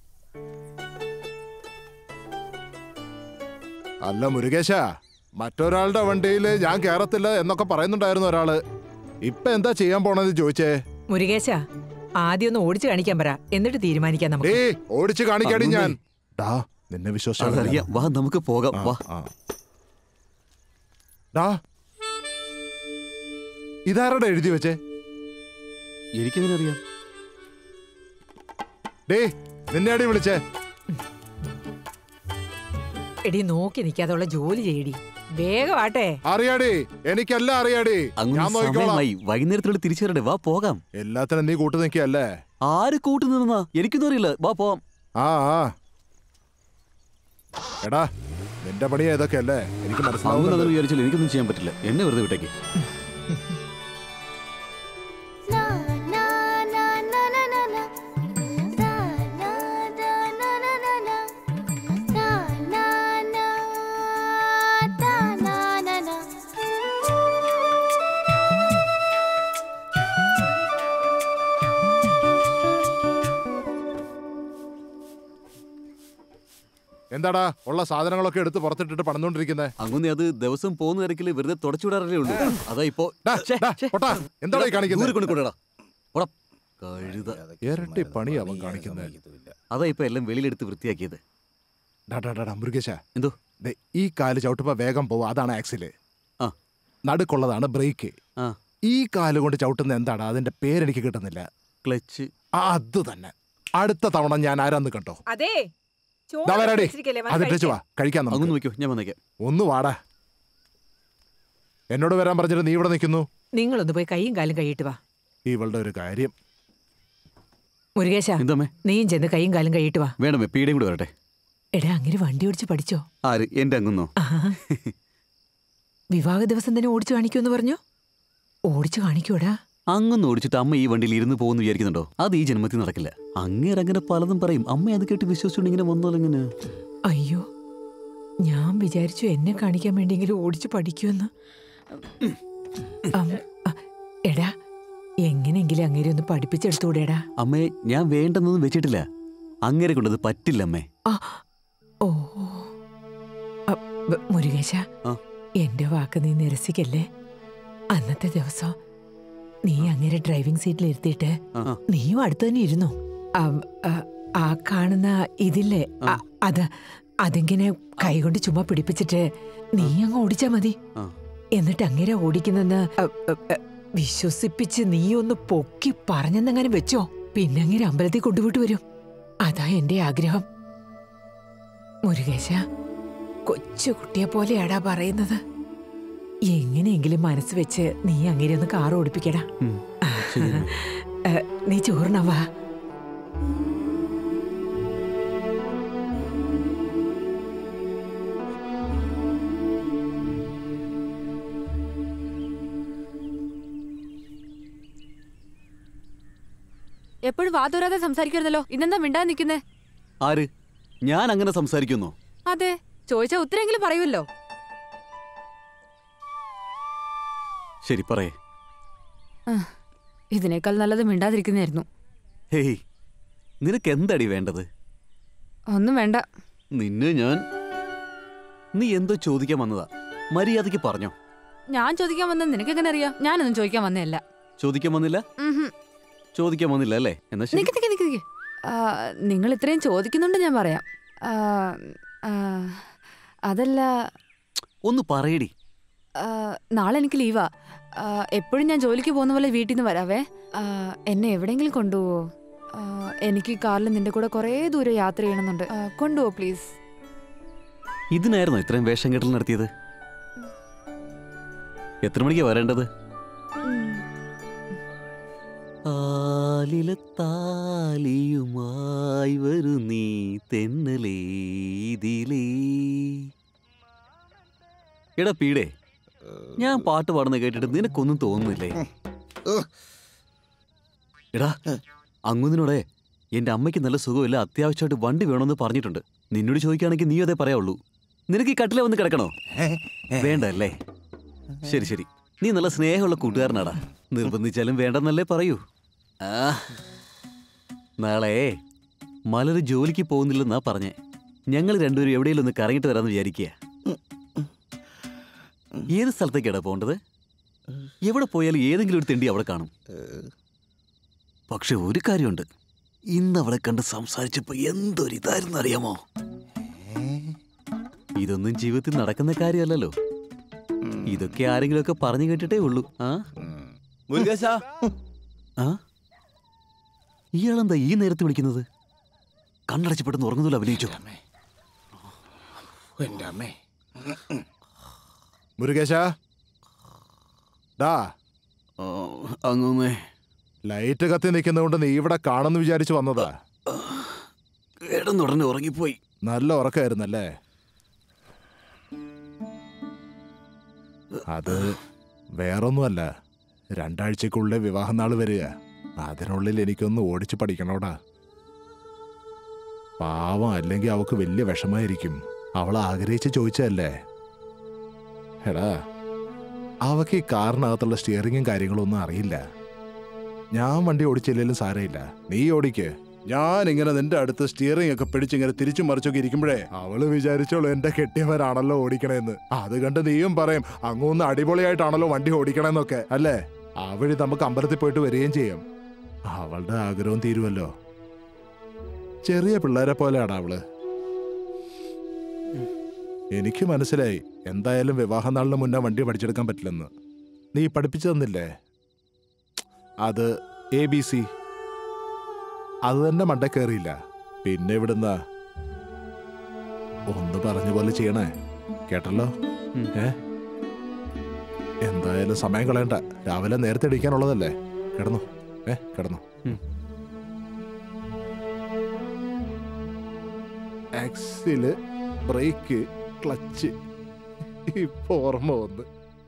അല്ല മുരുകേശ മറ്റൊരാളുടെ വണ്ടിയിൽ ഞാൻ കേറത്തില്ല എന്നൊക്കെ പറയുന്നുണ്ടായിരുന്നു ഒരാള് ഇപ്പൊ എന്താ ചെയ്യാൻ പോണെന്ന് ചോദിച്ചേ മുരുകേശ ആദ്യം ഒന്ന് ഓടിച്ചു കാണിക്കാൻ പറ എന്നിട്ട് തീരുമാനിക്കാം നമുക്ക് ഏ ഓടിച്ച് കാണിക്കാടി അതൊന്നേ. ഞാൻ ഡാ നിന്നെ വിശ്വസിച്ചാണ് അതറിയാം വാ നമുക്ക് പോകാം വാ ഡാ ഇതാരുടെ എഴുതി വെച്ചേ എനിക്കെങ്ങനെ അറിയാം ഡേ നിന്നെ അടി വിളിച്ചേ എടി നോക്കി നിൽക്കാതുള്ള ജോലി ചെയ്യടി വേഗം ആട്ടെ അറിയാടി എനിക്കെല്ലാം അറിയാടി അങ്ങനെ ഞാൻ നോക്കിക്കോളാം സമയമായി വൈകുന്നേരത്തിനുള്ളിൽ തിരിച്ചു വരണ്ടേ വാ പോകാം എല്ലാത്തിനും നീ കൂട്ടു നിൽക്കല്ലേ ആര് കൂട്ടു നിന്നാ എനിക്കൊന്നും അറിയില്ല വാ പോവാം ആ ആ എടാ നിന്റെ പണി ഏതൊക്കെ അല്ലേ എനിക്ക് അങ്ങനെ മനസ്സിലാവുന്നുണ്ട് അങ്ങനെ വിചാരിച്ചാൽ എനിക്കൊന്നും ചെയ്യാൻ പറ്റില്ല എന്നെ വെറുതെ വിട്ടേക്ക് എന്താടാ ഉള്ള സാധനങ്ങളൊക്കെ എടുത്ത് പുറത്തിട്ടിട്ട് പണിതോണ്ടിരിക്കുന്നേ അങ്ങനെ അത് ദിവസം പോകുന്ന തിരക്കില് വെറുതെ തുടച്ചു വിടാറല്ലേ ഉള്ളൂ അതാ ഇപ്പോ എന്താടാ ഈ കാണിക്കുന്നത്? ദൂരെ കൊണ്ട് കൊണ്ടുവിടാ. പോടാ. കഴുത ഇരട്ടി പണി അവൻ കാണിക്കുന്നത് അതാ ഇപ്പൊ എല്ലാം വെളിയിലെടുത്ത് വൃത്തിയാക്കിയത് ഡാ, ഡാ, ഡാ, ഡാ, മുരുകേശ എന്തോ ദേ, ഈ കാല് ചവിട്ടുമ്പോ വേഗം പോവും അതാണ് ആക്സില് ആ. നടുക്കുള്ളതാണ് ബ്രേക്ക് ആ. ഈ കാല് കൊണ്ട് ചവിട്ടുന്ന എന്താണ് അതിന്റെ പേരെനിക്ക് കിട്ടുന്നില്ല ക്ലച്ച് ആ, അത് തന്നെ അടുത്ത തവണ ഞാൻ ആരാന്ന് കണ്ടോ അതെ ദാ വരാടി വെച്ചിരിക്കല്ലേ, വന്ന് അതിട്ടേച്ച് വാ കഴിക്ക്. കഴിക്കാൻ അങ്ങ് നമുക്ക് നോക്കിയോ ഞാൻ വന്നേക്കാം ഒന്ന് വാടാ എന്നോട് വരാൻ പറഞ്ഞിട്ട് നീ ഇവിടെ നിൽക്കുന്നു നിങ്ങളൊന്ന് പോയി കൈയും കാലും കഴിയിട്ട് വാ ഇവളുടെ ഒരു കാര്യം മുരുകേശ എന്താമേ നീയും ചെന്ന് കൈയും കാലും കഴിയിട്ട് വാ വേണമേ പീടിയും കൂടെ വരട്ടെ എടാ അങ്ങനെ വണ്ടി ഓടിച്ച് പഠിച്ചോ ആര് എന്റെ അങ്ങുന്നോ ആഹാ. വിവാഹ ദിവസം തന്നെ ഓടിച്ചു കാണിക്കുമെന്ന് പറഞ്ഞു ഓടിച്ചു കാണിക്കൂടാ അങ്ങൊന്ന് ഓടിച്ചിട്ട് അമ്മ ഈ വണ്ടിയിൽ ഇരുന്ന് പോകുന്നു വിചാരിക്കുന്നുണ്ടോ അത് ഈ ജന്മത്തിൽ നടക്കില്ല അങ്ങേര് അങ്ങനെ പലതും പറയും അമ്മ അത് കേട്ട് വിശ്വസിച്ചുകൊണ്ട് ഇങ്ങനെ വന്നോലെങ്ങനെ അയ്യോ ഞാൻ വിചാരിച്ചു എന്നെ കാണിക്കാൻ വേണ്ടിയെങ്കിലും ഓടിച്ചു പഠിക്കുമെന്ന് അം, അ, എടാ എങ്ങനെയെങ്കിലും അങ്ങേരെ ഒന്ന് പഠിപ്പിച്ചെടുത്തൂടെടാ അമ്മേ ഞാൻ വേണ്ടെന്നൊന്നും വെച്ചിട്ടില്ല അങ്ങേരെ കൊണ്ടത് പറ്റില്ല അമ്മേ ആ, ഓ അ, ബ- മുരുകേശ ആ. എന്റെ വാക്ക് നീ നിരസിക്കല്ലേ അന്നത്തെ ദിവസം നീ അങ്ങനെ ഡ്രൈവിംഗ് സീറ്റിൽ ഇരുത്തിയിട്ട് ആ. നീയും അടുത്ത് തന്നെ ഇരുന്നു അം, അ, ആ കാണുന്ന ഇതില്ലേ അ, അത് അതിങ്ങനെ കൈകൊണ്ട് ചുമ്മാ പിടിപ്പിച്ചിട്ട് നീ അങ്ങ് ഓടിച്ചാ മതി ആ. എന്നിട്ട് അങ്ങനെ ഓടിക്കുന്നെന്ന് അ, അ, അ, വിശ്വസിപ്പിച്ച് നീ ഒന്ന് പൊക്കി പറഞ്ഞെന്നങ്ങനെ വെച്ചോ പിന്നെ അങ്ങനെ അമ്പലത്തിൽ കൊണ്ടുപോയിട്ട് വരും അതാ എന്റെ ആഗ്രഹം മുരുകേശ കൊച്ചു കുട്ടിയെ പോലെയാടാ പറയുന്നത് എങ്ങനെയെങ്കിലും മനസ്സ് വെച്ച് നീ അങ്ങനെ ഒന്ന് കാർ ഓടിപ്പിക്കടാ ഉം, ശരി അമ്മേ. ഏ, നീ ചോറിനവാ എപ്പോഴും വാതോരാതെ സംസാരിക്കരുതല്ലോ ഇന്നെന്താ മിണ്ടാ നിൽക്കുന്നേ ആര് ഞാൻ അങ്ങനെ സംസാരിക്കുന്നു അതെ ചോദിച്ചാ ഉത്തരെങ്കിലും പറയുമല്ലോ ശരി പറയേ ആ, ഇതിനേക്കാൾ നല്ലത് മിണ്ടാതിരിക്കുന്നതായിരുന്നു ഹേയ് നിനക്ക് എന്തടി വേണ്ടത് ഒന്നും വേണ്ട നിന്നെ ഞാൻ നീ എന്തോ ചോദിക്കാൻ വന്നതാ മര്യാദയ്ക്ക് പറഞ്ഞോ ഞാൻ ചോദിക്കാൻ വന്നത് നിനക്ക് എങ്ങനെ അറിയാം ഞാനൊന്നും ചോദിക്കാൻ വന്നതല്ല ചോദിക്കാൻ വന്നില്ല ഉംഹും. ചോദിക്കാൻ വന്നില്ല അല്ലേ എന്നാ ശരി നിക്ക് നിക്ക് നിക്ക് നിക്ക് ആ, നിങ്ങൾ ഇത്രയും ചോദിക്കുന്നുണ്ട് ഞാൻ പറയാം ആ, ആ, അതല്ല ഒന്ന് പറയടി ആ, നാളെ എനിക്ക് ലീവാ ആ, എപ്പോഴും ഞാൻ ജോലിക്ക് പോകുന്ന പോലെ വീട്ടിൽ നിന്ന് വരാവേ ആ, എന്നെ എവിടെയെങ്കിലും കൊണ്ടുപോവോ ആ, എനിക്ക് കാറിൽ നിന്റെ കൂടെ കുറേ ദൂരം യാത്ര ചെയ്യണമെന്നുണ്ട് ആ, കൊണ്ടുപോവോ പ്ലീസ് ഇതിനായിരുന്നോ ഇത്രയും വേഷം കെട്ടൽ നടത്തിയത് എത്ര മണിക്കാ വരേണ്ടത് ആലിലത്താലിയുമായി വരു നീ തെന്നലേതിലേ എടാ പീടേ ഞാൻ പാട്ട് പാടുന്ന കേട്ടിട്ട് നിനക്കൊന്നും തോന്നുന്നില്ലേ എടാ അങ്ങുന്നിനോടെ എന്റെ അമ്മയ്ക്ക് നല്ല സുഖമില്ല അത്യാവശ്യമായിട്ട് വണ്ടി വേണമെന്ന് പറഞ്ഞിട്ടുണ്ട് നിന്നോട് ചോദിക്കുകയാണെങ്കിൽ നീ അതേ പറയാവുള്ളൂ നിനക്ക് ഈ കട്ടിലെ വന്ന് കിടക്കണോ വേണ്ട അല്ലേ ശരി ശരി നീ നല്ല സ്നേഹമുള്ള കൂട്ടുകാരനാടാ നിർബന്ധിച്ചാലും വേണ്ടെന്നല്ലേ പറയൂ ആ നാളെ മലര് ജോലിക്ക് പോകുന്നില്ലെന്നാ പറഞ്ഞേ ഞങ്ങൾ രണ്ടുപേരും എവിടെയെങ്കിലും ഒന്ന് കറങ്ങിട്ട് വരാമെന്ന് വിചാരിക്കുക ഏത് സ്ഥലത്തേക്കാടാ പോകേണ്ടത് എവിടെ പോയാലും ഏതെങ്കിലും ഒരു തെണ്ടി അവിടെ കാണും പക്ഷെ ഒരു കാര്യമുണ്ട് ഇന്ന് അവളെ കണ്ട് സംസാരിച്ചപ്പോ എന്തൊരു ഇതായിരുന്നു അറിയാമോ ഇതൊന്നും ജീവിതത്തിൽ നടക്കുന്ന കാര്യമല്ലല്ലോ ഇതൊക്കെ ആരെങ്കിലുമൊക്കെ പറഞ്ഞു കേട്ടിട്ടേ ഉള്ളൂ ആ മുരുകേശ ആ ഇയാളെന്താ ഈ നേരത്ത് വിളിക്കുന്നത് കണ്ണടച്ച് പെട്ടെന്ന് ഉറങ്ങുന്നില്ല അഭിനയിച്ചു എന്റെ അമ്മേ മുരുകേശ ഡാ അങ്ങുന്നേ ലൈറ്റ് കത്തി നിൽക്കുന്നതുകൊണ്ട് നീ ഇവിടെ കാണുന്നു വിചാരിച്ചു വന്നതാ കിടന്നുടനെ ഉറങ്ങിപ്പോയി നല്ല ഉറക്കമായിരുന്നല്ലേ അത് വേറൊന്നുമല്ല രണ്ടാഴ്ചക്കുള്ളിൽ വിവാഹനാൾ വരിക അതിനുള്ളിൽ എനിക്കൊന്ന് ഓടിച്ചു പഠിക്കണോടാ പാവം അല്ലെങ്കിൽ അവക്ക് വലിയ വിഷമായിരിക്കും അവൾ ആഗ്രഹിച്ച് ചോദിച്ചതല്ലേ എടാ അവക്ക് ഈ കാറിനകത്തുള്ള സ്റ്റിയറിങ്ങും കാര്യങ്ങളും ഒന്നും അറിയില്ല ഞാൻ വണ്ടി ഓടിച്ചില്ലെങ്കിലും സാരമില്ല നീ ഓടിക്ക് ഞാൻ ഇങ്ങനെ നിന്റെ അടുത്ത് സ്റ്റിയറിംഗ് ഒക്കെ പിടിച്ചിങ്ങനെ തിരിച്ചു മറിച്ചൊക്കെ ഇരിക്കുമ്പോഴേ അവള് വിചാരിച്ചോളൂ എന്റെ കെട്ടിയവരാണല്ലോ ഓടിക്കണേന്ന് അത് കണ്ട് നീയും പറയും അങ്ങൊന്ന് അടിപൊളിയായിട്ടാണല്ലോ വണ്ടി ഓടിക്കണേന്നൊക്കെ അല്ലേ ആ വഴി നമുക്ക് അമ്പലത്തിൽ പോയിട്ട് വരികയും ചെയ്യും അവളുടെ ആഗ്രഹം തീരുമല്ലോ ചെറിയ പിള്ളേരെ പോലെയാണ് അവള് എനിക്ക് മനസ്സിലായി എന്തായാലും വിവാഹ നാളിന് മുന്നേ വണ്ടി പഠിച്ചെടുക്കാൻ പറ്റില്ലെന്ന് നീ പഠിപ്പിച്ചു തന്നില്ലേ അത് എ ബി സി അത് തന്നെ മണ്ട കയറിയില്ല പിന്നെ ഇവിടുന്ന ഒന്ന് പറഞ്ഞ പോലെ ചെയ്യണേ കേട്ടല്ലോ ഏ എന്തായാലും സമയം കളയണ്ട രാവിലെ നേരത്തെ ഇടിക്കാനുള്ളതല്ലേ കിടന്നു ഏ കിടന്നു ആക്സില് ബ്രേക്ക് ക്ലച്ച് ഇപ്പൊ ഓർമ്മ വന്ന്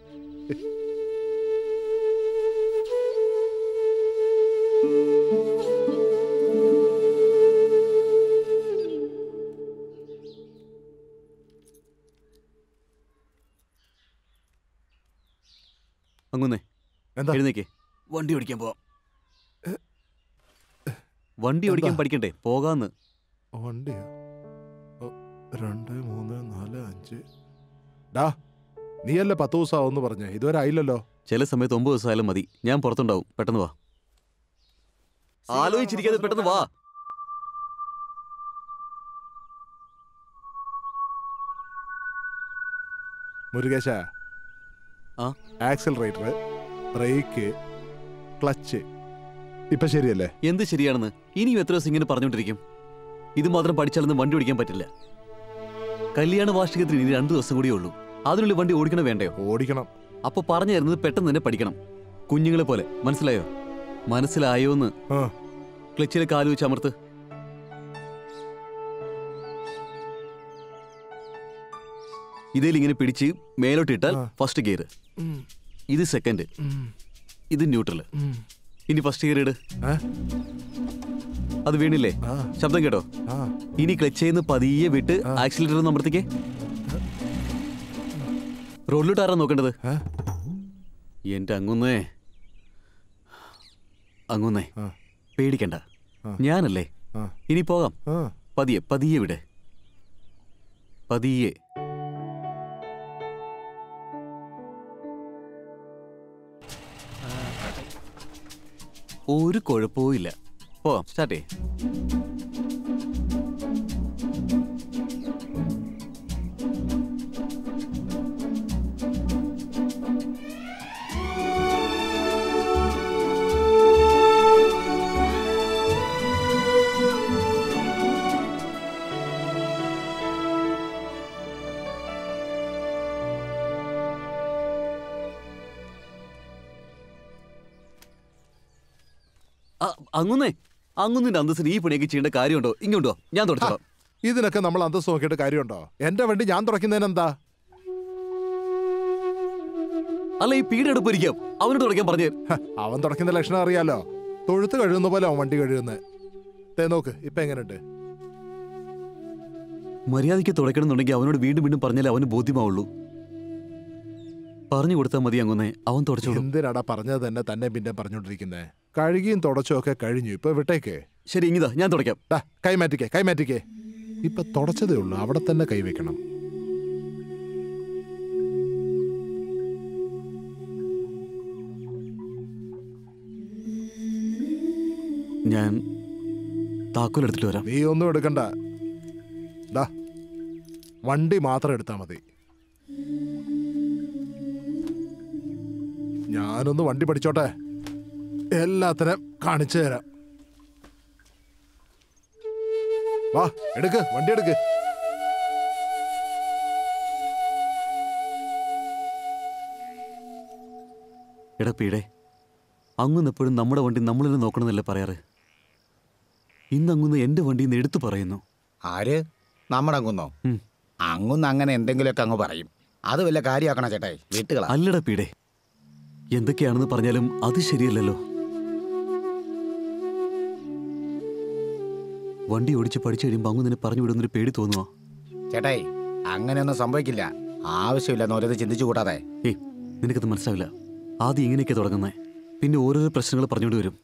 അങ്ങുന്നേ എന്താ എഴുന്നേക്ക് വണ്ടി ഓടിക്കാൻ പോവാം വണ്ടി ഓടിക്കാൻ എന്താ? പഠിക്കണ്ടേ പോകാന്ന് വണ്ടിയോ ഓ, രണ്ട് മൂന്ന് നാല് അഞ്ച് ഡാ നീയല്ലേ പത്ത് ദിവസമാവെന്ന് പറഞ്ഞേ ഇതുവരെ ആയില്ലല്ലോ ചില സമയത്ത് ഒമ്പത് ദിവസമായാലും മതി ഞാൻ പുറത്തുണ്ടാവും പെട്ടെന്ന് വാ ആലോചിച്ചിരിക്കാതെ പെട്ടെന്ന് വാ മുരുകേശ ആ ആക്സിലറേറ്റർ ബ്രേക്ക് ക്ലച്ച് ഇപ്പൊ ശരിയല്ലേ എന്ത് ശരിയാണെന്ന് ഇനിയും എത്ര ദിവസം ഇങ്ങനെ പറഞ്ഞുകൊണ്ടിരിക്കും ഇത് മാത്രം പഠിച്ചാലൊന്നും വണ്ടി ഓടിക്കാൻ പറ്റില്ല കല്യാണ വാർഷികത്തിന് ഇനി രണ്ടു ദിവസം കൂടിയേ ഉള്ളൂ അതിനുള്ളിൽ വണ്ടി ഓടിക്കണോ വേണ്ടയോ ഓടിക്കണം അപ്പൊ പറഞ്ഞു തരുന്നത് പെട്ടെന്ന് തന്നെ പഠിക്കണം കുഞ്ഞുങ്ങളെ പോലെ മനസ്സിലായോ മനസ്സിലായോന്ന് ക്ലച്ചിലെ കാല് വെച്ച് അമർത്ത് ഇതിൽ ഇങ്ങനെ പിടിച്ച് മേലോട്ട് ഇട്ടാൽ ഫസ്റ്റ് ഗിയർ ഇത് സെക്കൻഡ് ഇത് ന്യൂട്രൽ ഇനി ഫസ്റ്റ് ഗിയർ ഇട് അത് വീണില്ലേ ശബ്ദം കേട്ടോ ഇനി ക്ലച്ച് ചെയ്യുന്ന പതിയെ വിട്ട് ആക്സിലേറ്റർ ഒന്ന് അമർത്തിക്കേ റോഡിലോട്ട് ആരാ നോക്കേണ്ടത് എന്റെ അങ്ങുന്നേ അങ്ങുന്നേ പേടിക്കണ്ട ഞാനല്ലേ ഇനി പോകാം പതിയെ പതിയെ വിടെ പതിയെ ഒരു കുഴപ്പവും ഇല്ല പോവാം സ്റ്റാർട്ട് ചെയ്യേ അങ്ങുന്നേ അങ്ങുന്നിന്റെ അന്തസ്സിന് ഈ പണിയൊക്കെ ചെയ്യേണ്ട കാര്യമുണ്ടോ ഇങ്ങോട്ടോ ഞാൻ തുടച്ചോളാം ഇതിനൊക്കെ നമ്മൾ അന്തസ് നോക്കിയിട്ട് കാര്യമുണ്ടോ എന്റെ വണ്ടി ഞാൻ തുറക്കുന്നതിന് എന്താ അല്ല ഈ പീടെടുപ്പ് ഇരിക്കാം അവനോട് തുടക്കാൻ പറഞ്ഞു അവൻ തുടക്കുന്ന ലക്ഷണം അറിയാലോ തൊഴുത്ത് കഴുകുന്ന പോലെ അവൻ വണ്ടി കഴുകുന്നത് തേ നോക്ക് ഇപ്പൊ എങ്ങനെയുണ്ട് മര്യാദയ്ക്ക് തുടയ്ക്കണമെന്നുണ്ടെങ്കിൽ അവനോട് വീണ്ടും വീണ്ടും പറഞ്ഞാലേ അവന് ബോധ്യമാവുള്ളൂ പറഞ്ഞു കൊടുത്താൽ മതി അങ്ങുന്നേ അവൻ തുടച്ചോളൂ എന്തിനാടാ പറഞ്ഞത് തന്നെ തന്നെ പിന്നെ പറഞ്ഞോണ്ടിരിക്കുന്നേ കഴുകിയും തുടച്ചും ഒക്കെ കഴിഞ്ഞു ഇപ്പൊ വിട്ടേക്കേ ശരി ഇങ്ങിതാ ഞാൻ തുടയ്ക്കാം ദാ, കൈ മാറ്റിക്കേ കൈ മാറ്റിക്കേ ഇപ്പൊ തുടച്ചതേ ഉള്ളൂ അവിടെ തന്നെ കൈ വെക്കണം ഞാൻ താക്കോൽ എടുത്തിട്ട് വരാം നീ ഒന്നും എടുക്കണ്ട ദാ വണ്ടി മാത്രം എടുത്താ മതി ഞാനൊന്ന് വണ്ടി പഠിച്ചോട്ടെ എല്ലാത്തിനും കാണിച്ചു തരാം വാ എടുക്ക് വണ്ടി എടുക്ക് എടാ പീടെ അങ്ങുന്ന് എപ്പോഴും നമ്മുടെ വണ്ടി നമ്മൾ തന്നെ നോക്കണമെന്നല്ലേ പറയാറ് ഇന്ന് അങ്ങുന്ന് എന്റെ വണ്ടി നിന്ന് എടുത്തു പറയുന്നു ആര് നമ്മുടെ അങ്ങുന്നോ അങ്ങുന്ന് അങ്ങനെ എന്തെങ്കിലുമൊക്കെ അങ്ങ് പറയും അത് വല്ല കാര്യമാക്കണ ചേട്ടായി വീട്ടുകളാ അല്ലടാ പീടെ എന്തൊക്കെയാണെന്ന് പറഞ്ഞാലും അത് ശരിയല്ലല്ലോ വണ്ടി ഓടിച്ച് പഠിച്ചു കഴിയുമ്പോൾ അങ്ങ് പറഞ്ഞു വിടുന്നൊരു പേടി തോന്നുവാ ചേട്ടായി അങ്ങനെയൊന്നും സംഭവിക്കില്ല ആവശ്യമില്ലെന്ന് ഓരോന്ന് ചിന്തിച്ചു കൂടാതെ ഏയ് നിനക്കത് മനസ്സിലാവില്ല ആദ്യം ഇങ്ങനെയൊക്കെ തുടങ്ങുന്നേ പിന്നെ ഓരോരോ പ്രശ്നങ്ങൾ പറഞ്ഞുകൊണ്ട് വരും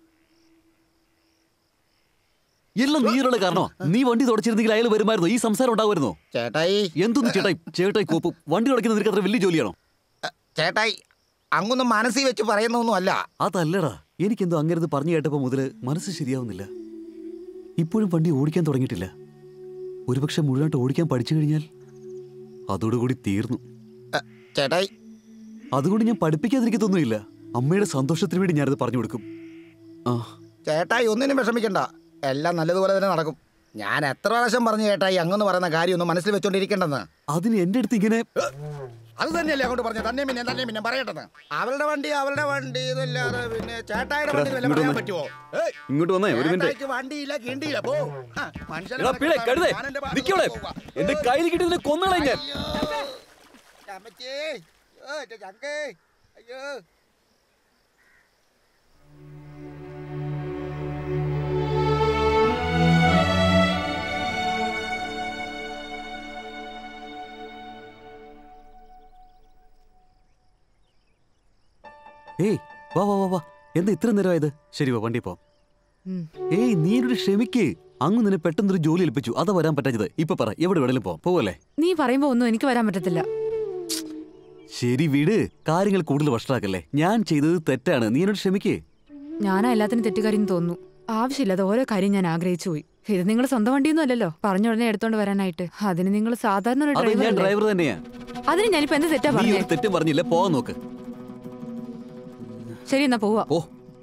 എല്ലാം നീയുള്ള കാരണോ നീ വണ്ടി തുടച്ചിരുന്നെങ്കിൽ അയാൾ വരുമായിരുന്നോ ഈ സംസാരം ഉണ്ടാവുമായിരുന്നോ ചേട്ടായി എന്തൊന്ന് ചേട്ടായി ചേട്ടായി കോപ്പും വണ്ടി തുടക്കുന്നത് നിനക്ക് അത്ര വലിയ ജോലിയാണോ ചേട്ടായി അങ്ങൊന്നും മനസ്സിൽ വെച്ച് പറയുന്നൊന്നും അല്ല അതല്ലടാ എനിക്കെന്തോ അങ്ങനെ പറഞ്ഞു കേട്ടപ്പോൾ മുതല് മനസ്സ് ശരിയാവുന്നില്ല ഇപ്പോഴും വണ്ടി ഓടിക്കാൻ തുടങ്ങിയിട്ടില്ല ഒരുപക്ഷെ മുഴുവനായിട്ട് ഓടിക്കാൻ പഠിച്ചു കഴിഞ്ഞാൽ അതോടുകൂടി തീർന്നു ചേട്ടായി അതുകൊണ്ട് ഞാൻ പഠിപ്പിക്കാതിരിക്കത്തൊന്നുമില്ല അമ്മയുടെ സന്തോഷത്തിന് വേണ്ടി ഞാനത് പറഞ്ഞു കൊടുക്കും ആ ചേട്ടായി ഒന്നിനും വിഷമിക്കണ്ട എല്ലാം നല്ലതുപോലെ തന്നെ നടക്കും ഞാൻ എത്ര പ്രാവശ്യം പറഞ്ഞു ചേട്ടായി അങ്ങന്ന് പറയുന്ന കാര്യമൊന്നും മനസ്സിൽ വെച്ചോണ്ടിരിക്കണ്ടെന്ന് അതിന് എന്റെ അടുത്ത് ഇങ്ങനെ അത് തന്നെയല്ലേ അങ്ങോട്ട് പറഞ്ഞു തന്നെ പിന്നെ തന്നെ പിന്നെ പറയട്ടെന്ന് അവളുടെ വണ്ടി അവളുടെ വണ്ടി ഇതല്ലാതെ പിന്നെ ചേട്ടായിയുടെ എടാ, വണ്ടി വല്ല ഇങ്ങോട്ട് പറയാൻ വന്നേ. പറ്റുമോ ഇങ്ങോട്ട് വന്നേ ഒരു മിനിറ്റ് ചേട്ടായിക്ക് വണ്ടിയില്ല കിണ്ടിയില്ല പോ ആ, മനുഷ്യനെ എടാ പിഴെ നടക്കാൻ കഴുതേ ഞാൻ എൻ്റെ ഭാഗത്ത് നിക്കവിടെ പോവാ. എന്റെ കയ്യിൽ കിട്ടി നിന്നെ കൊന്നളെ ഞാൻ അമ്മച്ചി ഏ, എൻ്റെ ചങ്കേ അയ്യോ ഏയ് വാ വാ വാ വാ എന്താ ഇത്ര നേരമായത് ശരി വാ വണ്ടി പോ ഏയ് നീ എന്നോട് ക്ഷമിക്ക് അങ്ങ് നിന്നെ പെട്ടെന്നൊരു ജോലി ഏൽപ്പിച്ചു അതാ വരാൻ പറ്റാഞ്ഞത് ഇപ്പൊ പറ എവിടെ വേണേലും പോ പോവല്ലേ നീ പറയുമ്പോ ഒന്നും എനിക്ക് വരാൻ പറ്റത്തില്ല ശരി വീട് കാര്യങ്ങൾ കൂടുതൽ വഷളാക്കല്ലേ ഞാൻ ചെയ്തത് തെറ്റാണ് നീ എന്നോട് ക്ഷമിക്കേ ഞാനാ എല്ലാത്തിനും തെറ്റുകാരിന്ന് തോന്നുന്നു ആവശ്യമില്ലാതെ ഓരോ കാര്യം ഞാൻ ആഗ്രഹിച്ചു പോയി ഇത് നിങ്ങൾ സ്വന്തം വണ്ടിയൊന്നും അല്ലല്ലോ പറഞ്ഞ ഉടനെ എടുത്തോണ്ട് വരാനായിട്ട് അതിന് നിങ്ങൾ സാധാരണ ഒരു അത് ഞാൻ ഡ്രൈവർ ഡ്രൈവർ തന്നെയാ അതിന് ഞാനിപ്പോ എന്ത് തെറ്റാ നീ പറഞ്ഞേ ഒരു തെറ്റും പറഞ്ഞില്ല പോവാൻ നോക്ക് ശരി എന്നാ പോവാ ഓ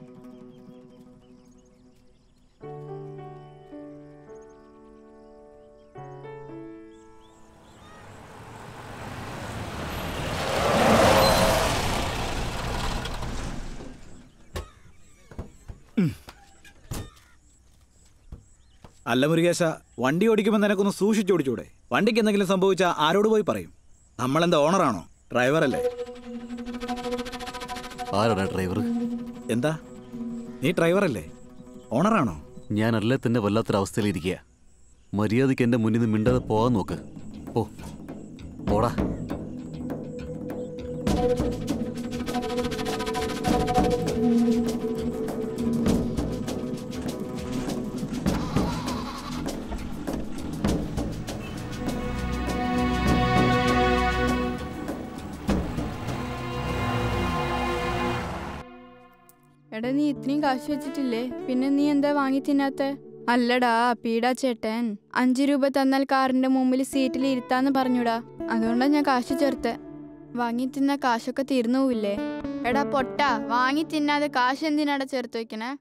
അല്ല മുരുകേശ വണ്ടി ഓടിക്കുമ്പോൾ നിനക്കൊന്ന് സൂക്ഷിച്ച് ഓടിച്ചൂടെ വണ്ടിക്ക് എന്തെങ്കിലും സംഭവിച്ചാൽ ആരോട് പോയി പറയും നമ്മളെന്താ ഓണറാണോ ഡ്രൈവറല്ലേ ആരാടാ ഡ്രൈവർ എന്താ നീ ഡ്രൈവറല്ലേ ഓണറാണോ ഞാനല്ലേ തന്നെ വല്ലാത്തൊരവസ്ഥയിലിരിക്കുക മര്യാദയ്ക്ക് എന്റെ മുന്നിൽ നിന്ന് മിണ്ടാതെ പോവാൻ നോക്ക് ഓ പോടാ എടാ നീ ഇത്രയും കാശ് വെച്ചിട്ടില്ലേ പിന്നെ നീ എന്താ വാങ്ങി തിന്നാത്ത അല്ലടാ പീടാ ചേട്ടൻ അഞ്ചു രൂപ തന്നാൽ കാറിന്റെ മുമ്പിൽ സീറ്റിൽ ഇരുത്താന്ന് പറഞ്ഞുടാ അതുകൊണ്ടാ ഞാൻ കാശ് ചേർത്തെ വാങ്ങി തിന്ന കാശൊക്കെ തീർന്നു പോവില്ലേ എടാ പൊട്ട വാങ്ങി തിന്നാതെ കാശ് എന്തിനാടാ ചേർത്ത് വെക്കണേ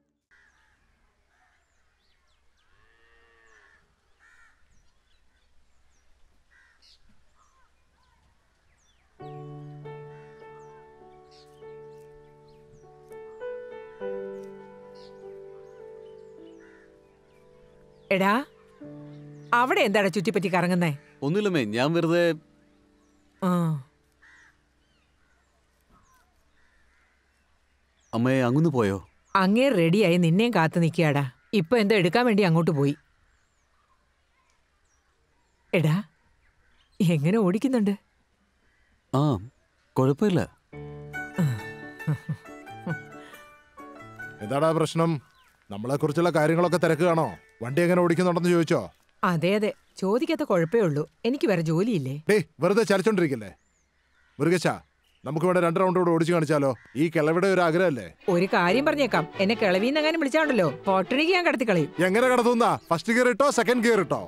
എടാ അവിടെ എന്താടാ ചുറ്റിപ്പറ്റി കറങ്ങുന്നേ ഒന്നുമില്ലമ്മേ ഞാൻ വെറുതെ ആ അമ്മയെ അങ്ങൊന്ന് പോയോ അങ്ങേ റെഡിയായി നിന്നെയും കാത്തു നിൽക്കിയാടാ ഇപ്പൊ എന്തോ എടുക്കാൻ വേണ്ടി അങ്ങോട്ട് പോയി എടാ എങ്ങനെ ഓടിക്കുന്നുണ്ട് ആ കുഴപ്പമില്ല എന്താടാ പ്രശ്നം നമ്മളെ കുറിച്ചുള്ള കാര്യങ്ങളൊക്കെ തിരക്കുകയാണോ വണ്ടി എങ്ങനെ ഓടിക്കുന്നുണ്ടെന്ന് ചോദിച്ചോ അതെ അതെ ചോദിക്കാത്ത കുഴപ്പമേ ഉള്ളൂ എനിക്ക് വേറെ ജോലിയില്ലേ ഡേ വെറുതെ ചലിച്ചോണ്ടിരിക്കല്ലേ മുരുകശ നമുക്ക് ഇവിടെ രണ്ട് റൗണ്ട് കൂടെ ഓടിച്ചു കാണിച്ചാലോ ഈ കിളവിടെ ഒരു ആഗ്രഹമല്ലേ ഒരു കാര്യം പറഞ്ഞേക്കാം എന്നെ കിളവിന്നെങ്ങാനും വിളിച്ചാണ്ടല്ലോ പൊട്ടണിക്ക് ഞാൻ കടത്തി കളയും എങ്ങനെ കടത്തുന്ന ഫസ്റ്റ് ഗിയർ ഇട്ടോ സെക്കൻഡ് ഗിയർ ഇട്ടോ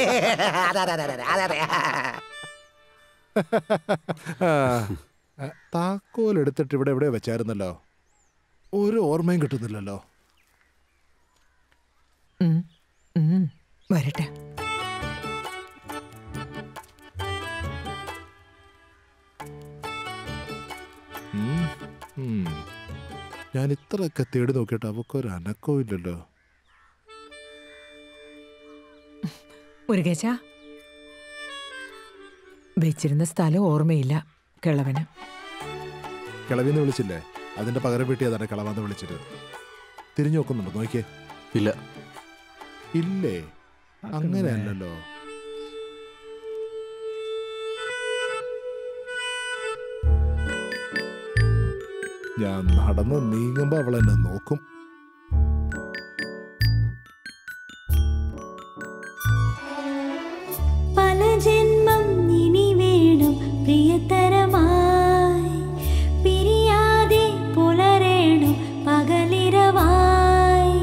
ആ, താക്കോൽ എടുത്തിട്ട് ഇവിടെ എവിടെ വെച്ചായിരുന്നല്ലോ ഒരു ഓർമ്മയും കിട്ടുന്നില്ലല്ലോ ഉം, ഉം, വരട്ടെ ഉം, ഉം. ഞാൻ ഇത്രയൊക്കെ തേടി നോക്കിയിട്ട് അവക്കൊരു അനക്കവും ഇല്ലല്ലോ മുരുകേശ വെച്ചിരുന്ന സ്ഥലം ഓർമ്മയില്ല കിളവന് കിളവിന്ന് വിളിച്ചില്ലേ അതിന്റെ പകരം വീട്ടിൽ തന്നെ കിളവാന്ന് വിളിച്ചിട്ട് തിരിഞ്ഞു നോക്കുന്നുണ്ടോ നോക്കിയേ ഇല്ല ഇല്ലേ അങ്ങനെയല്ലല്ലോ ഞാൻ നടന്ന് നീങ്ങുമ്പോ അവൾ എന്നെ നോക്കും പല ജന്മം ഇനി വേണം പ്രിയതരമായി പിരിയാതെ പുലരേണം പകലിരവായി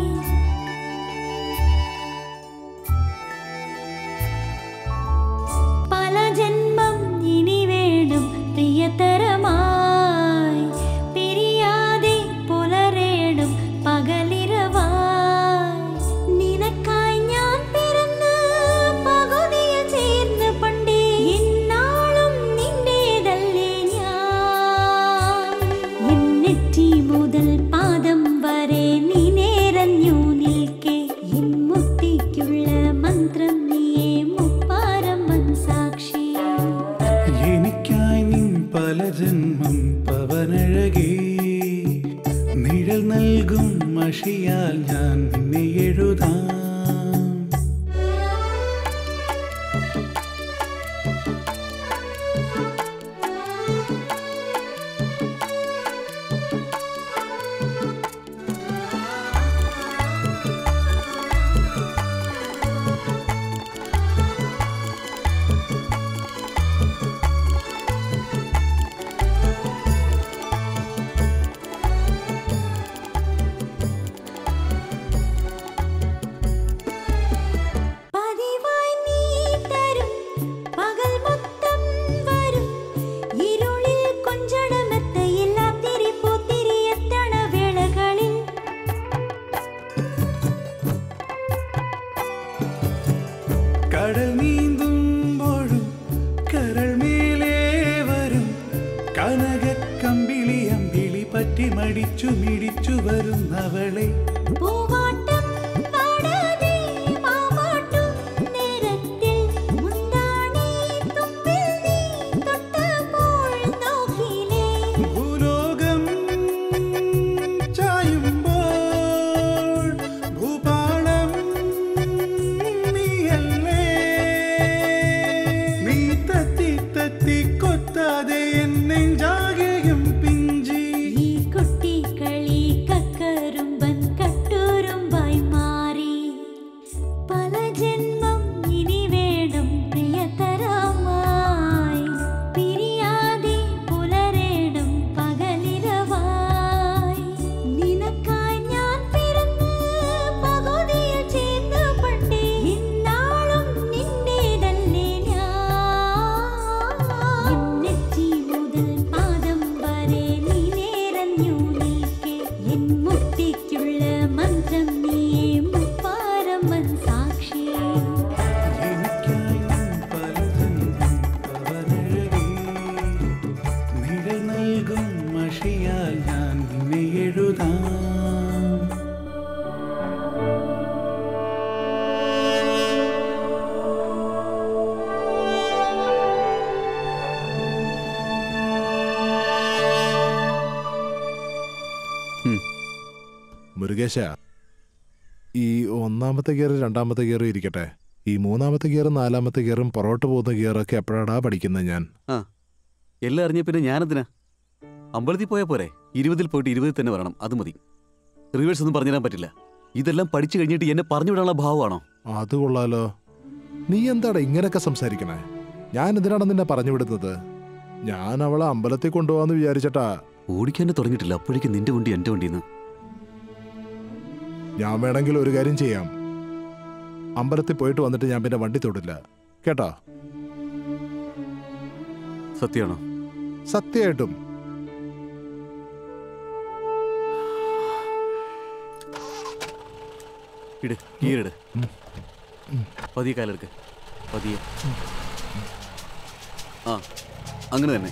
പല ജന്മം ഇനി വേണം പ്രിയതരമായി പിരിയാതെ പുലരേണം പകലിരവായി നിനക്കായി ഞാൻ പിറന്ന് പകുതിയിൽ ചേർന്ന് പണ്ടേ എന്നാളും നിന്റേതല്ലേ ഞാൻ എന്നെറ്റി മുതൽ പാദം വരെ നീ നേരഞ്ഞു നിൽക്കെ എൻ മുക്തിക്കുള്ള മന്ത്രം നീയേ മുപ്പാരമ്മൻ സാക്ഷി എനിക്കായി നിൻ പല ജന്മം പവനഴകേ നിഴൽ നൽകും മഷിയാൽ ഞാൻ നിന്നെ എഴുതാം പതിവായി നീ തരും പകൽ മൊത്തം വരും ഇരുളിൽ കൊഞ്ചണമെത്തയെല്ലാം തിരിപ്പൂ തിരിയെത്തണ വേളകളിൽ കടൽ നീന്തുമ്പോഴും കരൾ മേലേ വരും കനക കമ്പിളി അമ്പിളി പറ്റി മടിച്ചു മിടിച്ചു വരുന്നവളെ പൂവാട്ടം പാടാതെ മാവാട്ടും നേരത്തിൽ മുന്താണി തുമ്പിൽ നീ തൊട്ടപ്പോൾ നോക്കിലേ ഭൂലോകം ചായുമ്പോൾ ഭൂപാളം നീയല്ലേ നീ തത്തി തത്തി കൊത്താതെ എൻ നെഞ്ചാകെയും പിഞ്ചി ഈ കുട്ടിക്കളി കക്കറുമ്പൻ കട്ടുറുമ്പായി മാറി പല ജന്മം ഇനി വേണം പ്രിയതരമായി പിരിയാതെ പുലരേണം പകലിരവായി നിനക്കായി ഞാൻ പിറന്ന് പകുതിയിൽ ചേർന്ന് പണ്ടേ ഇന്നാളും നിന്റേതല്ലേ ഞാൻ എന്നെറ്റി മുതൽ പാദം വരെ നീ നേരഞ്ഞു നിൽക്കെ എൻ മുക്തിക്കുള്ള മന്ത്രം നീയേ മുപ്പാരമ്മൻ സാക്ഷി മുരുകേശ ഈ ഒന്നാമത്തെ ഗിയർ രണ്ടാമത്തെ ഗിയർ ഇരിക്കട്ടെ ഈ മൂന്നാമത്തെ ഗിയറും നാലാമത്തെ ഗിയറും പുറകോട്ട് പോകുന്ന ഗിയറൊക്കെ എപ്പോഴാടാ പഠിക്കുന്നത് ഞാൻ ആ എല്ലാം അറിഞ്ഞ പിന്നെ ഞാനെന്തിനാ അമ്പലത്തിൽ പോയാൽ പോരെ ഇരുപതിൽ പോയിട്ട് ഇരുപതിൽ തന്നെ വരണം അത് മതി റിവേഴ്സ് ഒന്നും പറഞ്ഞുതരാൻ പറ്റില്ല ഇതെല്ലാം പഠിച്ചു കഴിഞ്ഞിട്ട് എന്നെ പറഞ്ഞു വിടാനുള്ള ഭാവമാണോ അത് കൊള്ളാലോ നീ എന്താടാ ഇങ്ങനെയൊക്കെ സംസാരിക്കണേ ഞാൻ എന്തിനാണ് നിന്നെ പറഞ്ഞു വിടുന്നത് ഞാൻ അവളെ അമ്പലത്തിൽ കൊണ്ടുപോകാന്ന് വിചാരിച്ചട്ടാ ഓടിക്കാൻ തുടങ്ങിയിട്ടില്ല അപ്പോഴേക്കും നിന്റെ വണ്ടി എന്റെ വണ്ടിന്ന് ഞാൻ വേണമെങ്കിൽ ഒരു കാര്യം ചെയ്യാം അമ്പലത്തിൽ പോയിട്ട് വന്നിട്ട് ഞാൻ പിന്നെ വണ്ടി തൊടില്ല കേട്ടോ സത്യമാണോ സത്യമായിട്ടും ഇട് ഗിയറിട് പതിയെ കാലെടുക്ക് പതിയെ ആ അങ്ങനെ തന്നെ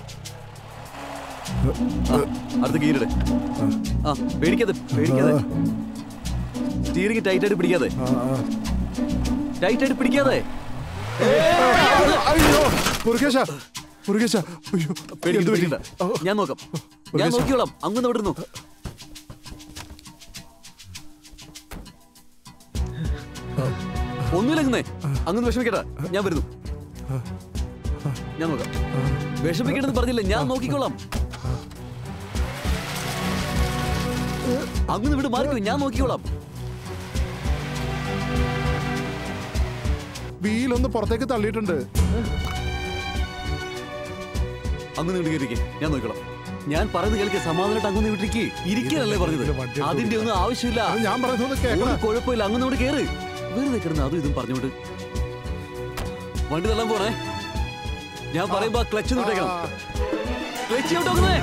ആ, അടുത്ത ഗിയറിട് ആ പേടിക്കാതെ പേടിക്കാതെ സ്റ്റീറിംഗ് ടൈറ്റായിട്ട് പിടിക്കാതെ ടൈറ്റായിട്ട് പിടിക്കാതെ അയ്യോ മുരുകേശ മുരുകേശ അയ്യോ പേടിക്കണ്ട, എന്ത് പറ്റി? പേടിക്കണ്ട. ഞാൻ നോക്കാം ഞാൻ മുരുകേശ. നോക്കിയോളാം അങ്ങൊന്ന് വിടുന്നു ഒന്നുമില്ലെന്നേ അങ്ങനെ വിഷമിക്കട്ടെ ഞാൻ വരുന്നു ഞാൻ നോക്കാം വിഷമിക്കണമെന്ന് പറഞ്ഞില്ല ഞാൻ നോക്കിക്കോളാം അങ്ങനെ വിട് മാറിക്കോ ഞാൻ നോക്കിക്കോളാം വീലൊന്ന് പുറത്തേക്ക് തള്ളിയിട്ടുണ്ട് അങ്ങനെ വിട്ടിരിക്കെ ഞാൻ നോക്കിക്കോളാം ഞാൻ പറയുന്നത് കേൾക്ക് സമാധാനമായിട്ട് അങ്ങനെ വിട്ടിരിക്കെ ഇരിക്കാനല്ലേ പറഞ്ഞത് അതിന്റെ ഒന്നും ആവശ്യമില്ല ഞാൻ പറയുന്നത് ഒരു കുഴപ്പമില്ല അങ്ങനെ അവിടെ കേറ് വെറുതെ കിടന്ന് അതും ഇതും പറഞ്ഞോണ്ട് വണ്ടി തള്ളാൻ പോണേ ഞാൻ പറയുമ്പോ ക്ലച്ച് വിട്ടേക്കണം ക്ലച്ച് വിട്ടോക്കുന്നേ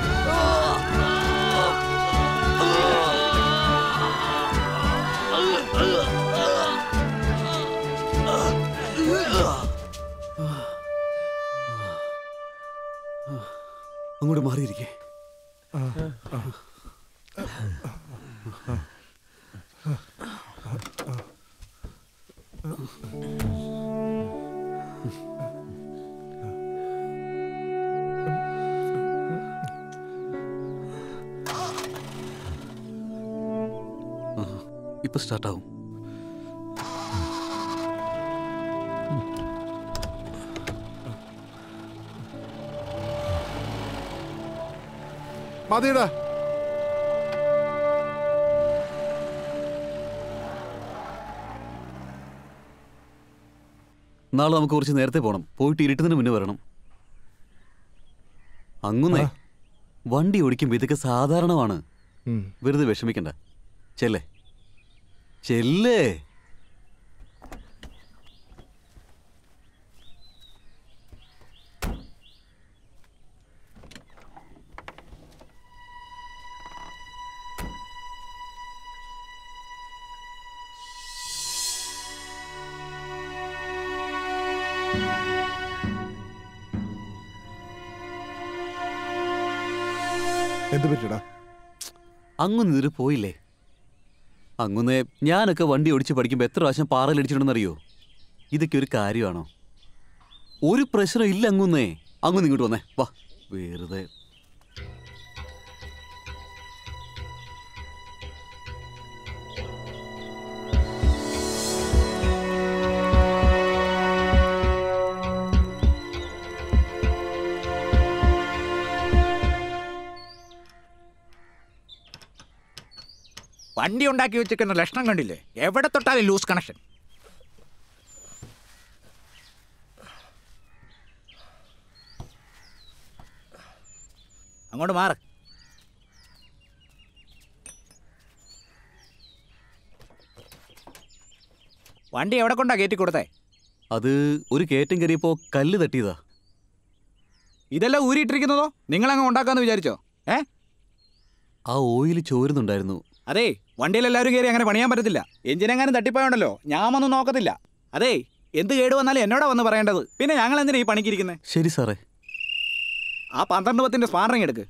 അങ്ങോട്ട് മാറിയിരിക്കേ ഇപ്പൊ സ്റ്റാർട്ടാവും മതിയടാ നാളെ നമുക്ക് കുറച്ച് നേരത്തെ പോകണം പോയിട്ട് ഇരുട്ടുന്നതിന് മുന്നേ വരണം അങ്ങുന്നേ വണ്ടി ഓടിക്കുമ്പോ ഇതൊക്കെ സാധാരണമാണ് ഉം. വെറുതെ വിഷമിക്കണ്ട ചെല്ലേ ചെല്ലേ എന്ത് പറ്റിയടാ അങ്ങൊന്നും ഇതുവരെ പോയില്ലേ അങ്ങുന്നേ ഞാനൊക്കെ വണ്ടി ഓടിച്ച് പഠിക്കുമ്പോൾ എത്ര പ്രാവശ്യം പാറയിലടിച്ചിട്ടുണ്ടെന്നറിയോ ഇതൊക്കെ ഒരു കാര്യമാണോ ഒരു പ്രശ്നം ഇല്ല അങ്ങുന്നേ അങ്ങൊന്ന് ഇങ്ങോട്ട് വന്നേ വാ വെറുതെ വണ്ടി ഉണ്ടാക്കി വെച്ചിരിക്കുന്ന ലക്ഷണം കണ്ടില്ലേ എവിടെ തൊട്ടാലും ലൂസ് കണക്ഷൻ അങ്ങോട്ട് മാറ് വണ്ടി എവിടെ കൊണ്ടാ കയറ്റി കൊടുത്തേ അത് ഒരു കയറ്റം കയറിയപ്പോ കല്ല് തട്ടിയതാ ഇതെല്ലാം ഊരിയിട്ടിരിക്കുന്നതോ നിങ്ങളങ്ങ് ഉണ്ടാക്കാന്ന് വിചാരിച്ചോ ഏ ആ ഓയിൽ ചോരുന്നുണ്ടായിരുന്നു അതെ വണ്ടിയിൽ എല്ലാവരും കയറി അങ്ങനെ പണിയാൻ പറ്റത്തില്ല എഞ്ചിനെങ്ങാനും തട്ടിപ്പോയുണ്ടല്ലോ ഞാമൊന്നും നോക്കത്തില്ല അതെ എന്ത് കേട് വന്നാലും എന്നോടാ വന്ന് പറയേണ്ടത് പിന്നെ ഞങ്ങൾ എന്തിനാ ഈ പണിക്കിരിക്കുന്നത് ശരി സാറേ ആ പന്ത്രണ്ട് പത്തിന്റെ സ്പാറിങ് എടുക്ക്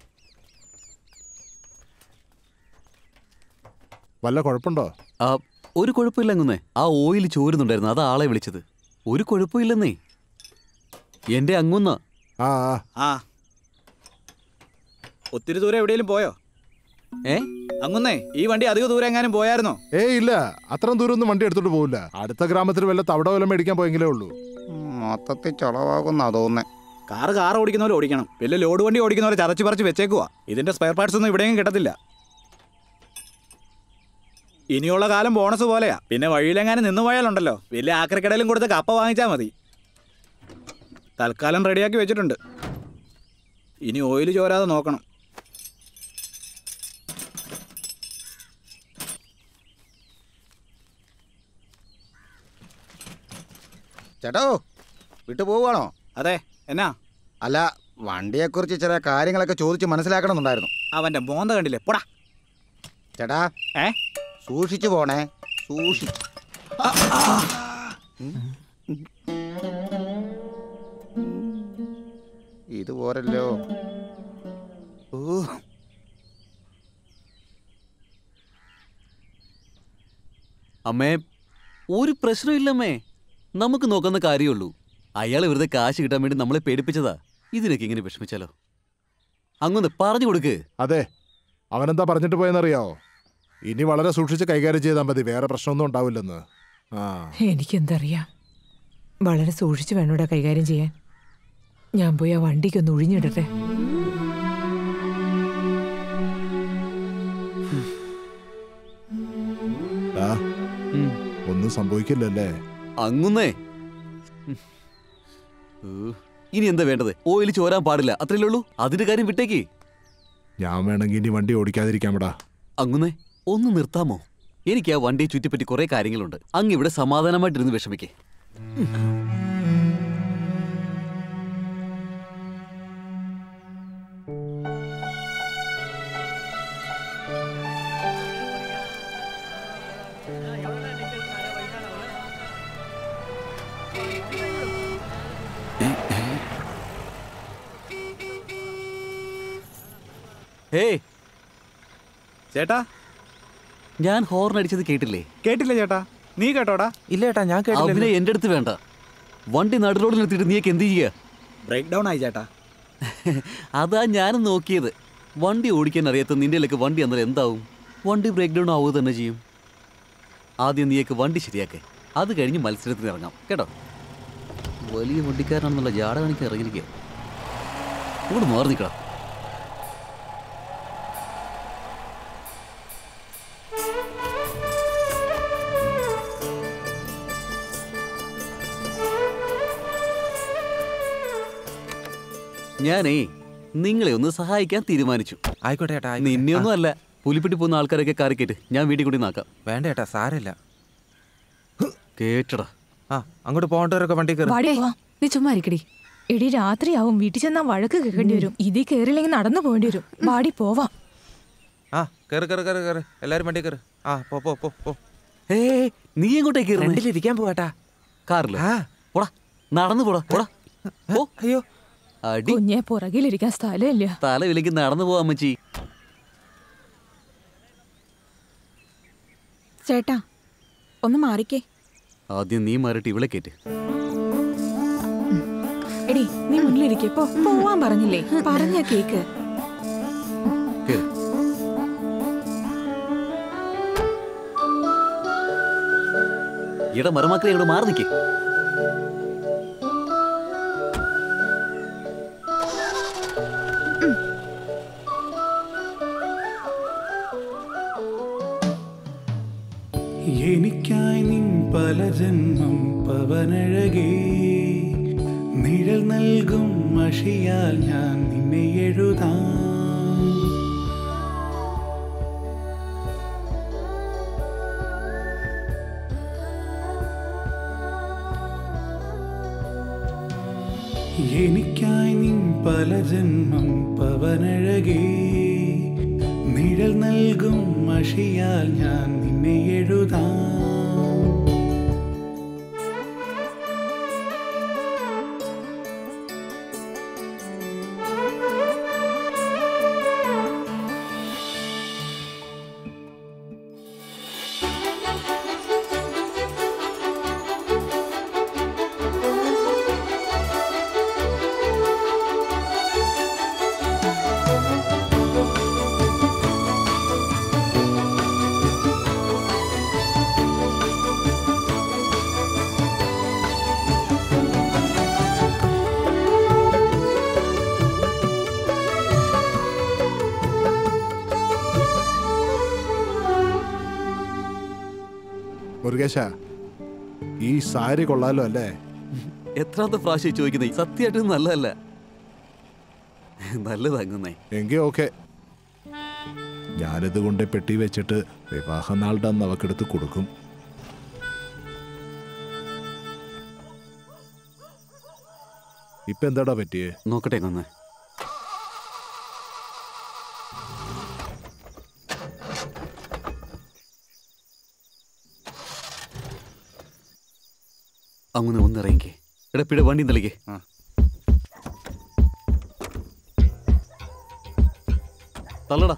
വല്ല കുഴപ്പമുണ്ടോ ആ ഒരു കുഴപ്പമില്ല അങ്ങുന്നേ ആ ഓയിൽ ചോരുന്നുണ്ടായിരുന്നു അതാ ആളെ വിളിച്ചത് ഒരു കുഴപ്പമില്ലെന്നേ എന്റെ അങ്ങുന്ന ആ ആ ഒത്തിരി ദൂരം എവിടെയെങ്കിലും പോയോ ഏ അങ്ങുന്നേ ഈ വണ്ടി അധിക ദൂരം എങ്ങാനും പോയായിരുന്നോ ഏയ് ഇല്ല അത്രയും ദൂരം ഒന്നും വണ്ടി എടുത്തോണ്ട് പോകില്ല അടുത്ത ഗ്രാമത്തിൽ വല്ല തവിട വല്ല മേടിക്കാൻ പോയെങ്കിലേ ഉള്ളൂ മൊത്തത്തിൽ ചളവാകുന്നാ തോന്നുന്നേ കാറ് കാർ ഓടിക്കുന്ന പോലെ ഓടിക്കണം വലിയ ലോഡ് വണ്ടി ഓടിക്കുന്ന പോലെ ചതച്ച് പറിച്ച് വെച്ചേക്കുവാ ഇതിന്റെ സ്പെയർ പാർട്സ് ഒന്നും ഇവിടെയും കിട്ടത്തില്ല ഇനിയുള്ള കാലം ബോണസ് പോലെയാ പിന്നെ വഴിയിലെങ്ങാനും നിന്ന് പോയാലുണ്ടല്ലോ വലിയ ആക്രിക്കടയിലും കൊടുത്ത് കപ്പ വാങ്ങിച്ചാൽ മതി തൽക്കാലം റെഡിയാക്കി വെച്ചിട്ടുണ്ട് ഇനി ഓയിൽ ചോരാതെ നോക്കണം ചേട്ടോ വിട്ടു പോവുകയാണോ അതെ എന്നാ അല്ല വണ്ടിയെക്കുറിച്ച് ചില കാര്യങ്ങളൊക്കെ ചോദിച്ച് മനസ്സിലാക്കണമെന്നുണ്ടായിരുന്നു അവന്റെ മോന്ത കണ്ടില്ലേ പോടാ ചേട്ടാ ഏ സൂക്ഷിച്ചു പോണേ സൂക്ഷിച്ചു ഇത് പോരല്ലോ ഓ അമ്മേ ഒരു പ്രശ്നമില്ലമ്മേ നമുക്ക് നോക്കുന്ന കാര്യമുള്ളൂ അയാൾ വെറുതെ കാശ് കിട്ടാൻ വേണ്ടി നമ്മളെ പേടിപ്പിച്ചതാ ഇതിനൊക്കെ ഇങ്ങനെ വിഷമിച്ചാലോ അങ്ങൊന്ന് പറഞ്ഞു കൊടുക്ക് അതെ അവനെന്താ പറഞ്ഞിട്ട് പോയെന്നറിയാവോ ഇനി വളരെ സൂക്ഷിച്ച് കൈകാര്യം ചെയ്താൽ മതി വേറെ പ്രശ്നമൊന്നും ഉണ്ടാവില്ലെന്ന് ആ എനിക്കെന്തറിയാം വളരെ സൂക്ഷിച്ചു വേണോടാ കൈകാര്യം ചെയ്യാൻ ഞാൻ പോയി ആ വണ്ടിക്കൊന്ന് ഒഴിഞ്ഞിടട്ടെ ആ, ഒന്നും സംഭവിക്കില്ലല്ലേ അങ്ങുന്നേ ഊ, ഇനി എന്താ വേണ്ടത് ഓയിൽ ചോരാൻ പാടില്ല അത്രയല്ലേ ഉള്ളൂ അതിന്റെ കാര്യം വിട്ടേക്ക് ഞാൻ വേണമെങ്കിൽ ഇനി വണ്ടി ഓടിക്കാതിരിക്കാമടാ അങ്ങുന്നേ ഒന്ന് നിർത്താമോ എനിക്ക് ആ വണ്ടിയെ ചുറ്റിപ്പറ്റി കുറെ കാര്യങ്ങളുണ്ട് അങ്ങ് ഇവിടെ സമാധാനമായിട്ടിരുന്ന് വിഷമിക്കേ ഹേ ചേട്ടാ ഞാൻ ഹോർൺ അടിച്ചത് കേട്ടില്ലേ കേട്ടില്ല ചേട്ടാ നീ കേട്ടോടാ ഇല്ല ചേട്ടാ ഞാൻ അവനെ എന്റെ അടുത്ത് വേണ്ട വണ്ടി നടുറോഡിൽ നിർത്തിയിട്ട് നീയൊക്കെ എന്ത് ചെയ്യുക ബ്രേക്ക് ഡൗൺ ആയി ചേട്ടാ അതാ ഞാനും നോക്കിയത് വണ്ടി ഓടിക്കാൻ അറിയാത്ത നിന്റെയിലൊക്കെ വണ്ടി അന്നേരം എന്താവും വണ്ടി ബ്രേക്ക് ഡൗൺ ആവുക തന്നെ ചെയ്യും ആദ്യം നീയൊക്കെ വണ്ടി ശരിയാക്കേ അത് കഴിഞ്ഞ് മത്സരത്തിന് ഇറങ്ങാം കേട്ടോ വലിയ വണ്ടിക്കാരനാണെന്നുള്ള ജാട കാണിക്കാൻ ഇറങ്ങിയിരിക്കുക ഇങ്ങോട്ട് മാറി നിൽക്കണം ഞാനേ നിങ്ങളെ ഒന്ന് സഹായിക്കാൻ തീരുമാനിച്ചു ആയിക്കോട്ടെ ചേട്ടാ നിന്നെയൊന്നും അല്ല പുലിപ്പെട്ടി പോകുന്ന ആൾക്കാരൊക്കെ കാറിക്കേറ്റ് ഞാൻ വീട്ടിൽ കൂടി നാക്കാം വേണ്ട ചേട്ടാ സാരമില്ല കേട്ടടാ ആ അങ്ങോട്ട് പോകേണ്ടവരൊക്കെ വണ്ടി കയറി വാടി നീ ചുമ്മാ ഇരിക്കടി എടി രാത്രിയാവും വീട്ടിൽ ചെന്നാ വഴക്ക് കേൾക്കേണ്ടി വരും ഇതിൽ കയറില്ലെങ്കിൽ നടന്നു പോകേണ്ടി വരും വാടി പോവാം ആ കയറി കയറി കയറി കയറി എല്ലാവരും വണ്ടി കയറി ആ പോ പോ പോ പോ ഏ നീ എങ്ങോട്ടേക്ക് ഫ്രണ്ടിലിരിക്കാൻ പോവാട്ടാ കാറില് പോടാ നടന്നു പോടാ പോടാ പോ അയ്യോ അടി കുഞ്ഞെ പുറകിലിരിക്കാൻ സ്ഥലമില്ല തല വിലക്ക് നടന്നു പോവാ അമ്മച്ചി ചേട്ടാ ഒന്ന് മാറിക്കേ ആദ്യം നീ മാറിയിട്ട് ഇവളെ കേറ്റ് എടി നീ മുന്നിലിരിക്കേ പോ പോവാൻ പറഞ്ഞില്ലേ പറഞ്ഞ കേക്ക് കേറ് ഇട മരമാക്കളെ ഇങ്ങോട്ട് മാറി നിൽക്കേ എനിക്കായി നിൻ പല ജന്മം പവനഴകേ നിഴൽ നൽകും മഷിയാൽ ഞാൻ നിന്നെ എഴുതാം എനിക്കായി നിൻ പല ജന്മം പവനഴകേ നിഴൽ നൽകും മഷിയാൽ ഞാൻ നിന്നെ എഴുതാം മുരുകേശ ഈ സാരി കൊള്ളാലോ അല്ലേ എത്രാമത്തെ പ്രാവശ്യം ചോദിക്കുന്നേ സത്യമായിട്ടും നല്ലതല്ല നല്ലത് അങ്ങുന്നേ എങ്കിൽ ഓക്കെ ഞാനിത് കൊണ്ട് പെട്ടി വെച്ചിട്ട് വിവാഹനാളുടെ അന്ന് അവക്കെടുത്ത് കൊടുക്കും ഇപ്പൊ എന്താടാ പറ്റിയേ നോക്കട്ടെ അങ്ങുന്നേ അങ്ങനെ ഒന്നിറങ്ങിക്കേ എടാ പിട വണ്ടി നിലയ്ക്ക് തള്ളടാ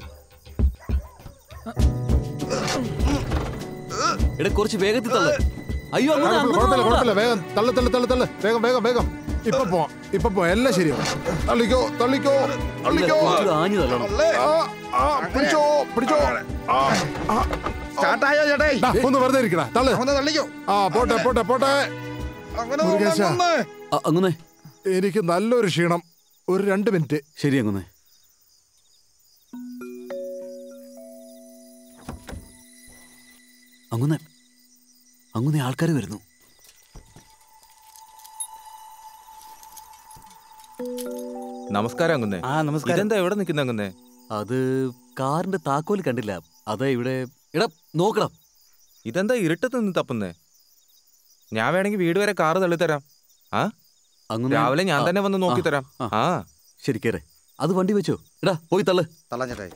എടാ കുറച്ച് വേഗത്തിൽ തള്ള അയ്യോ അങ്ങനെ കുഴപ്പമില്ല കുഴപ്പമില്ല വേഗം തള്ളു തള്ളു തള്ളു തള്ളു വേഗം വേഗം വേഗം ഇപ്പൊ പോവാം ഇപ്പൊ പോവാം എല്ലാം ശരിയാവും തള്ളിക്കോ തള്ളിക്കോ തള്ളിക്കോ കുറച്ചുകൂടെ ആഞ്ഞു തള്ളണം ആ, ആ, പിടിച്ചോ പിടിച്ചോ ആ, ആ. സ്റ്റാർട്ടായോ ചേട്ടായി ദാ, ഒന്ന് വെറുതെ ഇരിക്കടാ തള്ളു ഒന്ന് തള്ളിക്കോ ആ പോട്ടെ പോട്ടെ പോട്ടെ മുരുകേശ അങ്ങനെ എനിക്ക് നല്ലൊരു ക്ഷീണം ഒരു രണ്ട് മിനിറ്റ് ശരി അങ്ങനെ അങ്ങനെ അങ്ങനെ ആൾക്കാർ വരുന്നു നമസ്കാരം അങ്ങുന്നേ ആ, നമസ്കാരം. ഇതെന്താ എവിടെ നിൽക്കുന്ന അങ്ങുന്നേ അത് കാറിന്റെ താക്കോല് കണ്ടില്ല അതാ ഇവിടെ എടാ നോക്കടാ ഇതെന്താ ഇരുട്ടത്ത് നിന്ന് തപ്പുന്നേ ഞാൻ വേണമെങ്കിൽ വീട് വരെ കാറ് തള്ളിത്തരാം ആ അങ്ങനെ രാവിലെ ഞാൻ ആ, തന്നെ വന്ന് നോക്കി ആ, തരാം ആ. ആ ശരി കേറെ അത് വണ്ടി വെച്ചോ എടാ പോയി തള്ളു തള്ളാൻ ചേട്ടായി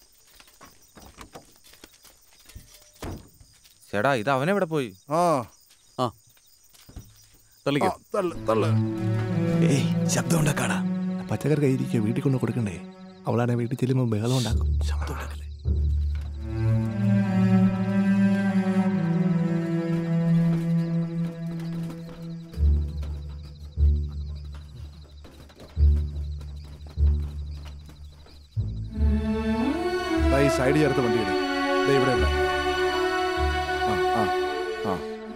ചേട്ടാ ഇത് അവനെവിടെ പോയി ആ ആ തള്ളിക്കോ തള്ളു തള്ളു ഏയ് ശബ്ദം ഉണ്ടാക്കാടാ പച്ചക്കറി കയ്യിരിക്കുക വീട്ടിൽ കൊണ്ട് കൊടുക്കണ്ടേ അവളാണെ വീട്ടിൽ ചെല്ലുമ്പോൾ ബഹളം ഉണ്ടാക്കും ശബ്ദം ഉണ്ടാക്കല്ലേ ദാ ഈ സൈഡ് ചേർത്ത് വണ്ടി ഇടും ഇവിടെ ഉണ്ട് ആ ആ ആ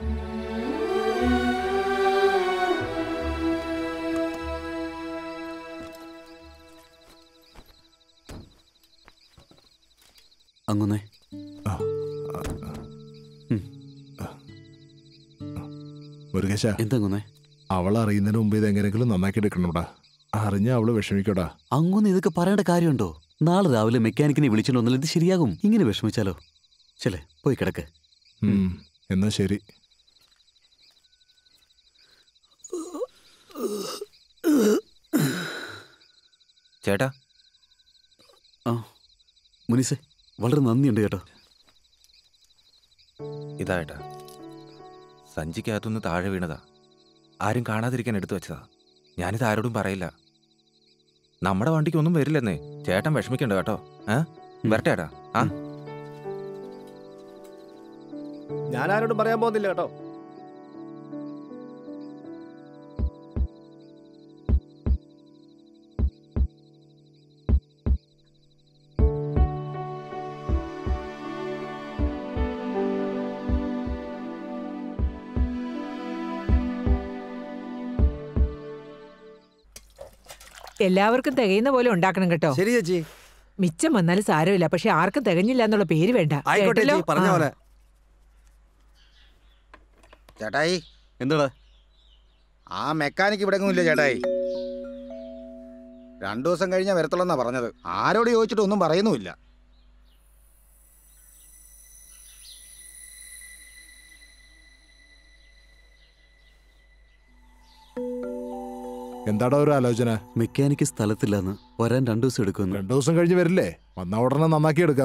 അങ്ങനെ മുരുകേശ എന്താ അങ്ങനെ അവൾ അറിയുന്നതിന് മുമ്പ് ഇത് എങ്ങനെയെങ്കിലും നന്നാക്കി എടുക്കണോടാ അറിഞ്ഞ അവള് വിഷമിക്കടാ അങ്ങനെ ഇതൊക്കെ പറയേണ്ട കാര്യമുണ്ടോ നാളെ രാവിലെ മെക്കാനിക്കിനെ വിളിച്ചിട്ട് വന്നാൽ ഇത് ശരിയാകും ഇങ്ങനെ വിഷമിച്ചാലോ ചെല്ലേ പോയി കിടക്ക് ഉം, എന്നാ ശരി ചേട്ടാ ആ മുനിസെ വളരെ നന്ദിയുണ്ട് കേട്ടോ ഇതായിട്ടാ സഞ്ചിക്കകത്തുനിന്ന് താഴെ വീണതാ ആരും കാണാതിരിക്കാൻ എടുത്തു വെച്ചതാ ഞാനിത് ആരോടും പറയില്ല നമ്മുടെ വണ്ടിക്ക് ഒന്നും വരില്ലെന്നേ ചേട്ടൻ വിഷമിക്കണ്ട കേട്ടോ ഏ വരട്ടെ ചേട്ടാ ആ ഞാൻ ആരോടും പറയാൻ പോകുന്നില്ല കേട്ടോ എല്ലാവർക്കും തികയുന്ന പോലെ ഉണ്ടാക്കണം കേട്ടോ ശരി ചേച്ചി മിച്ചം വന്നാലും സാരമില്ല പക്ഷെ ആർക്കും തികഞ്ഞില്ല എന്നുള്ള പേര് വേണ്ട ആയിക്കോട്ടെ കേട്ടല്ലോ? ചേച്ചി പറഞ്ഞ ആ. പോലെ ചേട്ടായി എന്താടാ ആ മെക്കാനിക്ക് ഇവിടെ ഇല്ല ചേട്ടായി രണ്ടു ദിവസം കഴിഞ്ഞാൽ വരത്തുള്ളെന്നാ പറഞ്ഞത് ആരോട് ചോദിച്ചിട്ട് ഒന്നും പറയുന്നുമില്ല എന്താടാ ഒരു ആലോചന മെക്കാനിക്ക് സ്ഥലത്തില്ലെന്ന് വരാൻ രണ്ടു ദിവസം എടുക്കുമെന്ന് രണ്ടു ദിവസം കഴിഞ്ഞ് വരില്ലേ വന്ന ഉടനെ നന്നാക്കി എടുക്കാം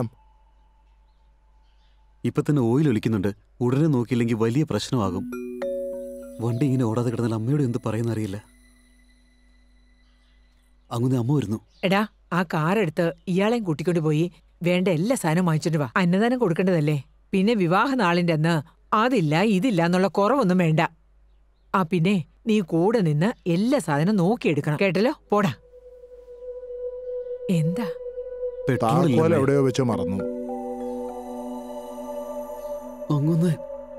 ഇപ്പൊ തന്നെ ഓയിൽ ഒലിക്കുന്നുണ്ട് ഉടനെ നോക്കിയില്ലെങ്കിൽ വലിയ പ്രശ്നമാകും വണ്ടി ഇങ്ങനെ ഓടാതെ കിടന്നാൽ അമ്മയോട് എന്ത് പറയുന്ന അറിയില്ല അങ്ങനെ അമ്മ വരുന്നു എടാ ആ കാറെടുത്ത് ഇയാളെയും കൂട്ടിക്കൊണ്ട് പോയി വേണ്ട എല്ലാ സാധനവും വാങ്ങിച്ചിട്ട് വാ അന്നദാനം കൊടുക്കേണ്ടതല്ലേ പിന്നെ വിവാഹ നാളിന്റെ അന്ന് അതില്ല ഇതില്ല എന്നുള്ള കുറവൊന്നും വേണ്ട ആ പിന്നെ നീ കൂടെ നിന്ന് എല്ലാ സാധനം നോക്കിയെടുക്കണം കേട്ടല്ലോ പോടാ എന്താ താക്കോൽ എവിടെയോ വെച്ചോ മറന്നു അങ്ങനെ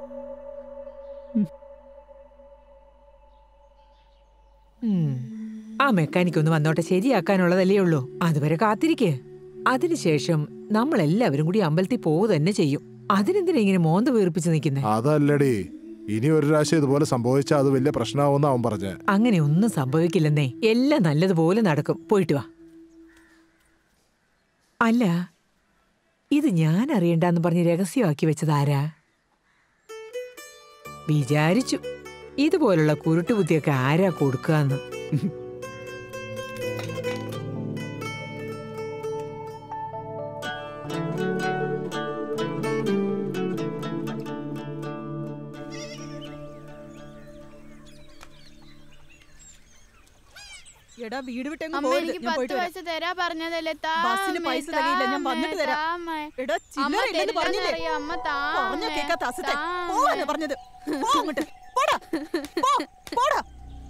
ഉം. ആ മെക്കാനിക് ഒന്ന് വന്നോട്ടെ ശരിയാക്കാനുള്ളതല്ലേ ഉള്ളൂ അതുവരെ കാത്തിരിക്കേ അതിനുശേഷം നമ്മൾ എല്ലാവരും കൂടി അമ്പലത്തിൽ പോവുക തന്നെ ചെയ്യും അതിനെന്തിനാ ഇങ്ങനെ മോന്ത വീർപ്പിച്ച് നിൽക്കുന്നേ അതല്ലടി ഇനി ഒരു പ്രാവശ്യം ഇതുപോലെ സംഭവിച്ചാൽ അത് വലിയ പ്രശ്നമാവുന്ന അവൻ പറഞ്ഞ അങ്ങനെ ഒന്നും സംഭവിക്കില്ലെന്നേ എല്ലാം നല്ലതുപോലെ നടക്കും പോയിട്ട് വാ അല്ല ഇത് ഞാൻ അറിയണ്ടെന്ന് പറഞ്ഞ് രഹസ്യമാക്കി വെച്ചത് ആരാ വിചാരിച്ചു ഇതുപോലുള്ള കുരുട്ടുബുദ്ധിയൊക്കെ ആരാ കൊടുക്കാന്ന് എടാ വീട് വിട്ടെങ്ങും അമ്മ പോകരുത് എനിക്ക് ഞാൻ പത്ത് പോയിട്ട് വരാം പൈസ തരാ പറഞ്ഞതല്ലേ താ ബസ്സിന് അമ്മേ, പൈസ താ തികയില്ല ഞാൻ അമ്മേ, വന്നിട്ട് താ തരാം അമ്മേ. എടാ അമ്മ ചില്ലറ ഇല്ലെന്ന് പറഞ്ഞില്ലേ തരില്ലെന്നറിയാം, അമ്മ താ പറഞ്ഞ അമ്മേ, കേക്കാത്ത അസത്തെ താ പോവാന്ന് അമ്മേ. പറഞ്ഞത് പോ അങ്ങോട്ട് പോടാ പോ പോടാ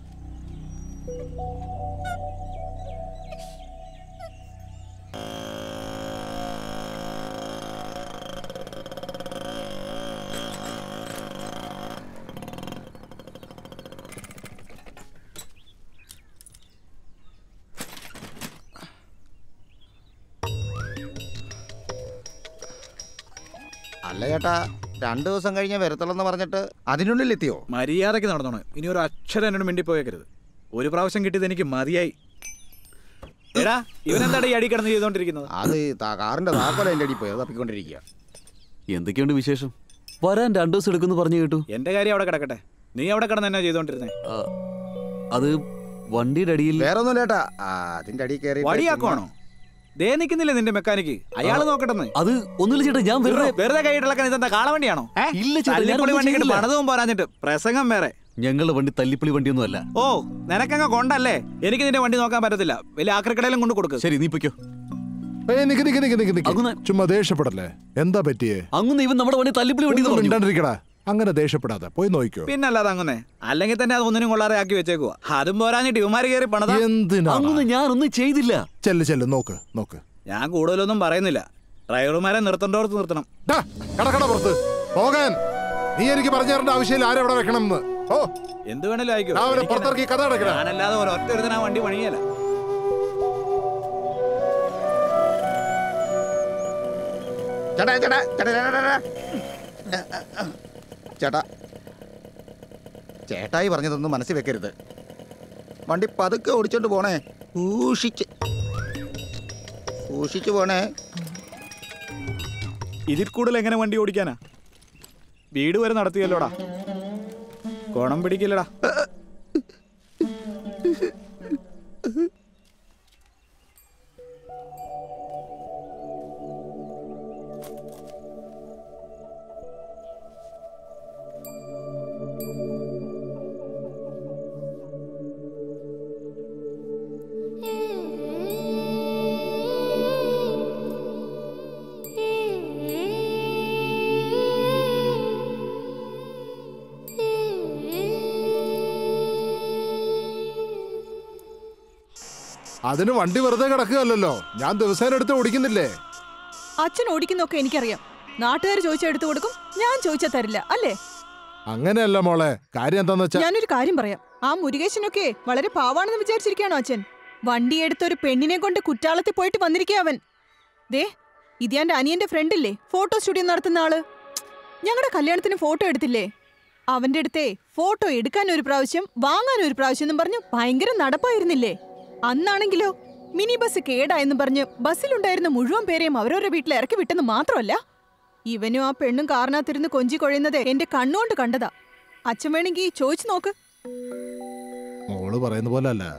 അല്ല ചേട്ടാ രണ്ടു ദിവസം കഴിഞ്ഞ് വരത്തുള്ളെന്ന് പറഞ്ഞിട്ട് അതിനുള്ളിൽ എത്തിയോ മര്യാദയ്ക്ക് നടന്നോണം ഇനി ഒരു അക്ഷരം എന്നോട് മിണ്ടിപ്പോയേക്കരുത് ഒരു പ്രാവശ്യം കിട്ടിയത് എനിക്ക് മതിയായി എടാ ഇവനെന്താടാ ഈ അടി കിടന്ന് ചെയ്തോണ്ടിരിക്കുന്നത് അത് താ- കാറിന്റെ താക്കോല എൻ്റെ അടിയിൽ പോയി അത് തപ്പിക്കൊണ്ടിരിക്കുക എന്തൊക്കെയുണ്ട് വിശേഷം വരാൻ രണ്ടു ദിവസം എടുക്കുന്നു പറഞ്ഞു കേട്ടു എന്റെ കാര്യം അവിടെ കിടക്കട്ടെ നീ അവിടെ കിടന്ന് എന്നാ ചെയ്തോണ്ടിരുന്നേ അത് വണ്ടിയുടെ അടിയിൽ വേറെ ഒന്നും ചേട്ടാ ആ, അതിന്റെ അടിയിൽ കയറി വടിയാക്കുവാണോ ദേ നിക്കുന്നില്ലേ നിന്റെ മെക്കാനിക്ക് അയാള് നോക്കട്ടെന്ന് അത് ഒന്നുമില്ല ചേട്ടാ ഞാൻ വെറുതെ വെറുതെ കൈയിട്ടിളക്കാൻ ഇതെന്താ കാളവണ്ടിയാണോ ഇല്ല ചേട്ടാ, തല്ലിപ്പൊളി ഞാനൊന്നും വണ്ടി കിട്ടും ചെയ്തില്ല. പണിതും പോരാഞ്ഞിട്ട് പ്രസംഗം വേറെ ഞങ്ങളുടെ വണ്ടി തല്ലിപ്പൊളി വണ്ടിയൊന്നും അല്ല ഓ നിനക്കങ്ങ കൊണ്ടല്ലേ എനിക്ക് നിന്റെ വണ്ടി നോക്കാൻ പറ്റത്തില്ല വലിയ ആക്രിക്കടയിലും കൊണ്ട് കൊടുക്കും ശരി നീ പൊയ്ക്കോ ഏയ് നിക്ക് നിക്ക് നിക്ക് നിക്ക് നിക്ക് ചുമ്മാ ദേഷ്യപ്പെടല്ലേ എന്താ പറ്റിയേ അങ്ങ് ഇവൻ നമ്മുടെ വണ്ടി തല്ലിപ്പൊളി വണ്ടി എന്ന് ഒന്നും പറഞ്ഞു. മിണ്ടാണ്ടിരിക്കടാ അങ്ങനെ ദേഷ്യപ്പെടാതെ പോയി നോക്കിക്കോ പിന്നല്ലാതെ അങ്ങനെ അല്ലെങ്കിൽ തന്നെ അത് ഒന്നിനും കൊള്ളാതെ ആക്കി വെച്ചേക്കുവാ അതും പോരാഞ്ഞിട്ട് ഇവന്മാര് കയറി പണതാ എന്തിനാ ഞാനൊന്നും ചെയ്തില്ല ചെല്ല് ചെല്ല് നോക്ക് നോക്ക് ഞാൻ കൂടുതലൊന്നും പറയുന്നില്ല ഡ്രൈവർമാരെ നിർത്തേണ്ടോടത്ത് നിർത്തണം കടക്കട പുറത്ത് പോകാൻ നീ എനിക്ക് പറഞ്ഞു തരേണ്ട ആവശ്യമില്ല ആരെവിടെ വെക്കണം എന്ന് ഓ എന്ത് വേണേലും ആയിക്കോ ഞാൻ അവനെ എനിക്ക് പുറത്തിറക്കി കഥ അടയ്ക്കണം. ഞാനല്ലാതെ ഒരൊറ്റ ഒരുത്തന ആ വണ്ടി പണിയല്ല ചേട്ടാ ചേട്ടാ ചേട്ടാ ചേട്ടാ, ചേട്ടാ ചേട്ടാ ചേട്ടായി പറഞ്ഞതൊന്നും മനസ്സിൽ വെക്കരുത് വണ്ടി പതുക്കെ ഓടിച്ചോണ്ട് പോണേ സൂക്ഷിച്ച് സൂക്ഷിച്ചു പോണേ ഇതിൽ കൂടുതൽ എങ്ങനെ വണ്ടി ഓടിക്കാനാ വീട് വരെ നടത്തിയല്ലോടാ കോണം പിടിക്കില്ലടാ അതിന് വണ്ടി വെറുതെ കിടക്കുകയല്ലല്ലോ ഞാൻ ദിവസേന എടുത്ത് ഓടിക്കുന്നില്ലേ അച്ഛൻ ഓടിക്കുന്നൊക്കെ എനിക്കറിയാം നാട്ടുകാർ ചോദിച്ചാൽ എടുത്തു കൊടുക്കും ഞാൻ ചോദിച്ചാൽ തരില്ല അല്ലേ അങ്ങനെയല്ല മോളെ കാര്യം എന്താന്ന് വെച്ചാ ഞാനൊരു കാര്യം പറയാം ആ മുരുകേശനൊക്കെ വളരെ പാവാണെന്ന് വിചാരിച്ചിരിക്കുകയാണോ അച്ഛൻ വണ്ടി എടുത്ത ഒരു പെണ്ണിനെ കൊണ്ട് കുറ്റാളത്തിൽ പോയിട്ട് വന്നിരിക്കുക അവൻ ദേ ഇത് എന്റെ അനിയന്റെ ഫ്രണ്ടില്ലേ ഫോട്ടോ സ്റ്റുഡിയോ നടത്തുന്ന ആള് ഞങ്ങളുടെ കല്യാണത്തിന് ഫോട്ടോ എടുത്തില്ലേ അവന്റെ അടുത്തേ ഫോട്ടോ എടുക്കാൻ ഒരു പ്രാവശ്യം വാങ്ങാൻ ഒരു പ്രാവശ്യം എന്നും പറഞ്ഞു ഭയങ്കര നടപ്പായിരുന്നില്ലേ അന്നാണെങ്കിലോ മിനി ബസ് കേടായെന്ന് പറഞ്ഞ് ബസ്സിലുണ്ടായിരുന്ന മുഴുവൻ പേരെയും അവരവരുടെ വീട്ടിൽ ഇറക്കി വിട്ടെന്ന് മാത്രമല്ല ഇവനും ആ പെണ്ണും കാറിനകത്തിരുന്ന് കൊഞ്ചി കൊഴയുന്നത് എന്റെ കണ്ണുകൊണ്ട് കണ്ടതാ അച്ഛൻ വേണമെങ്കിൽ ചോദിച്ചു നോക്ക് മോള് പറയുന്ന പോലെ അല്ല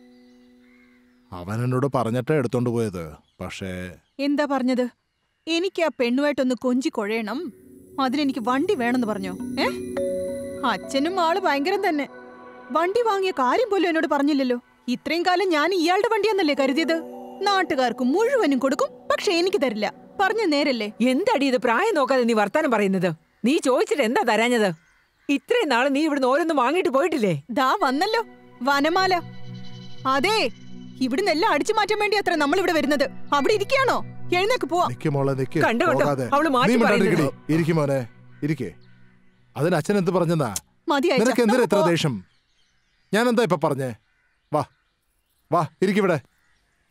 അവൻ എന്നോട് പറഞ്ഞിട്ടാ എടുത്തോണ്ട് പോയത് പക്ഷേ എന്താ പറഞ്ഞത് എനിക്ക് ആ പെണ്ണുമായിട്ടൊന്ന് കൊഞ്ചി കൊഴയണം അതിനെനിക്ക് വണ്ടി വേണമെന്ന് പറഞ്ഞോ ഏ അച്ഛനും ആള് ഭയങ്കരം തന്നെ വണ്ടി വാങ്ങിയ കാര്യം പോലും എന്നോട് പറഞ്ഞില്ലല്ലോ ഇത്രയും കാലം ഞാൻ ഇയാളുടെ വണ്ടിയെന്നല്ലേ കരുതിയത് നാട്ടുകാർക്ക് മുഴുവനും കൊടുക്കും പക്ഷെ എനിക്ക് തരില്ല പറഞ്ഞ നേരല്ലേ എന്താടി ഇത് പ്രായം നോക്കാതെ നീ വർത്താനം പറയുന്നത് നീ ചോദിച്ചിട്ട് എന്താ തരാഞ്ഞത് ഇത്രയും നാള് നീ ഇവിടുന്ന് ഓരോന്നും വാങ്ങിയിട്ട് പോയിട്ടില്ലേ ദാ വന്നല്ലോ വനമാല അതെ ഇവിടുന്ന് എല്ലാം അടിച്ചു മാറ്റാൻ വേണ്ടി അത്ര നമ്മൾ ഇവിടെ വരുന്നത് അവിടെ ഇരിക്കുകയാണോ എഴുന്നേക്ക് പോവാ നിക്ക് മോളെ നിക്ക് കണ്ടോ, കണ്ടോ, പോകാതെ അവള് മാറ്റി നീ മിണ്ടാണ്ടിരിക്കടി. പറയുന്നത്. ഇരിക്ക് മോനെ ഇരിക്കേ അതിന് അച്ഛൻ എന്ത് പറഞ്ഞതാ മതി അയച്ച. നിനക്ക് എന്തിനാ നമുക്ക് എത്ര പോവാം. ദേഷ്യം ഞാൻ എന്താ ഇപ്പൊ പറഞ്ഞേ വാ വാ ഇരിക്കിവിടെ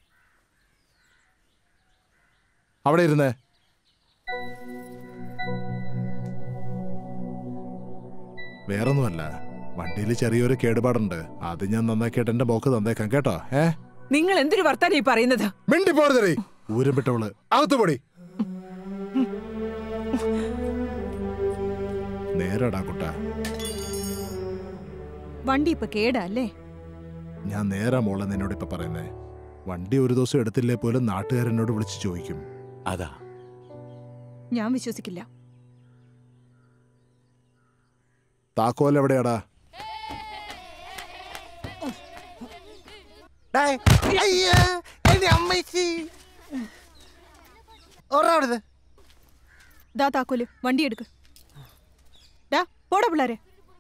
അവിടെ ഇരുന്നേ വേറൊന്നുമല്ല വണ്ടിയിൽ ചെറിയൊരു കേടുപാടുണ്ട് അത് ഞാൻ നന്നാക്കിയിട്ട് എന്റെ മോക്ക് തന്നേക്കാം കേട്ടോ ഏ നിങ്ങൾ എന്തൊരു വർത്താനം ഈ പറയുന്നത് മിണ്ടി പോരുതേ ഊരം വിട്ടവള് അകത്ത് പൊടി നേരടാ കുട്ട വണ്ടി ഇപ്പൊ കേടാ അല്ലേ ഞാൻ നേരാ മോളെ നിന്നോട് ഇപ്പൊ പറയുന്നേ വണ്ടി ഒരു ദിവസം എടുത്തില്ലേ പോലും നാട്ടുകാരെന്നോട് വിളിച്ച് ചോദിക്കും അതാ ഞാൻ വിശ്വസിക്കില്ല താക്കോൽ എവിടെയാടാ ദാ താക്കോല് വണ്ടി എടുക്ക് ഡാ പോടാ പിള്ളേരെ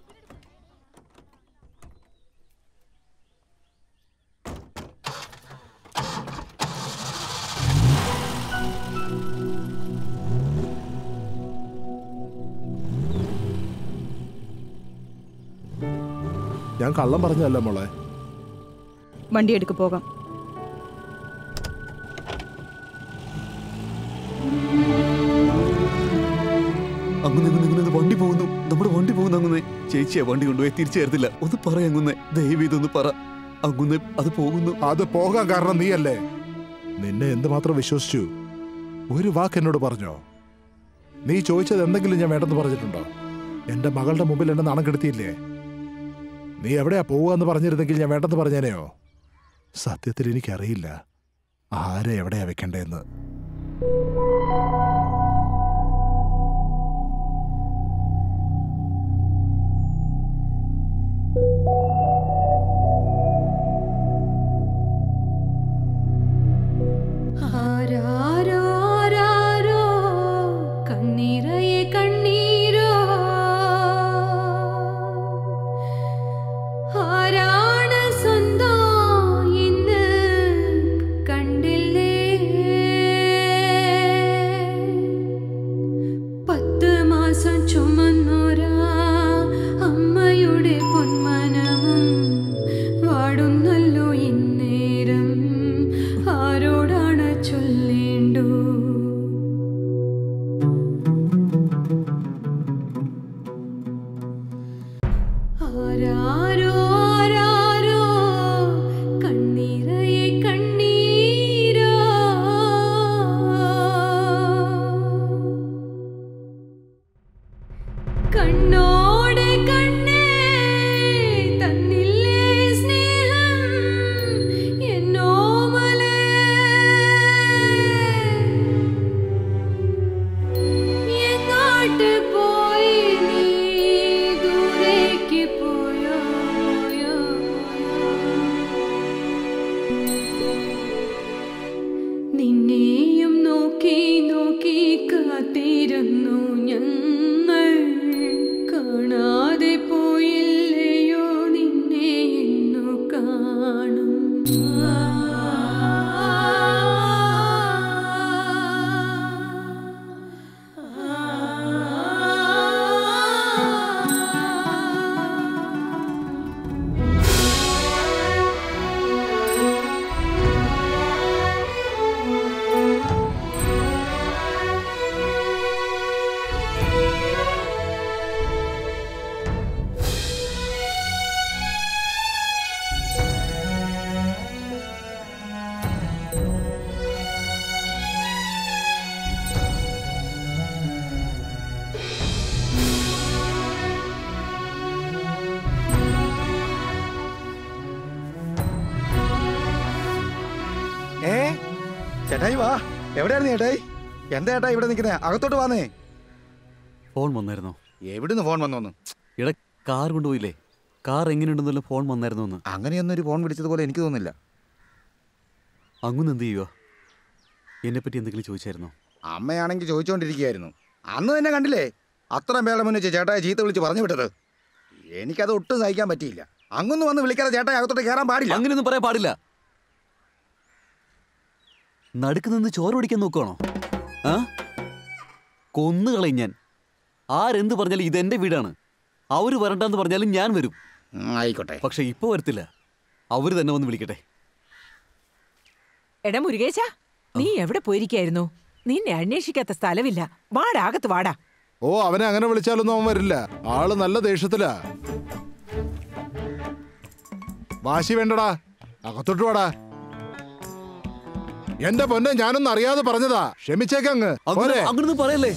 ഞാൻ കള്ളം പറഞ്ഞല്ല മോളെ വണ്ടി എടുക്ക് പോകാം അങ്ങനെ അങ്ങനെ അങ്ങനെ വണ്ടി പോകുന്നു നമ്മുടെ വണ്ടി പോകുന്നു അങ്ങനെ ചേച്ചിയാ വണ്ടി കൊണ്ടുപോയി തിരിച്ചു തരത്തില്ല ഒന്ന് പറ അങ്ങനെ ദയവ് ഇതൊന്ന് പറ അങ്ങനെ അത് പോകുന്നു അത് പോകാൻ കാരണം നീയല്ലേ നിന്നെ എന്തുമാത്രം വിശ്വസിച്ചു ഒരു വാക്ക് എന്നോട് പറഞ്ഞോ നീ ചോദിച്ചത് എന്തെങ്കിലും ഞാൻ വേണ്ടെന്ന് പറഞ്ഞിട്ടുണ്ടോ എന്റെ മകളുടെ മുമ്പിൽ എന്നെ നാണം കെടുത്തിയില്ലേ നീ എവിടെയാ പോവാന്ന് പറഞ്ഞിരുന്നെങ്കിൽ ഞാൻ വേണ്ടെന്ന് പറഞ്ഞേനെയോ സത്യത്തിൽ എനിക്കറിയില്ല ആരെ എവിടെയാ വെക്കണ്ടേന്ന് ആരാരോ ആരാരോ കണ്ണീരയെ കണ്ണീരോ ആരാണ് സ്വന്തം ഇന്ന് കണ്ടില്ലേ പത്ത് മാസം ചുമന്നോരാ അമ്മയുടെ പൊന്മനവും വാടുന്നല്ലോ ഇന്നേരം ആരോടാണ് ചൊല്ലേണ്ടു ആരാരോ ആരാരോ കണ്ണീരയെ കണ്ണീരോ കണ്ണോടെ കണ്ണേ തന്നില്ലേ സ്നേഹം എന്നോമലേ എങ്ങോട്ട് പോയി നീ ദൂരേക്ക് പോയോ പോയോ നിന്നെയും നോക്കി നോക്കി കാത്തിരുന്നു ഞങ്ങൾ കാണാതെ പോയില്ലയോ നിന്നെ എന്നു കാണും ഏ ചേട്ടായി വാ എവിടെയായിരുന്നു ചേട്ടായി എന്താ ചേട്ടാ ഇവിടെ നിൽക്കുന്നേ അകത്തോട്ട് വാന്നേ ഫോൺ വന്നായിരുന്നോ എവിടുന്ന് ഫോൺ വന്നോന്ന് എടാ കാർ കൊണ്ടുപോയില്ലേ കാർ എങ്ങനെയുണ്ടെന്നല്ലോ ഫോൺ വന്നായിരുന്നു എന്ന് അങ്ങനെയൊന്നും ഒരു ഫോൺ വിളിച്ചതുപോലെ എനിക്ക് തോന്നുന്നില്ല അങ്ങനെ എന്ത് ചെയ്യുക എന്നെ പറ്റി എന്തെങ്കിലും ചോദിച്ചായിരുന്നോ അമ്മയാണെങ്കിൽ ചോദിച്ചുകൊണ്ടിരിക്കുകയായിരുന്നു അന്ന് തന്നെ കണ്ടില്ലേ അത്ര വേളം മുന്നേ ചേട്ടായി ചീത്ത വിളിച്ച് പറഞ്ഞു വിട്ടത് എനിക്കത് ഒട്ടും സഹിക്കാൻ പറ്റിയില്ല അങ്ങൊന്നും വന്ന് വിളിക്കാതെ ചേട്ടായി അകത്തോട്ട് കയറാൻ പാടില്ല അങ്ങനെയൊന്നും പറയാൻ പാടില്ല നടുക്ക് നിന്ന് ചോര പിടിക്കാൻ നോക്കുകയാണോ ആ കൊന്നുകളയും ഞാൻ ആരെന്ത് പറഞ്ഞാലും ഇതെന്റെ വീടാണ് അവര് വരണ്ടെന്ന് പറഞ്ഞാലും ഞാൻ വരും ആയിക്കോട്ടെ പക്ഷെ ഇപ്പൊ വരത്തില്ല അവര് തന്നെ വന്ന് വിളിക്കട്ടെ എടാ മുരുകേശ നീ എവിടെ പോയിരിക്കായിരുന്നു നിന്നെ അന്വേഷിക്കാത്ത സ്ഥലമില്ല വാടാ അകത്ത് വാടാ ഓ അവനെ അങ്ങനെ വിളിച്ചാലൊന്നും അവൻ വരില്ല ആള് നല്ല ദേഷ്യത്തിലാ വാശി വേണ്ടടാ അകത്തോട്ട് വാടാ എന്റെ പൊന്നെ ഞാനൊന്നും അറിയാതെ പറഞ്ഞതാ ക്ഷമിച്ചേക്കങ്ങ് പോരെ അങ്ങനൊന്നും പറയല്ലേ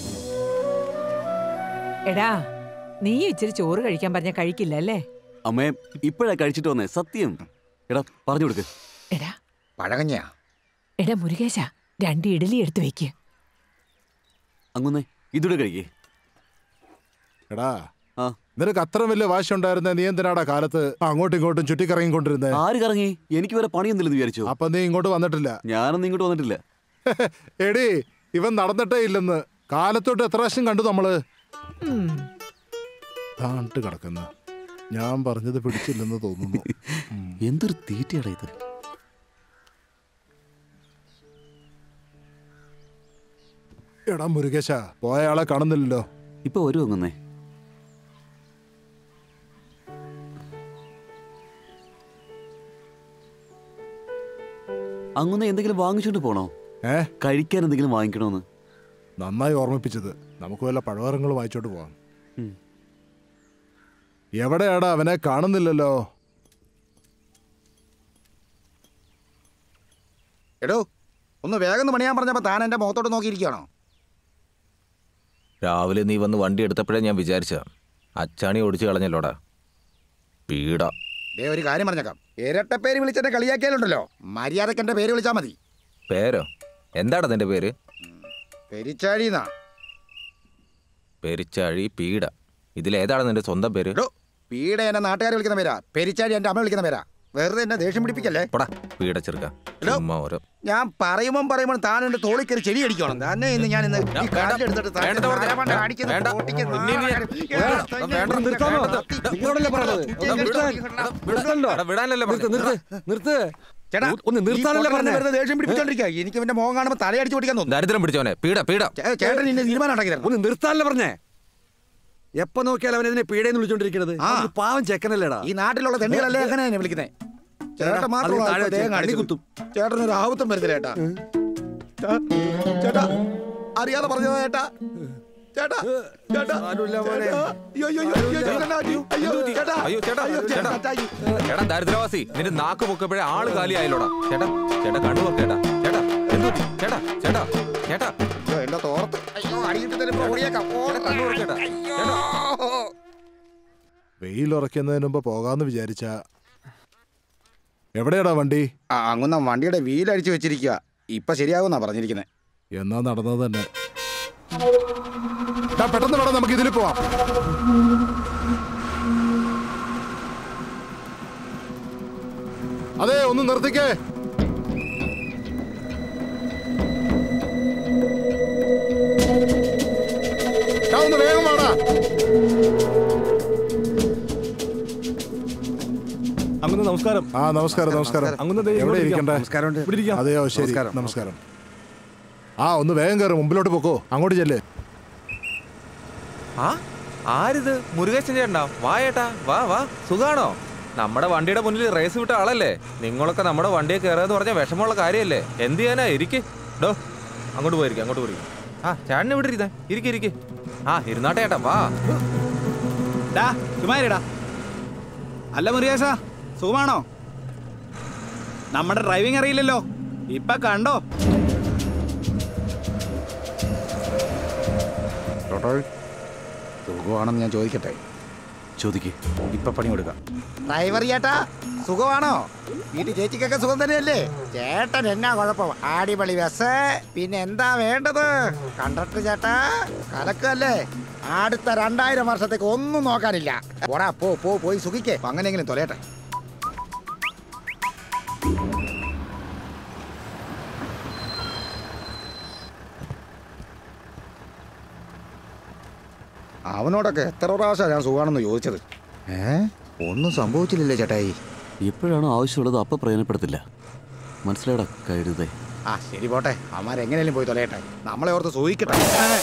എടാ നീ ഇച്ചിരി ചോറ് കഴിക്കാൻ പറഞ്ഞ കഴിക്കില്ല അല്ലേ അമ്മേ ഇപ്പോഴാ കഴിച്ചിട്ട് വന്നേ സത്യം എടാ പറഞ്ഞു കൊടുക്ക് എടാ പഴകഞ്ഞാ എടാ മുരുകേശ രണ്ട് ഇഡലി എടുത്ത് വെക്ക് അങ്ങൊന്നേ ഇതൂടെ കഴിക്കേ എടാ നിനക്ക് അത്ര വലിയ വാശി ഉണ്ടായിരുന്ന നീ എന്തിനാടാ കാലത്ത് അങ്ങോട്ടും ഇങ്ങോട്ടും ചുറ്റിക്കറങ്ങിക്കൊണ്ടിരുന്നേ ആര് കറങ്ങി എനിക്ക് വേറെ പണിയൊന്നുമില്ലെന്ന് വിചാരിച്ചു അപ്പൊ നീ ഇങ്ങോട്ട് വന്നിട്ടില്ല ഞാനൊന്നും ഇങ്ങോട്ട് വന്നിട്ടില്ല എടി ഇവൻ നടന്നിട്ടേ ഇല്ലെന്ന് കാലത്തോട്ട് എത്ര പ്രാവശ്യം കണ്ടു നമ്മള് താണ്ട് കിടക്കുന്ന ഞാൻ പറഞ്ഞത് പിടിച്ചില്ലെന്ന് തോന്നുന്നു എന്തൊരു തീറ്റയാടാ ഇത് എടാ മുരുകേശ പോയ ആളെ കാണുന്നില്ലല്ലോ ഇപ്പൊ വരും അങ്ങന്നേ അങ്ങനെ എന്തെങ്കിലും വാങ്ങിച്ചോണ്ട് പോണോ ഏ കഴിക്കാൻ എന്തെങ്കിലും വാങ്ങിക്കണോന്ന് നന്നായി ഓർമ്മിപ്പിച്ചത് നമുക്ക് വല്ല പഴവർഗ്ഗങ്ങൾ വാങ്ങിച്ചോട്ട് പോവാം ഉം. എവിടെയാടാ അവനെ കാണുന്നില്ലല്ലോ എടോ ഒന്ന് വേഗം പണിയാൻ പറഞ്ഞപ്പോ താൻ എന്റെ മുഖത്തോട്ട് നോക്കിയിരിക്കുകയാണോ രാവിലെ നീ വന്ന് വണ്ടി എടുത്തപ്പോഴേ ഞാൻ വിചാരിച്ച അച്ചാണി ഓടിച്ചു കളഞ്ഞല്ലോടാ പീഡ ദേ ഒരു കാര്യം പറഞ്ഞേക്കാം ഇരട്ടപ്പേര് വിളിച്ചെന്നെ കളിയാക്കിയാലുണ്ടല്ലോ മര്യാദക്ക് എന്റെ പേര് വിളിച്ചാൽ മതി പേരോ എന്താടാ നിന്റെ പേര് പെരിച്ചാഴിന്നാ പെരിച്ചാഴി പീഡ ഇതിലേതാണ് നിന്റെ സ്വന്തം പേര് പീഡ എന്നെ നാട്ടുകാർ വിളിക്കുന്ന പേരാ പെരിച്ചാഴി എന്റെ അമ്മ വിളിക്കുന്ന പേരാ വെറുതെ എന്നെ ദേഷ്യം പിടിപ്പിക്കല്ലേ പോടാ പീഡ ചെറുക്ക ചുമ്മാ ഓരോ ഞാൻ പറയുമ്പോൾ പറയുമ്പോൾ താൻ എന്റെ തോളിൽ കയറി ചെടി അടിക്കണം തന്നെ ഇന്ന് ഞാൻ ഇന്ന് ഈ കാലിലെടുത്തിട്ട് താൻ വേണ്ട പറഞ്ഞ. ആരാമണ്ട അടിക്കുന്നു, വേണ്ട. പൊട്ടിക്കുന്നു, ഇനി നീ- ആ, വേണ്ട, നിർത്താമോ? നിങ്ങളോടല്ലേ പറഞ്ഞത് ഒന്ന് നിർത്താൻ. നിർത്തണ്ടോ? വിടാനല്ലേ നിർത്ത് നിർത്ത് നിർത്ത് ചേട്ടാ ഒന്ന് നിർത്താനല്ലേ ഈ പൊട്ടനെ പറഞ്ഞേ വെറുതെ ദേഷ്യം പിടിപ്പിച്ചോണ്ടിരിക്കുക എനിക്ക് ഇവന്റെ മോഹം കാണുമ്പോൾ തലയടിച്ച് ഓടിക്കാൻ തോന്നുന്നു ദരിദ്രം പിടിച്ചവനെ പീഡ പീഡ ചേ- ചേട്ടൻ ഇന്നെ തീരുമാനം ഉണ്ടാക്കി തരണം ഒന്ന് നിർത്താനല്ലേ പറഞ്ഞേ എപ്പോ നോക്കിയാലും അവൻ ഇതിനെ പീഡയെന്ന് വിളിച്ചോണ്ടിരിക്കുന്നത് ആ. അവനൊരു പാവം ചെക്കനല്ലേടാ ഈ നാട്ടിലുള്ള തെണ്ടുകളല്ലേ അങ്ങനെ എന്നെ വിളിക്കുന്നത് ചേട്ടൻ അതിന് മാത്രമുള്ള താഴെ ആൾക്കാർ ദേഹം വെച്ച് കാണിച്ചു കണ്ണി കുത്തും. ചേട്ടൻ ഒരു ആപത്തും വരുന്നില്ല ചേട്ടാ ചേ- ചേട്ടാ അറിയാതെ പറഞ്ഞതാ ചേട്ടാ ചേട്ടാ ചേട്ടാ ചേട്ടാ. അയ്യോ അയ്യോ അയ്യോ ചേട്ടാ, അയ്യോ അയ്യോ ചേട്ടാ അയ്യോ ചേട്ടാ അയ്യോ ചേട്ടാ ചേട്ടാ എടാ ദരിദ്രവാസി നിന്റെ നാക്ക് പൊക്കപ്പോഴേ ആള് കാലിയായല്ലോടാ ചേട്ടാ ചേട്ടാ കണ്ണു നോക്കേട്ടാ ചേട്ടാ എന്തു പറ്റി? ചേട്ടാ ചേട്ടാ ചേട്ടാ അയ്യോ എന്റെ തോർത്ത് അയ്യോ അടിയിട്ട് തരുമ്പോ ഓടിയേക്കാം കണ്ണു തുറക്കേട്ടാ ചേട്ടാ വെയിലുറയ്ക്കുന്നതിന് മുമ്പ് പോകാന്ന് വിചാരിച്ച എവിടെയാടാ വണ്ടി ആ അങ്ങുന്ന വണ്ടിയുടെ വീലടിച്ചു വെച്ചിരിക്കുക ഇപ്പൊ ശരിയാകുന്നാ പറഞ്ഞിരിക്കുന്നത് എന്നാ നടന്നത് തന്നെ ഡാ, പെട്ടെന്ന് വേണം നമുക്ക് ഇതിൽ പോവാം അതെ ഒന്ന് നിർത്തിക്കേ ഡാ, ഒന്ന് വേഗം വാടാ അങ്ങനെ നമസ്കാരം ആ നമസ്കാരം നമസ്കാരം അങ്ങ് ദേ എവിടെ ഇങ്ങോട്ട് ഇരിക്കണ്ടേ നമസ്കാരമുണ്ട്. ഇവിടെ ഇരിക്കാം. അതെയോ ശരി നമസ്കാരം. നമസ്കാരം ആ ഒന്ന് വേഗം കയറും മുമ്പിലോട്ട് പോക്കോ അങ്ങോട്ട് ചെല്ലേ ആ ആരിത് മുരുകേശൻ ചേട്ടനാ വാ ഏട്ടാ വാ വാ സുഖാണോ നമ്മുടെ വണ്ടിയുടെ മുന്നിൽ റേസ് വിട്ട ആളല്ലേ നിങ്ങളൊക്കെ നമ്മുടെ വണ്ടിയെ കയറുക പറഞ്ഞ വിഷമമുള്ള കാര്യമല്ലേ എന്ത് ചെയ്യാനാ ഇരിക്ക് ഡോ അങ്ങോട്ട് പോയിരിക്കും അങ്ങോട്ട് പോയിരിക്കും ആ ചേട്ടനെ ഇവിടെ ഇരുന്നേ ഇരിക്ക് ഇരിക്ക് ആ ഇരുന്നാട്ടെ ഏട്ടാ വാ ഡാ ചുമ്മാരിടാ അല്ല മുരുകേശ സുഖമാണോ നമ്മുടെ ഡ്രൈവിംഗ് അറിയില്ലല്ലോ ഇപ്പൊ കണ്ടോ സുഖമാണെന്ന് ഞാൻ ചോദിക്കട്ടെ ചോദിക്കേ ഇപ്പൊ പണി കൊടുക്കാം ഡ്രൈവർ ചേട്ടാ സുഖമാണോ വീട്ടിൽ ചേച്ചിക്കൊക്കെ സുഖം തന്നെയല്ലേ ചേട്ടൻ എന്നാ കുഴപ്പം ആടിപൊളി ബസ് പിന്നെ എന്താ വേണ്ടത് കണ്ടക്ടർ ചേട്ടാ കലക്കല്ലേ അടുത്ത രണ്ടായിരം വർഷത്തേക്ക് ഒന്നും നോക്കാനില്ല പോടാ പോ പോ പോയി സുഖിക്കേ അങ്ങനെയെങ്കിലും തൊലയട്ടെ അവനോടൊക്കെ എത്ര പ്രാവശ്യം ഞാൻ സുഖമാണെന്ന് ചോദിച്ചത് ഏ ഒന്നും സംഭവിച്ചില്ലല്ലേ ചേട്ടായി എപ്പോഴാണോ ആവശ്യമുള്ളത് അപ്പൊ പ്രയോജനപ്പെടുത്തില്ല മനസ്സിലാടാ കരുതേ ആ ശരി പോട്ടെ അവന്മാരെങ്ങനെയും പോയി തൊലയട്ടെ നമ്മളെ ഓർത്ത് സൂഹിക്കട്ടെ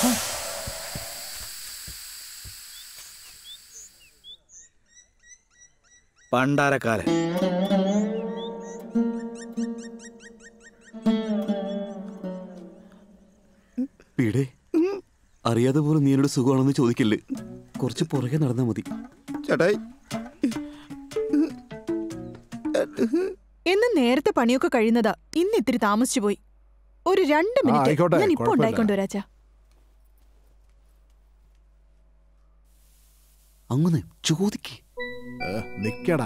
പണ്ടാരക്കാരൻ പീഡേ അറിയാതെ പോലും നീ എന്നോട് സുഖമാണെന്ന് ചോദിക്കല്ലേ കുറച്ച് പുറകെ നടന്നാ മതി ചേട്ടായി എന്ന് നേരത്തെ പണിയൊക്കെ കഴിയുന്നതാ ഇന്ന് ഇത്തിരി താമസിച്ചു പോയി ഒരു രണ്ട് ആ, ആയിക്കോട്ടെ, മിനിറ്റ് ഞാൻ ഇപ്പൊ കുഴപ്പമില്ല. ഉണ്ടായിക്കൊണ്ട് വരാച്ചാ അങ്ങനെ ചോദിക്കേ നിക്കടാ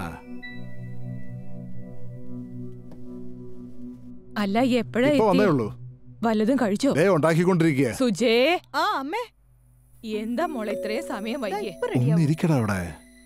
അല്ല എപ്പോഴാ ഇപ്പൊ വന്നേ എത്തി? ഉള്ളൂ വല്ലതും കഴിച്ചോ ദേ ഉണ്ടാക്കിക്കൊണ്ടിരിക്കുക സുജേ ആ അമ്മേ എന്താ മോളെ ഇത്രയും സമയം വൈകിയേ ഒന്ന് ഇരിക്കടാ അവിടെ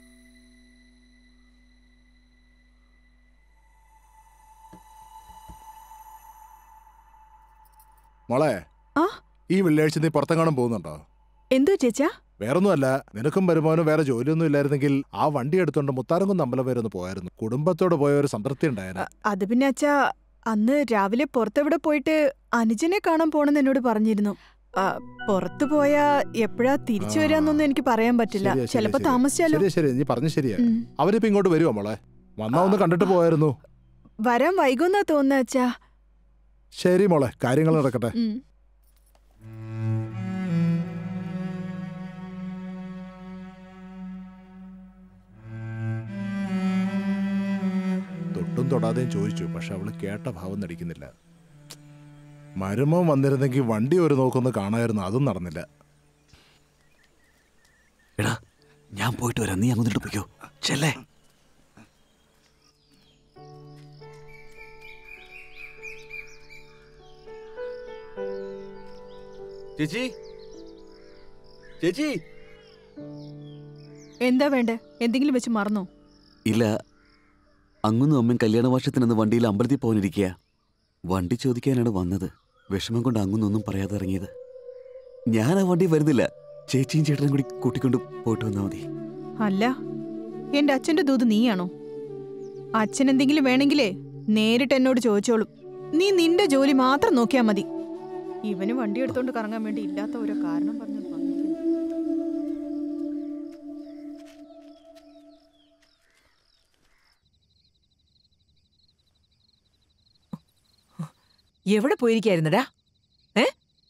മോളെ ആ? ഈ വെള്ളിയാഴ്ച നീ പുറത്തെങ്ങാനും പോകുന്നുണ്ടോ എന്തോ ചേച്ചാ വേറൊന്നുമല്ല നിനക്കും വരുമാനും വേറെ ജോലിയൊന്നും ഇല്ലായിരുന്നെങ്കിൽ ആ വണ്ടി എടുത്തോണ്ട് മുത്താരംകുന്ന് അമ്പലം വരെ ഒന്ന് പോയായിരുന്നു കുടുംബത്തോട് പോയ ഒരു സംതൃപ്തി ഉണ്ടായേനെ അത് പിന്നെ അച്ഛാ അന്ന് രാവിലെ പുറത്തെവിടെ പോയിട്ട് അനുജനെ കാണാൻ പോണെന്ന് എന്നോട് പറഞ്ഞിരുന്നു ആ, പുറത്തു പോയാ എപ്പോഴാ തിരിച്ചു വരാന്നൊന്നും എനിക്ക് പറയാൻ പറ്റില്ല ശരിയാ, ശരിയാ, ചിലപ്പോ ശരിയാ. താമസിച്ചാലോ ശരിയാ ശരി നീ പറഞ്ഞു ശരിയാ ഉം. അവരിപ്പോ ഇങ്ങോട്ട് വരുവോ മോളെ വന്നാ ഒന്ന് കണ്ടിട്ട് പോയായിരുന്നു വരാൻ വൈകുന്നാ തോന്നുന്ന അച്ഛാ ശരി മോളെ കാര്യങ്ങൾ നടക്കട്ടെ ഉം. തൊട്ടും തൊടാതെയും ചോദിച്ചു പക്ഷെ അവള് കേട്ട ഭാവം നടിക്കുന്നില്ല മരുമം വന്നിരുന്നെങ്കിൽ വണ്ടി ഒരു നോക്കൊന്ന് കാണായിരുന്നു അതും നടന്നില്ല എടാ ഞാൻ പോയിട്ട് വരാം നീ അങ്ങോട്ട് പോയിക്കോ ചെല്ലേ ചേച്ചി ചേച്ചി എന്താ വേണ്ടേ എന്തെങ്കിലും വെച്ച് മറന്നോ ഇല്ല അങ്ങൊന്നും അമ്മയും കല്യാണ വർഷത്തിനെന്ന് വണ്ടിയിൽ അമ്പലത്തിൽ പോകാനിരിക്കുക വണ്ടി ചോദിക്കാനാണ് വന്നത് വിഷമം കൊണ്ട് അങ്ങൊന്നും പറയാതെ ഇറങ്ങിയത് ഞാൻ ആ വണ്ടി വരുന്നില്ല ചേച്ചിയും ചേട്ടനും കൂടി കൂട്ടിക്കൊണ്ട് പോയിട്ട് വന്നാൽ മതി അല്ല എന്റെ അച്ഛന്റെ ദൂത് നീയാണോ അച്ഛൻ എന്തെങ്കിലും വേണമെങ്കിലേ നേരിട്ട് എന്നോട് ചോദിച്ചോളും നീ നിന്റെ ജോലി മാത്രം നോക്കിയാ മതി ഇവന് വണ്ടി എടുത്തോണ്ട് കറങ്ങാൻ വേണ്ടി ഇല്ലാത്ത ഓരോ കാരണം പറഞ്ഞു എവിടെ പോയിരിക്കായിരുന്നടാ ഏ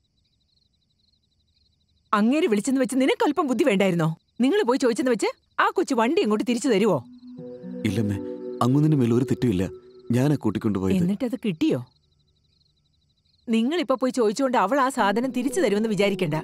അങ്ങേര് വിളിച്ചെന്ന് വെച്ച് നിനക്ക് അല്പം ബുദ്ധി വേണ്ടായിരുന്നോ നിങ്ങൾ പോയി ചോദിച്ചെന്ന് വെച്ച് ആ കൊച്ചു വണ്ടി ഇങ്ങോട്ട് തിരിച്ചു തരുവോ ഇല്ലമ്മേ അങ്ങൊന്നിന് മേൽ ഒരു തെറ്റുമില്ല ഞാനാ കൂട്ടിക്കൊണ്ടുപോയത് എന്നിട്ട് അത് കിട്ടിയോ നിങ്ങളിപ്പോ പോയി ചോദിച്ചുകൊണ്ട് അവൾ ആ സാധനം തിരിച്ചു തരുമെന്ന് വിചാരിക്കണ്ട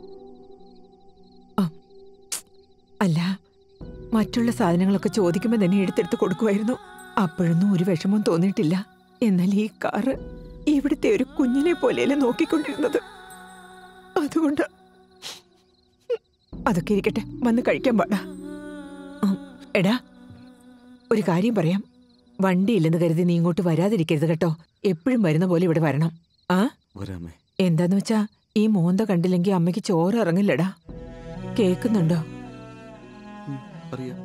ആ, അല്ല മറ്റുള്ള സാധനങ്ങളൊക്കെ ചോദിക്കുമ്പോൾ തന്നെ എടുത്തെടുത്ത് കൊടുക്കുമായിരുന്നു അപ്പോഴൊന്നും ഒരു വിഷമം തോന്നിയിട്ടില്ല എന്നാൽ ഈ കാറ് ഇവിടുത്തെ ഒരു കുഞ്ഞിനെ പോലെയല്ലേ നോക്കിക്കൊണ്ടിരുന്നത് അതുകൊണ്ട് അതൊക്കെ ഇരിക്കട്ടെ വന്ന് കഴിക്കാൻ പാടാ ഉം, എടാ ഒരു കാര്യം പറയാം വണ്ടിയില്ലെന്ന് കരുതി നീ ഇങ്ങോട്ട് വരാതിരിക്കരുത് കേട്ടോ എപ്പോഴും വരുന്ന പോലെ ഇവിടെ വരണം ആ വരാമേ എന്താന്ന് വെച്ചാ ഈ മോന്ത കണ്ടില്ലെങ്കിൽ അമ്മയ്ക്ക് ചോറ് ഇറങ്ങില്ലടാ കേക്കുന്നുണ്ടോ അറിയാം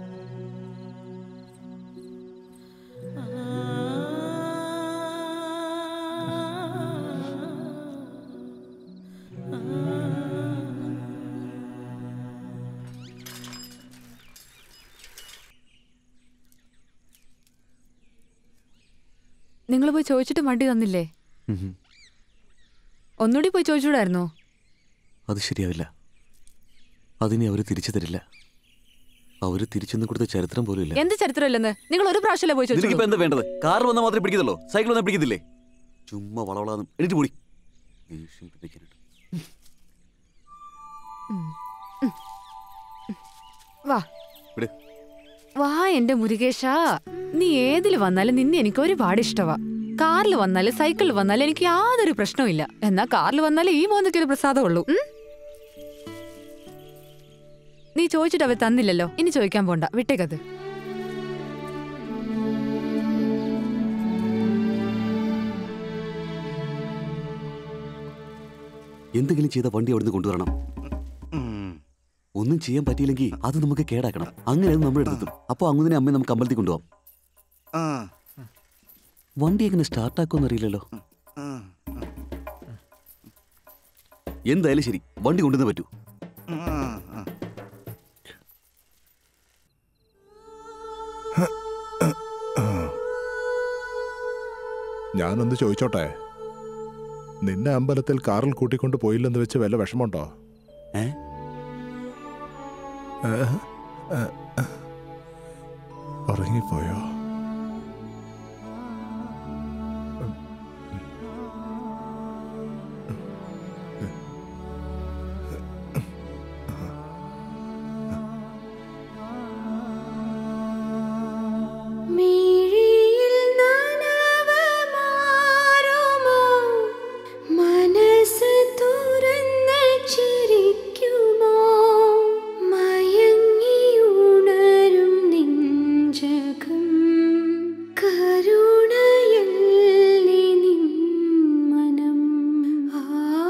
നിങ്ങൾ പോയി ചോദിച്ചിട്ട് വണ്ടി തന്നില്ലേ ഉം. ഒന്നുകൂടി പോയി ചോദിച്ചൂടായിരുന്നോ അത് ശരിയാവില്ല അതിനെ അവര് തിരിച്ചു തരില്ല അവര് തിരിച്ചെന്ന് കൊടുത്ത ചരിത്രം പോലും ഇല്ല എന്ത് ചരിത്രമില്ലെന്ന് നിങ്ങൾ ഒരു പ്രാവശ്യമല്ലേ പോയി നിനക്കിപ്പോ ചോദിച്ചു എന്താ വേണ്ടത് കാർ വന്നാൽ മാത്രമേ പിടിക്കത്തുള്ളൂ സൈക്കിൾ വന്നാൽ പിടിക്കത്തില്ലേ ചുമ്മാ വളവളാന്നും എണീറ്റ് പൊടി ദേഷ്യം പിടിക്കാനായിട്ട് വാ വിട് വാ എന്റെ മുരുകേഷാ നീ ഏതിൽ വന്നാലും നിന്നെ എനിക്ക് ഒരുപാട് ഇഷ്ടവാ കാറിൽ വന്നാലും സൈക്കിളിൽ വന്നാലും എനിക്ക് യാതൊരു പ്രശ്നവും എന്നാ കാറിൽ വന്നാലും ഈ മോന്നൊക്കെ ഒരു പ്രസാദമുള്ളൂ ഉം? നീ ചോദിച്ചിട്ട് അവർ തന്നില്ലല്ലോ ഇനി ചോദിക്കാൻ പോണ്ട വിട്ടേക്കത് എന്തെങ്കിലും ചെയ്ത വണ്ടി അവിടുന്ന് കൊണ്ടുവരണം ഒന്നും ചെയ്യാൻ പറ്റിയില്ലെങ്കിൽ അത് നമുക്ക് കേടാക്കണം അങ്ങനെ അത് നമ്മുടെ അടുത്തെത്തും അപ്പോൾ അങ്ങനെ അമ്മയെ നമുക്ക് അമ്പലത്തിൽ കൊണ്ടുപോകാം വണ്ടി എങ്ങനെ സ്റ്റാർട്ടാക്കുമെന്ന് അറിയില്ലല്ലോ എന്തായാലും ശരി വണ്ടി കൊണ്ടുവന്ന് പറ്റൂ ഞാനൊന്ന് ചോദിച്ചോട്ടെ നിന്നെ അമ്പലത്തിൽ കാറിൽ കൂട്ടിക്കൊണ്ട് പോയില്ലെന്ന് വെച്ച് വല്ല വിഷമമുണ്ടോ ഏ ഉറങ്ങിപ്പോയോ മിഴിയിൽ നനവ് മാറുമോ മനസ്സ് തുറന്ന് ചിരിക്കുമോ മയങ്ങി ഉണരും നെഞ്ചകം കരുണയല്ലേ നിൻ മനം ആ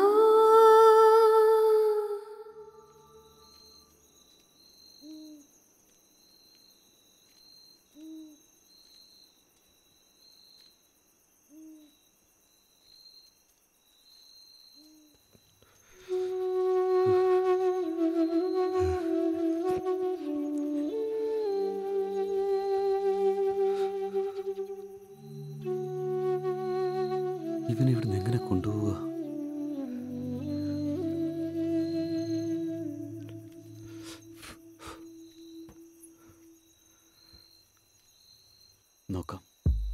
ഇവനെ ഇവിടുന്ന് എങ്ങനെ കൊണ്ടുപോവുക നോക്കാം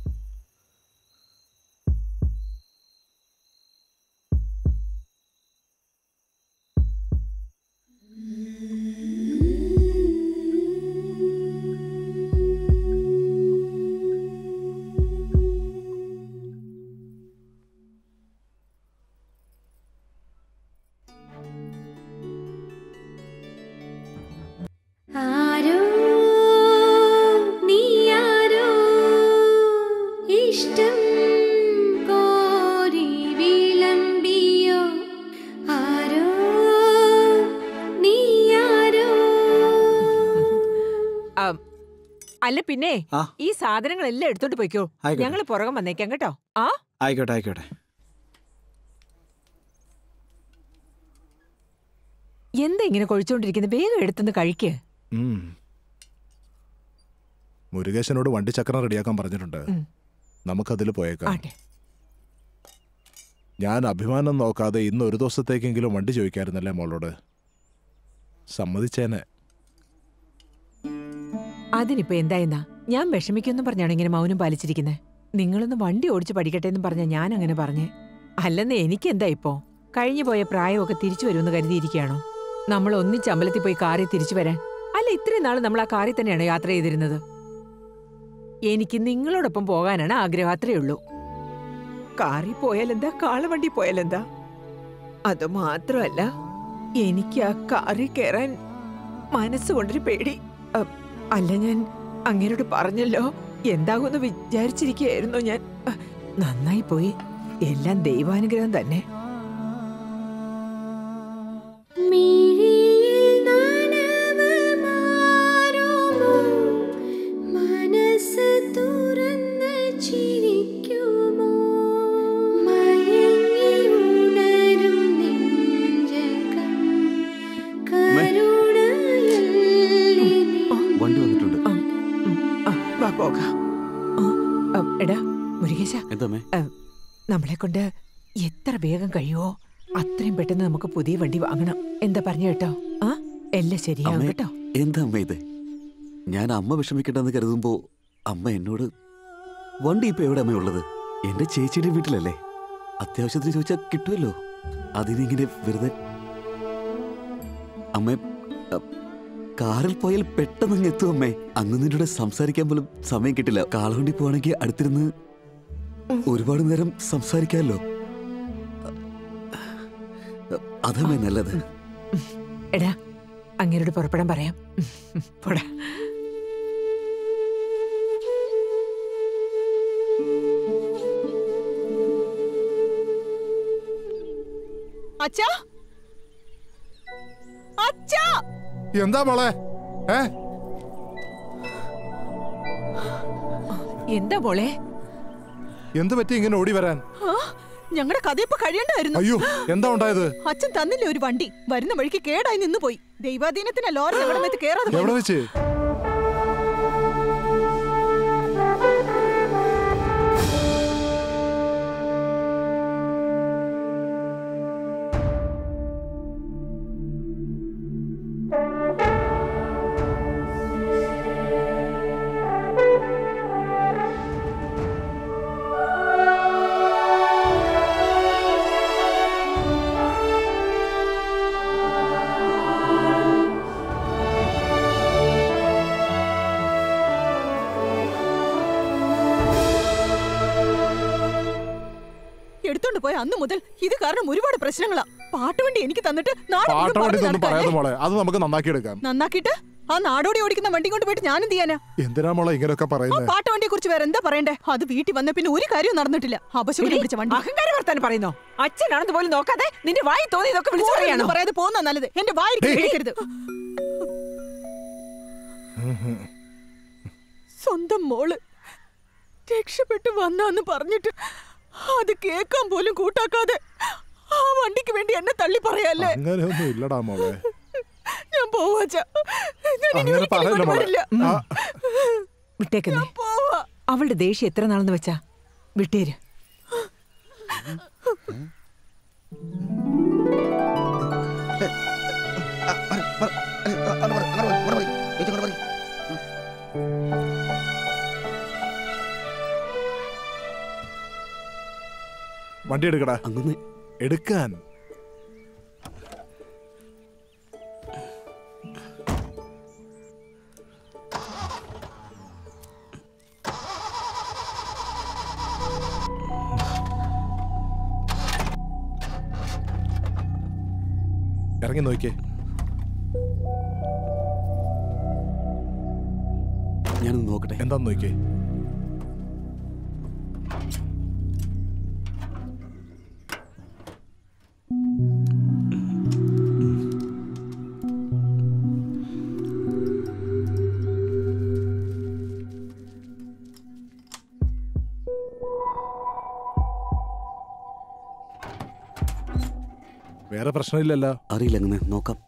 ആരോ നീയാരോ ഇഷ്ടം കോരി വിളമ്പിയോ ആരോ നീയാരോ ആം, അല്ല പിന്നെ ആ. ഈ സാധനങ്ങളെല്ലാം എടുത്തോണ്ട് പോയിക്കോ ആയിക്കോട്ടെ. ഞങ്ങൾ പുറകം വന്നേക്കാം കേട്ടോ ആ ആയിക്കോട്ടെ ആയിക്കോട്ടെ എന്താ ഇങ്ങനെ കൊഴിച്ചോണ്ടിരിക്കുന്നത് വേഗം എടുത്തുനിന്ന് കഴിക്ക് ഉം. മുരുകേശനോട് വണ്ടി ചക്രം റെഡിയാക്കാൻ പറഞ്ഞിട്ടുണ്ട് ഉം. നമുക്കതിൽ പോയേക്കാം ആട്ടെ ഞാൻ അഭിമാനം നോക്കാതെ ഇന്ന് ഒരു ദിവസത്തേക്കെങ്കിലും വണ്ടി ചോദിക്കായിരുന്നല്ലേ മോളോട് സമ്മതിച്ചേനെ അതിനിപ്പോ എന്തായെന്നാ ഞാൻ വിഷമിക്കുമെന്നും പറഞ്ഞാണ് ഇങ്ങനെ മൗനം പാലിച്ചിരിക്കുന്നത് നിങ്ങളൊന്ന് വണ്ടി ഓടിച്ച് പഠിക്കട്ടെ എന്നും പറഞ്ഞ ഞാൻ അങ്ങനെ പറഞ്ഞേ അല്ലെന്ന് എനിക്കെന്താ ഇപ്പോ കഴിഞ്ഞു പോയ പ്രായമൊക്കെ തിരിച്ചു വരുമെന്ന് കരുതിയിരിക്കുകയാണോ നമ്മൾ ഒന്നിച്ച് അമ്പലത്തിൽ പോയി കാറിൽ തിരിച്ചു വരാൻ അല്ല ഇത്രയും നാൾ നമ്മൾ ആ കാറിൽ തന്നെയാണ് യാത്ര ചെയ്തിരുന്നത് എനിക്ക് നിങ്ങളോടൊപ്പം പോകാനാണ് ആഗ്രഹം അത്രേ ഉള്ളൂ കാറിൽ പോയാലെന്താ കാളവണ്ടി പോയാലെന്താ അത് മാത്രമല്ല എനിക്ക് ആ കാറിൽ കയറാൻ മനസ്സുകൊണ്ടൊരു പേടി അ, അല്ല ഞാൻ അങ്ങേരോട് പറഞ്ഞല്ലോ എന്താകുമെന്ന് വിചാരിച്ചിരിക്കുകയായിരുന്നു ഞാൻ അ, നന്നായി പോയി എല്ലാം ദൈവാനുഗ്രഹം തന്നെ മിഴിയിൽ നനവ് മാറുമോ മനസ്സ് തുറന്ന് ചിരിക്കുമോ മയങ്ങി ഉണരും നെഞ്ചകം കരുണയല്ലേ വണ്ടി വന്നിട്ടുണ്ട് ആ, വാ പോകാം ആ, അ, എടാ മുരുകേശ എന്താമേ അ, നമ്മളെ കൊണ്ട് എത്ര വേഗം കഴിയുമോ അത്രയും പെട്ടെന്ന് നമുക്ക് പുതിയ വണ്ടി വാങ്ങണം എന്താ പറഞ്ഞു കേട്ടോ ആ എല്ലാം ശരിയാവും അമ്മേ കേട്ടോ എന്താ അമ്മ ഇത് ഞാൻ അമ്മ വിഷമിക്കണ്ടെന്ന് കരുതുമ്പോ അമ്മ എന്നോട് വണ്ടി ഇപ്പൊ എവിടെ അമ്മ ഉള്ളത് എന്റെ ചേച്ചിയുടെ വീട്ടിലല്ലേ അത്യാവശ്യത്തിന് ചോദിച്ചാൽ കിട്ടുമല്ലോ അതിനിങ്ങനെ വെറുതെ അമ്മ അ, കാറിൽ പോയാൽ പെട്ടെന്ന് അങ്ങ് എത്തും അമ്മേ അന്ന് നിന്നോട് സംസാരിക്കാൻ പോലും സമയം കിട്ടില്ല കാളവണ്ടി പോവാണെങ്കിൽ അടുത്തിരുന്ന് ഒരുപാട് നേരം സംസാരിക്കാമല്ലോ അതമ്മേ നല്ലത് എടാ അങ്ങേരോട് പുറപ്പെടാൻ പറയാം പോടാ അച്ഛാ അച്ഛാ എന്താ മോളെ ഏ എന്താ മോളെ എന്ത് പറ്റി ഇങ്ങനെ ഓടി വരാൻ ഞങ്ങളുടെ കഥ ഇപ്പൊ കഴിയണ്ടായിരുന്നു അയ്യോ എന്താ ഉണ്ടായത് അച്ഛൻ തന്നില്ലേ ഒരു വണ്ടി വരുന്ന വഴിക്ക് കേടായി നിന്ന് പോയി ദൈവാധീനത്തിന് ലോറി ഞങ്ങളുടെ മേത്ത് കേറാതെ എവിടെ പോയി. വെച്ച് എടുത്തോണ്ട് പോയ അന്ന് മുതൽ ഇത് കാരണം ഒരുപാട് പ്രശ്നങ്ങളാ പാട്ടുവണ്ടി എനിക്ക് തന്നിട്ട് നാട് മുഴുവൻ പാട്ട പാടി ഒന്നും പറയാതെ നടക്കാല്ലേ? മോളെ അത് നമുക്ക് നന്നാക്കിയെടുക്കാം നന്നാക്കിയിട്ട് ആ നാടോടി ഓടിക്കുന്ന വണ്ടി കൊണ്ട് പോയിട്ട് ഞാനും ചെയ്യാനാ എന്തിനാ മോളെ ഇങ്ങനെയൊക്കെ ആ പറയുന്നത് പാട്ടുവണ്ടിയെ കുറിച്ച് വേറെ എന്താ പറയണ്ടേ അത് വീട്ടിൽ വന്ന പിന്നെ ഒരു കാര്യവും നടന്നിട്ടില്ല അപശകുനം എടി, പിടിച്ച വണ്ടി അഹങ്കാര വർത്താനം പറയുന്നോ അച്ഛനാണെന്ന് പോലും നോക്കാതെ നിന്റെ വായി തോന്നിയതൊക്കെ വിളിച്ചു കൂടുതലൊന്നും പറയാണോ പറയാതെ പോകുന്ന നല്ലത് എന്റെ വായിൽ കേൾക്കരുത് സ്വന്തം മോള് രക്ഷപ്പെട്ടു വന്നാന്ന് പറഞ്ഞിട്ട് അത് കേക്കാൻ പോലും കൂട്ടാക്കാതെ ആ വണ്ടിക്ക് വേണ്ടി എന്നെ തള്ളി പറയാല്ലേ അങ്ങനെയൊന്നും ഇല്ലടാ മോളെ ഞാൻ പോവാച്ചാ ഞാൻ ഇനി അങ്ങനെ ഒരിക്കലും പറയല്ല ഇങ്ങോട്ട് മോളെ വരില്ല. ആ, വിട്ടേക്കുന്നേ പോവാ അവളുടെ ദേഷ്യം എത്ര നാളെന്ന് വെച്ചാ വിട്ടേര് വണ്ടി എടുക്കടാ എടുക്കാൻ ഇറങ്ങി നോക്കിയേ ഞാനൊന്ന് നോക്കട്ടെ എന്താന്ന് നോക്കിയേ വേറെ പ്രശ്നമില്ലല്ലോ അറിയില്ല അങ്ങനെ നോക്കാം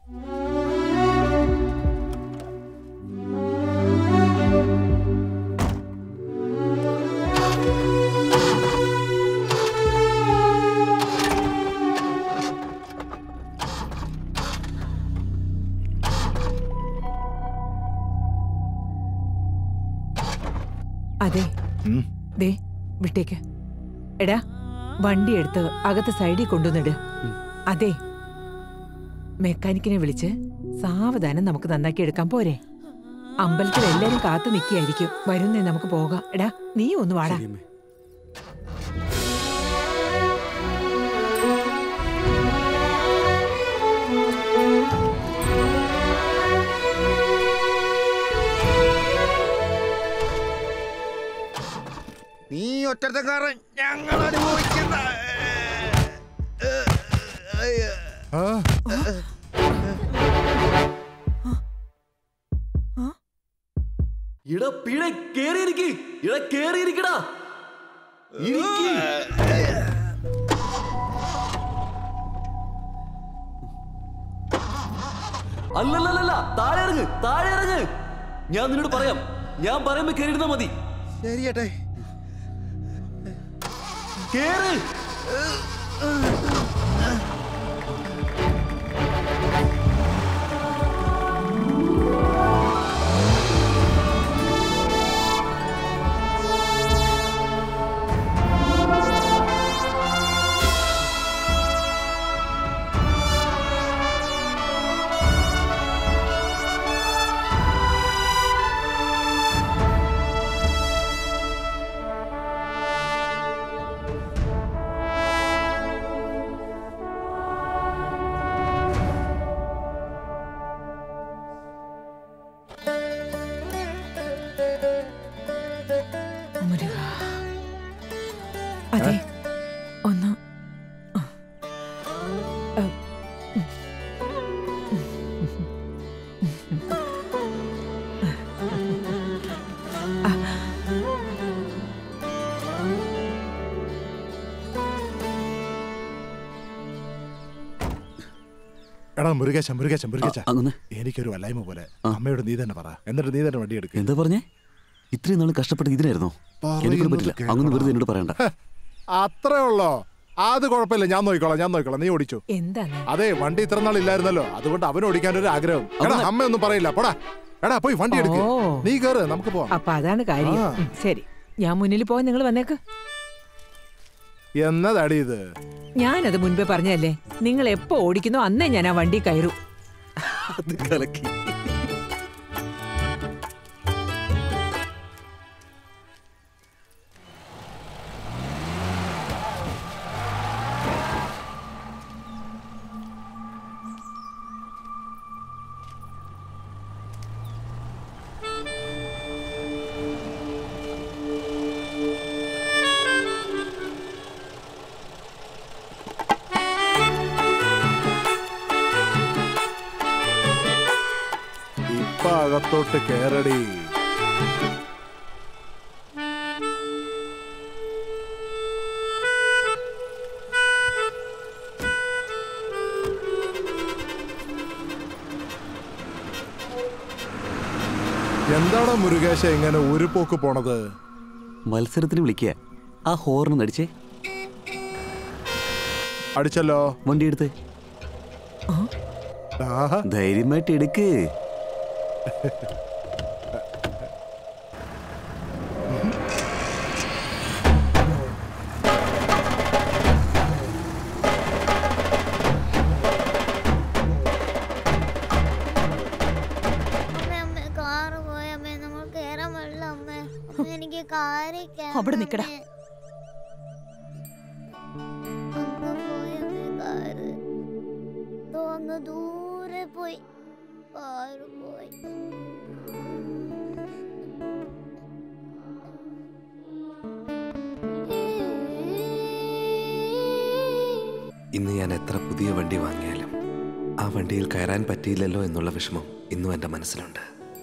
അതെ ദേ വിട്ടേക്ക് എടാ വണ്ടി എടുത്ത് അകത്ത് സൈഡിൽ കൊണ്ടുവന്നിട് അതെ മെക്കാനിക്കിനെ വിളിച്ച് സാവധാനം നമുക്ക് നന്നാക്കി എടുക്കാൻ പോരെ അമ്പലത്തിൽ എല്ലാരും കാത്തു നിൽക്കുകയായിരിക്കും വരുന്നേ നമുക്ക് പോകാം എടാ നീ ഒന്ന് വാടാ നീ ഒറ്റക്കാരൻ ഞങ്ങൾ അനുഭവിക്കുന്ന ഇട പിഴ കേറിയിരിക്ക് ഇട കേറിയിരിക്കടാ ഇരിക്ക്. അല്ലല്ലല്ല താഴെ ഇറങ്ങ് താഴെ ഇറങ്ങ് ഞാൻ നിന്നോട് പറയാം ഞാൻ പറയുമ്പോ കേറിയിരുന്നാ മതി ശരിയട്ടെ കേറ് മുരുകാ. അതെ ഒന്ന് എടാ മുരുകേശ മുരുകേശ മുരുകേശ ആ, അങ്ങനെ. എനിക്കൊരു വല്ലായ്മ പോലെ അമ്മയോട് നീ തന്നെ പറ എന്നിട്ട് നീ തന്നെ വണ്ടി എടുക്കുക എന്താ പറഞ്ഞേ ഇത്രയും നാൾ കഷ്ടപ്പെട്ട് ഇതിനായിരുന്നോ എനിക്കൊന്നും പറ്റില്ല അങ്ങനെ വെറുതെ എന്നോട് പറയണ്ട അത്രേ ഉള്ളോ അത് കുഴപ്പമില്ല ഞാൻ നോക്കിക്കോളാം ഞാൻ നോക്കിക്കോളാം നീ ഓടിച്ചു എന്താണ് അതെ വണ്ടി ഇത്ര നാൾ ഇല്ലായിരുന്നല്ലോ അതുകൊണ്ട് അവൻ ഓടിക്കാൻ ഒരു ആഗ്രഹം എടാ അമ്മയൊന്നും പറയില്ല പോടാ എടാ പോയി വണ്ടി എടുക്ക് ഓ. നീ കേറ് നമുക്ക് പോവാം അപ്പൊ അതാണ് കാര്യം ആ. ഉം, ശരി ഞാൻ മുന്നിൽ പോയി നിങ്ങൾ വന്നേക്ക് എന്നതാടി ഇത് ഞാനത് മുൻപേ പറഞ്ഞല്ലേ നിങ്ങൾ എപ്പോ ഓടിക്കുന്നോ അന്നേ ഞാൻ ആ വണ്ടി കയറൂ അത് കലക്കി അകത്തോട്ട് കേറടി എന്താടാ മുരുകേശ ഇങ്ങനെ ഒരു പോക്ക് പോണത് മത്സരത്തിന് വിളിക്കുക ആ ഹോർൺ അടിച്ചേ അടിച്ചല്ലോ വണ്ടി എടുത്ത് ധൈര്യമായിട്ട് എടുക്ക് അമ്മേ അമ്മേ കാറ് പോയ അമ്മേ നമ്മൾ കേറാൻ പാടില്ല അമ്മേ അമ്മേ എനിക്ക് കാറി അവിടെ നിക്കടാ. അങ്ങ് പോയി അമ്മേ കാറ് ദോ അങ്ങ് ദൂരെ പോയി കാറ് പോയി ഇന്ന് ഞാൻ എത്ര പുതിയ വണ്ടി വാങ്ങിയാലും ആ വണ്ടിയിൽ കയറാൻ പറ്റിയില്ലല്ലോ എന്നുള്ള വിഷമം ഇന്നും എൻ്റെ മനസ്സിലുണ്ട്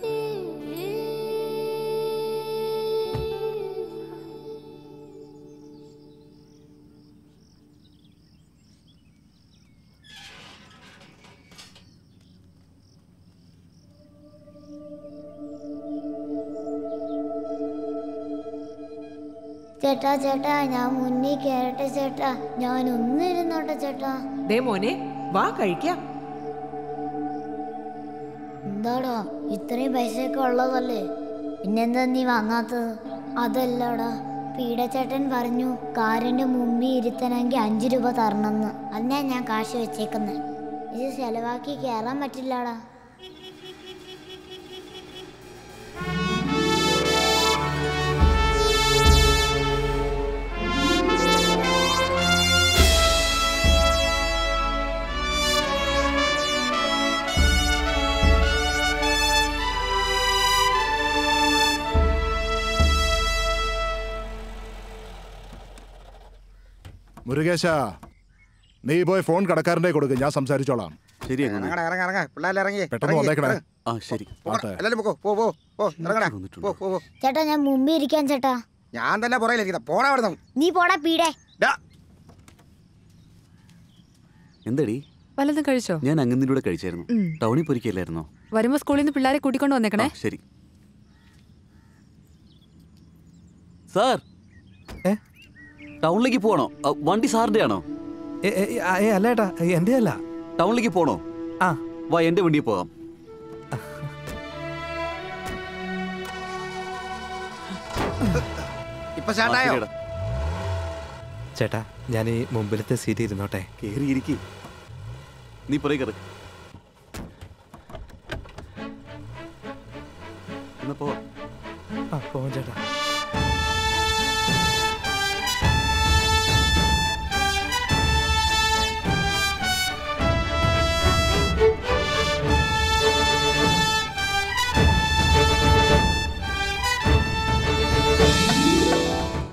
ചേട്ടാ ചേട്ടാ ഞാൻ മുന്നിൽ കയറട്ടെ ചേട്ടാ ഞാൻ ഒന്നിരുന്നോട്ടെ ചേട്ടാ ദേ മോനെ വാ കഴിക്കാം എന്താടാ ഇത്രയും പൈസയൊക്കെ ഉള്ളതല്ലേ പിന്നെന്താ നീ വാങ്ങാത്തത് അതല്ലടാ പീഡച്ചേട്ടൻ പറഞ്ഞു കാറിന്റെ മുമ്പിൽ ഇരുത്തണമെങ്കിൽ അഞ്ചു രൂപ തരണമെന്ന് അതിനാ ഞാൻ കാശ് വെച്ചേക്കുന്നത് ഇത് ചെലവാക്കി കയറാൻ പറ്റില്ലടാ മുരുകേശ നീ പോയി ഫോൺ കടക്കാരൻ്റെ കൊടുക്ക് ഞാൻ സംസാരിച്ചോളാം ശരി ഇറങ്ങട ഇറങ്ങ ഇറങ്ങ പിള്ളേരെ ഇറങ്ങി പെട്ടെന്ന് വന്നേക്കണേ ആ ശരി ആട്ടെ. എല്ലാരും പോ പോ പോ പോ ഇറങ്ങടാ പോ പോ പോ ചേട്ടാ ഞാൻ മുമ്പിൽ ഇരിക്കാൻ ചേട്ടാ ഞാൻ തന്നെ പുറകിലിരിക്കുന്ന പോടാ അവിടെ നീ പോടാ പീടേ എന്തടി വല്ലതും കഴിച്ചോ ഞാൻ അങ്ങന്നിൻ്റെ കൂടെ കഴിച്ചായിരുന്നു ഉം. ടൗണിൽ പൊരിക്കല്ലായിരുന്നോ വരുമ്പോ സ്കൂളിൽ നിന്ന് പിള്ളേരെ കൂട്ടിക്കൊണ്ട് വന്നേക്കണേ ശരി സാർ ടൗണിലേക്ക് പോകണോ അ, വണ്ടി സാറിന്റെ ആണോ അല്ല ഏട്ടാ എൻ്റെ അല്ല ടൗണിലേക്ക് പോണോ ആ വാ എന്റെ വണ്ടിയിൽ പോകാം ഇപ്പൊ സ്റ്റാർട്ടായോ ചേട്ടാ ഞാൻ ഈ മുമ്പിലത്തെ സീറ്റ് ഇരുന്നോട്ടെ കേറി ഇരിക്കി നീ പുറകെ കയറ് എന്നാ പോവാം ആ പോവാം ചേട്ടാ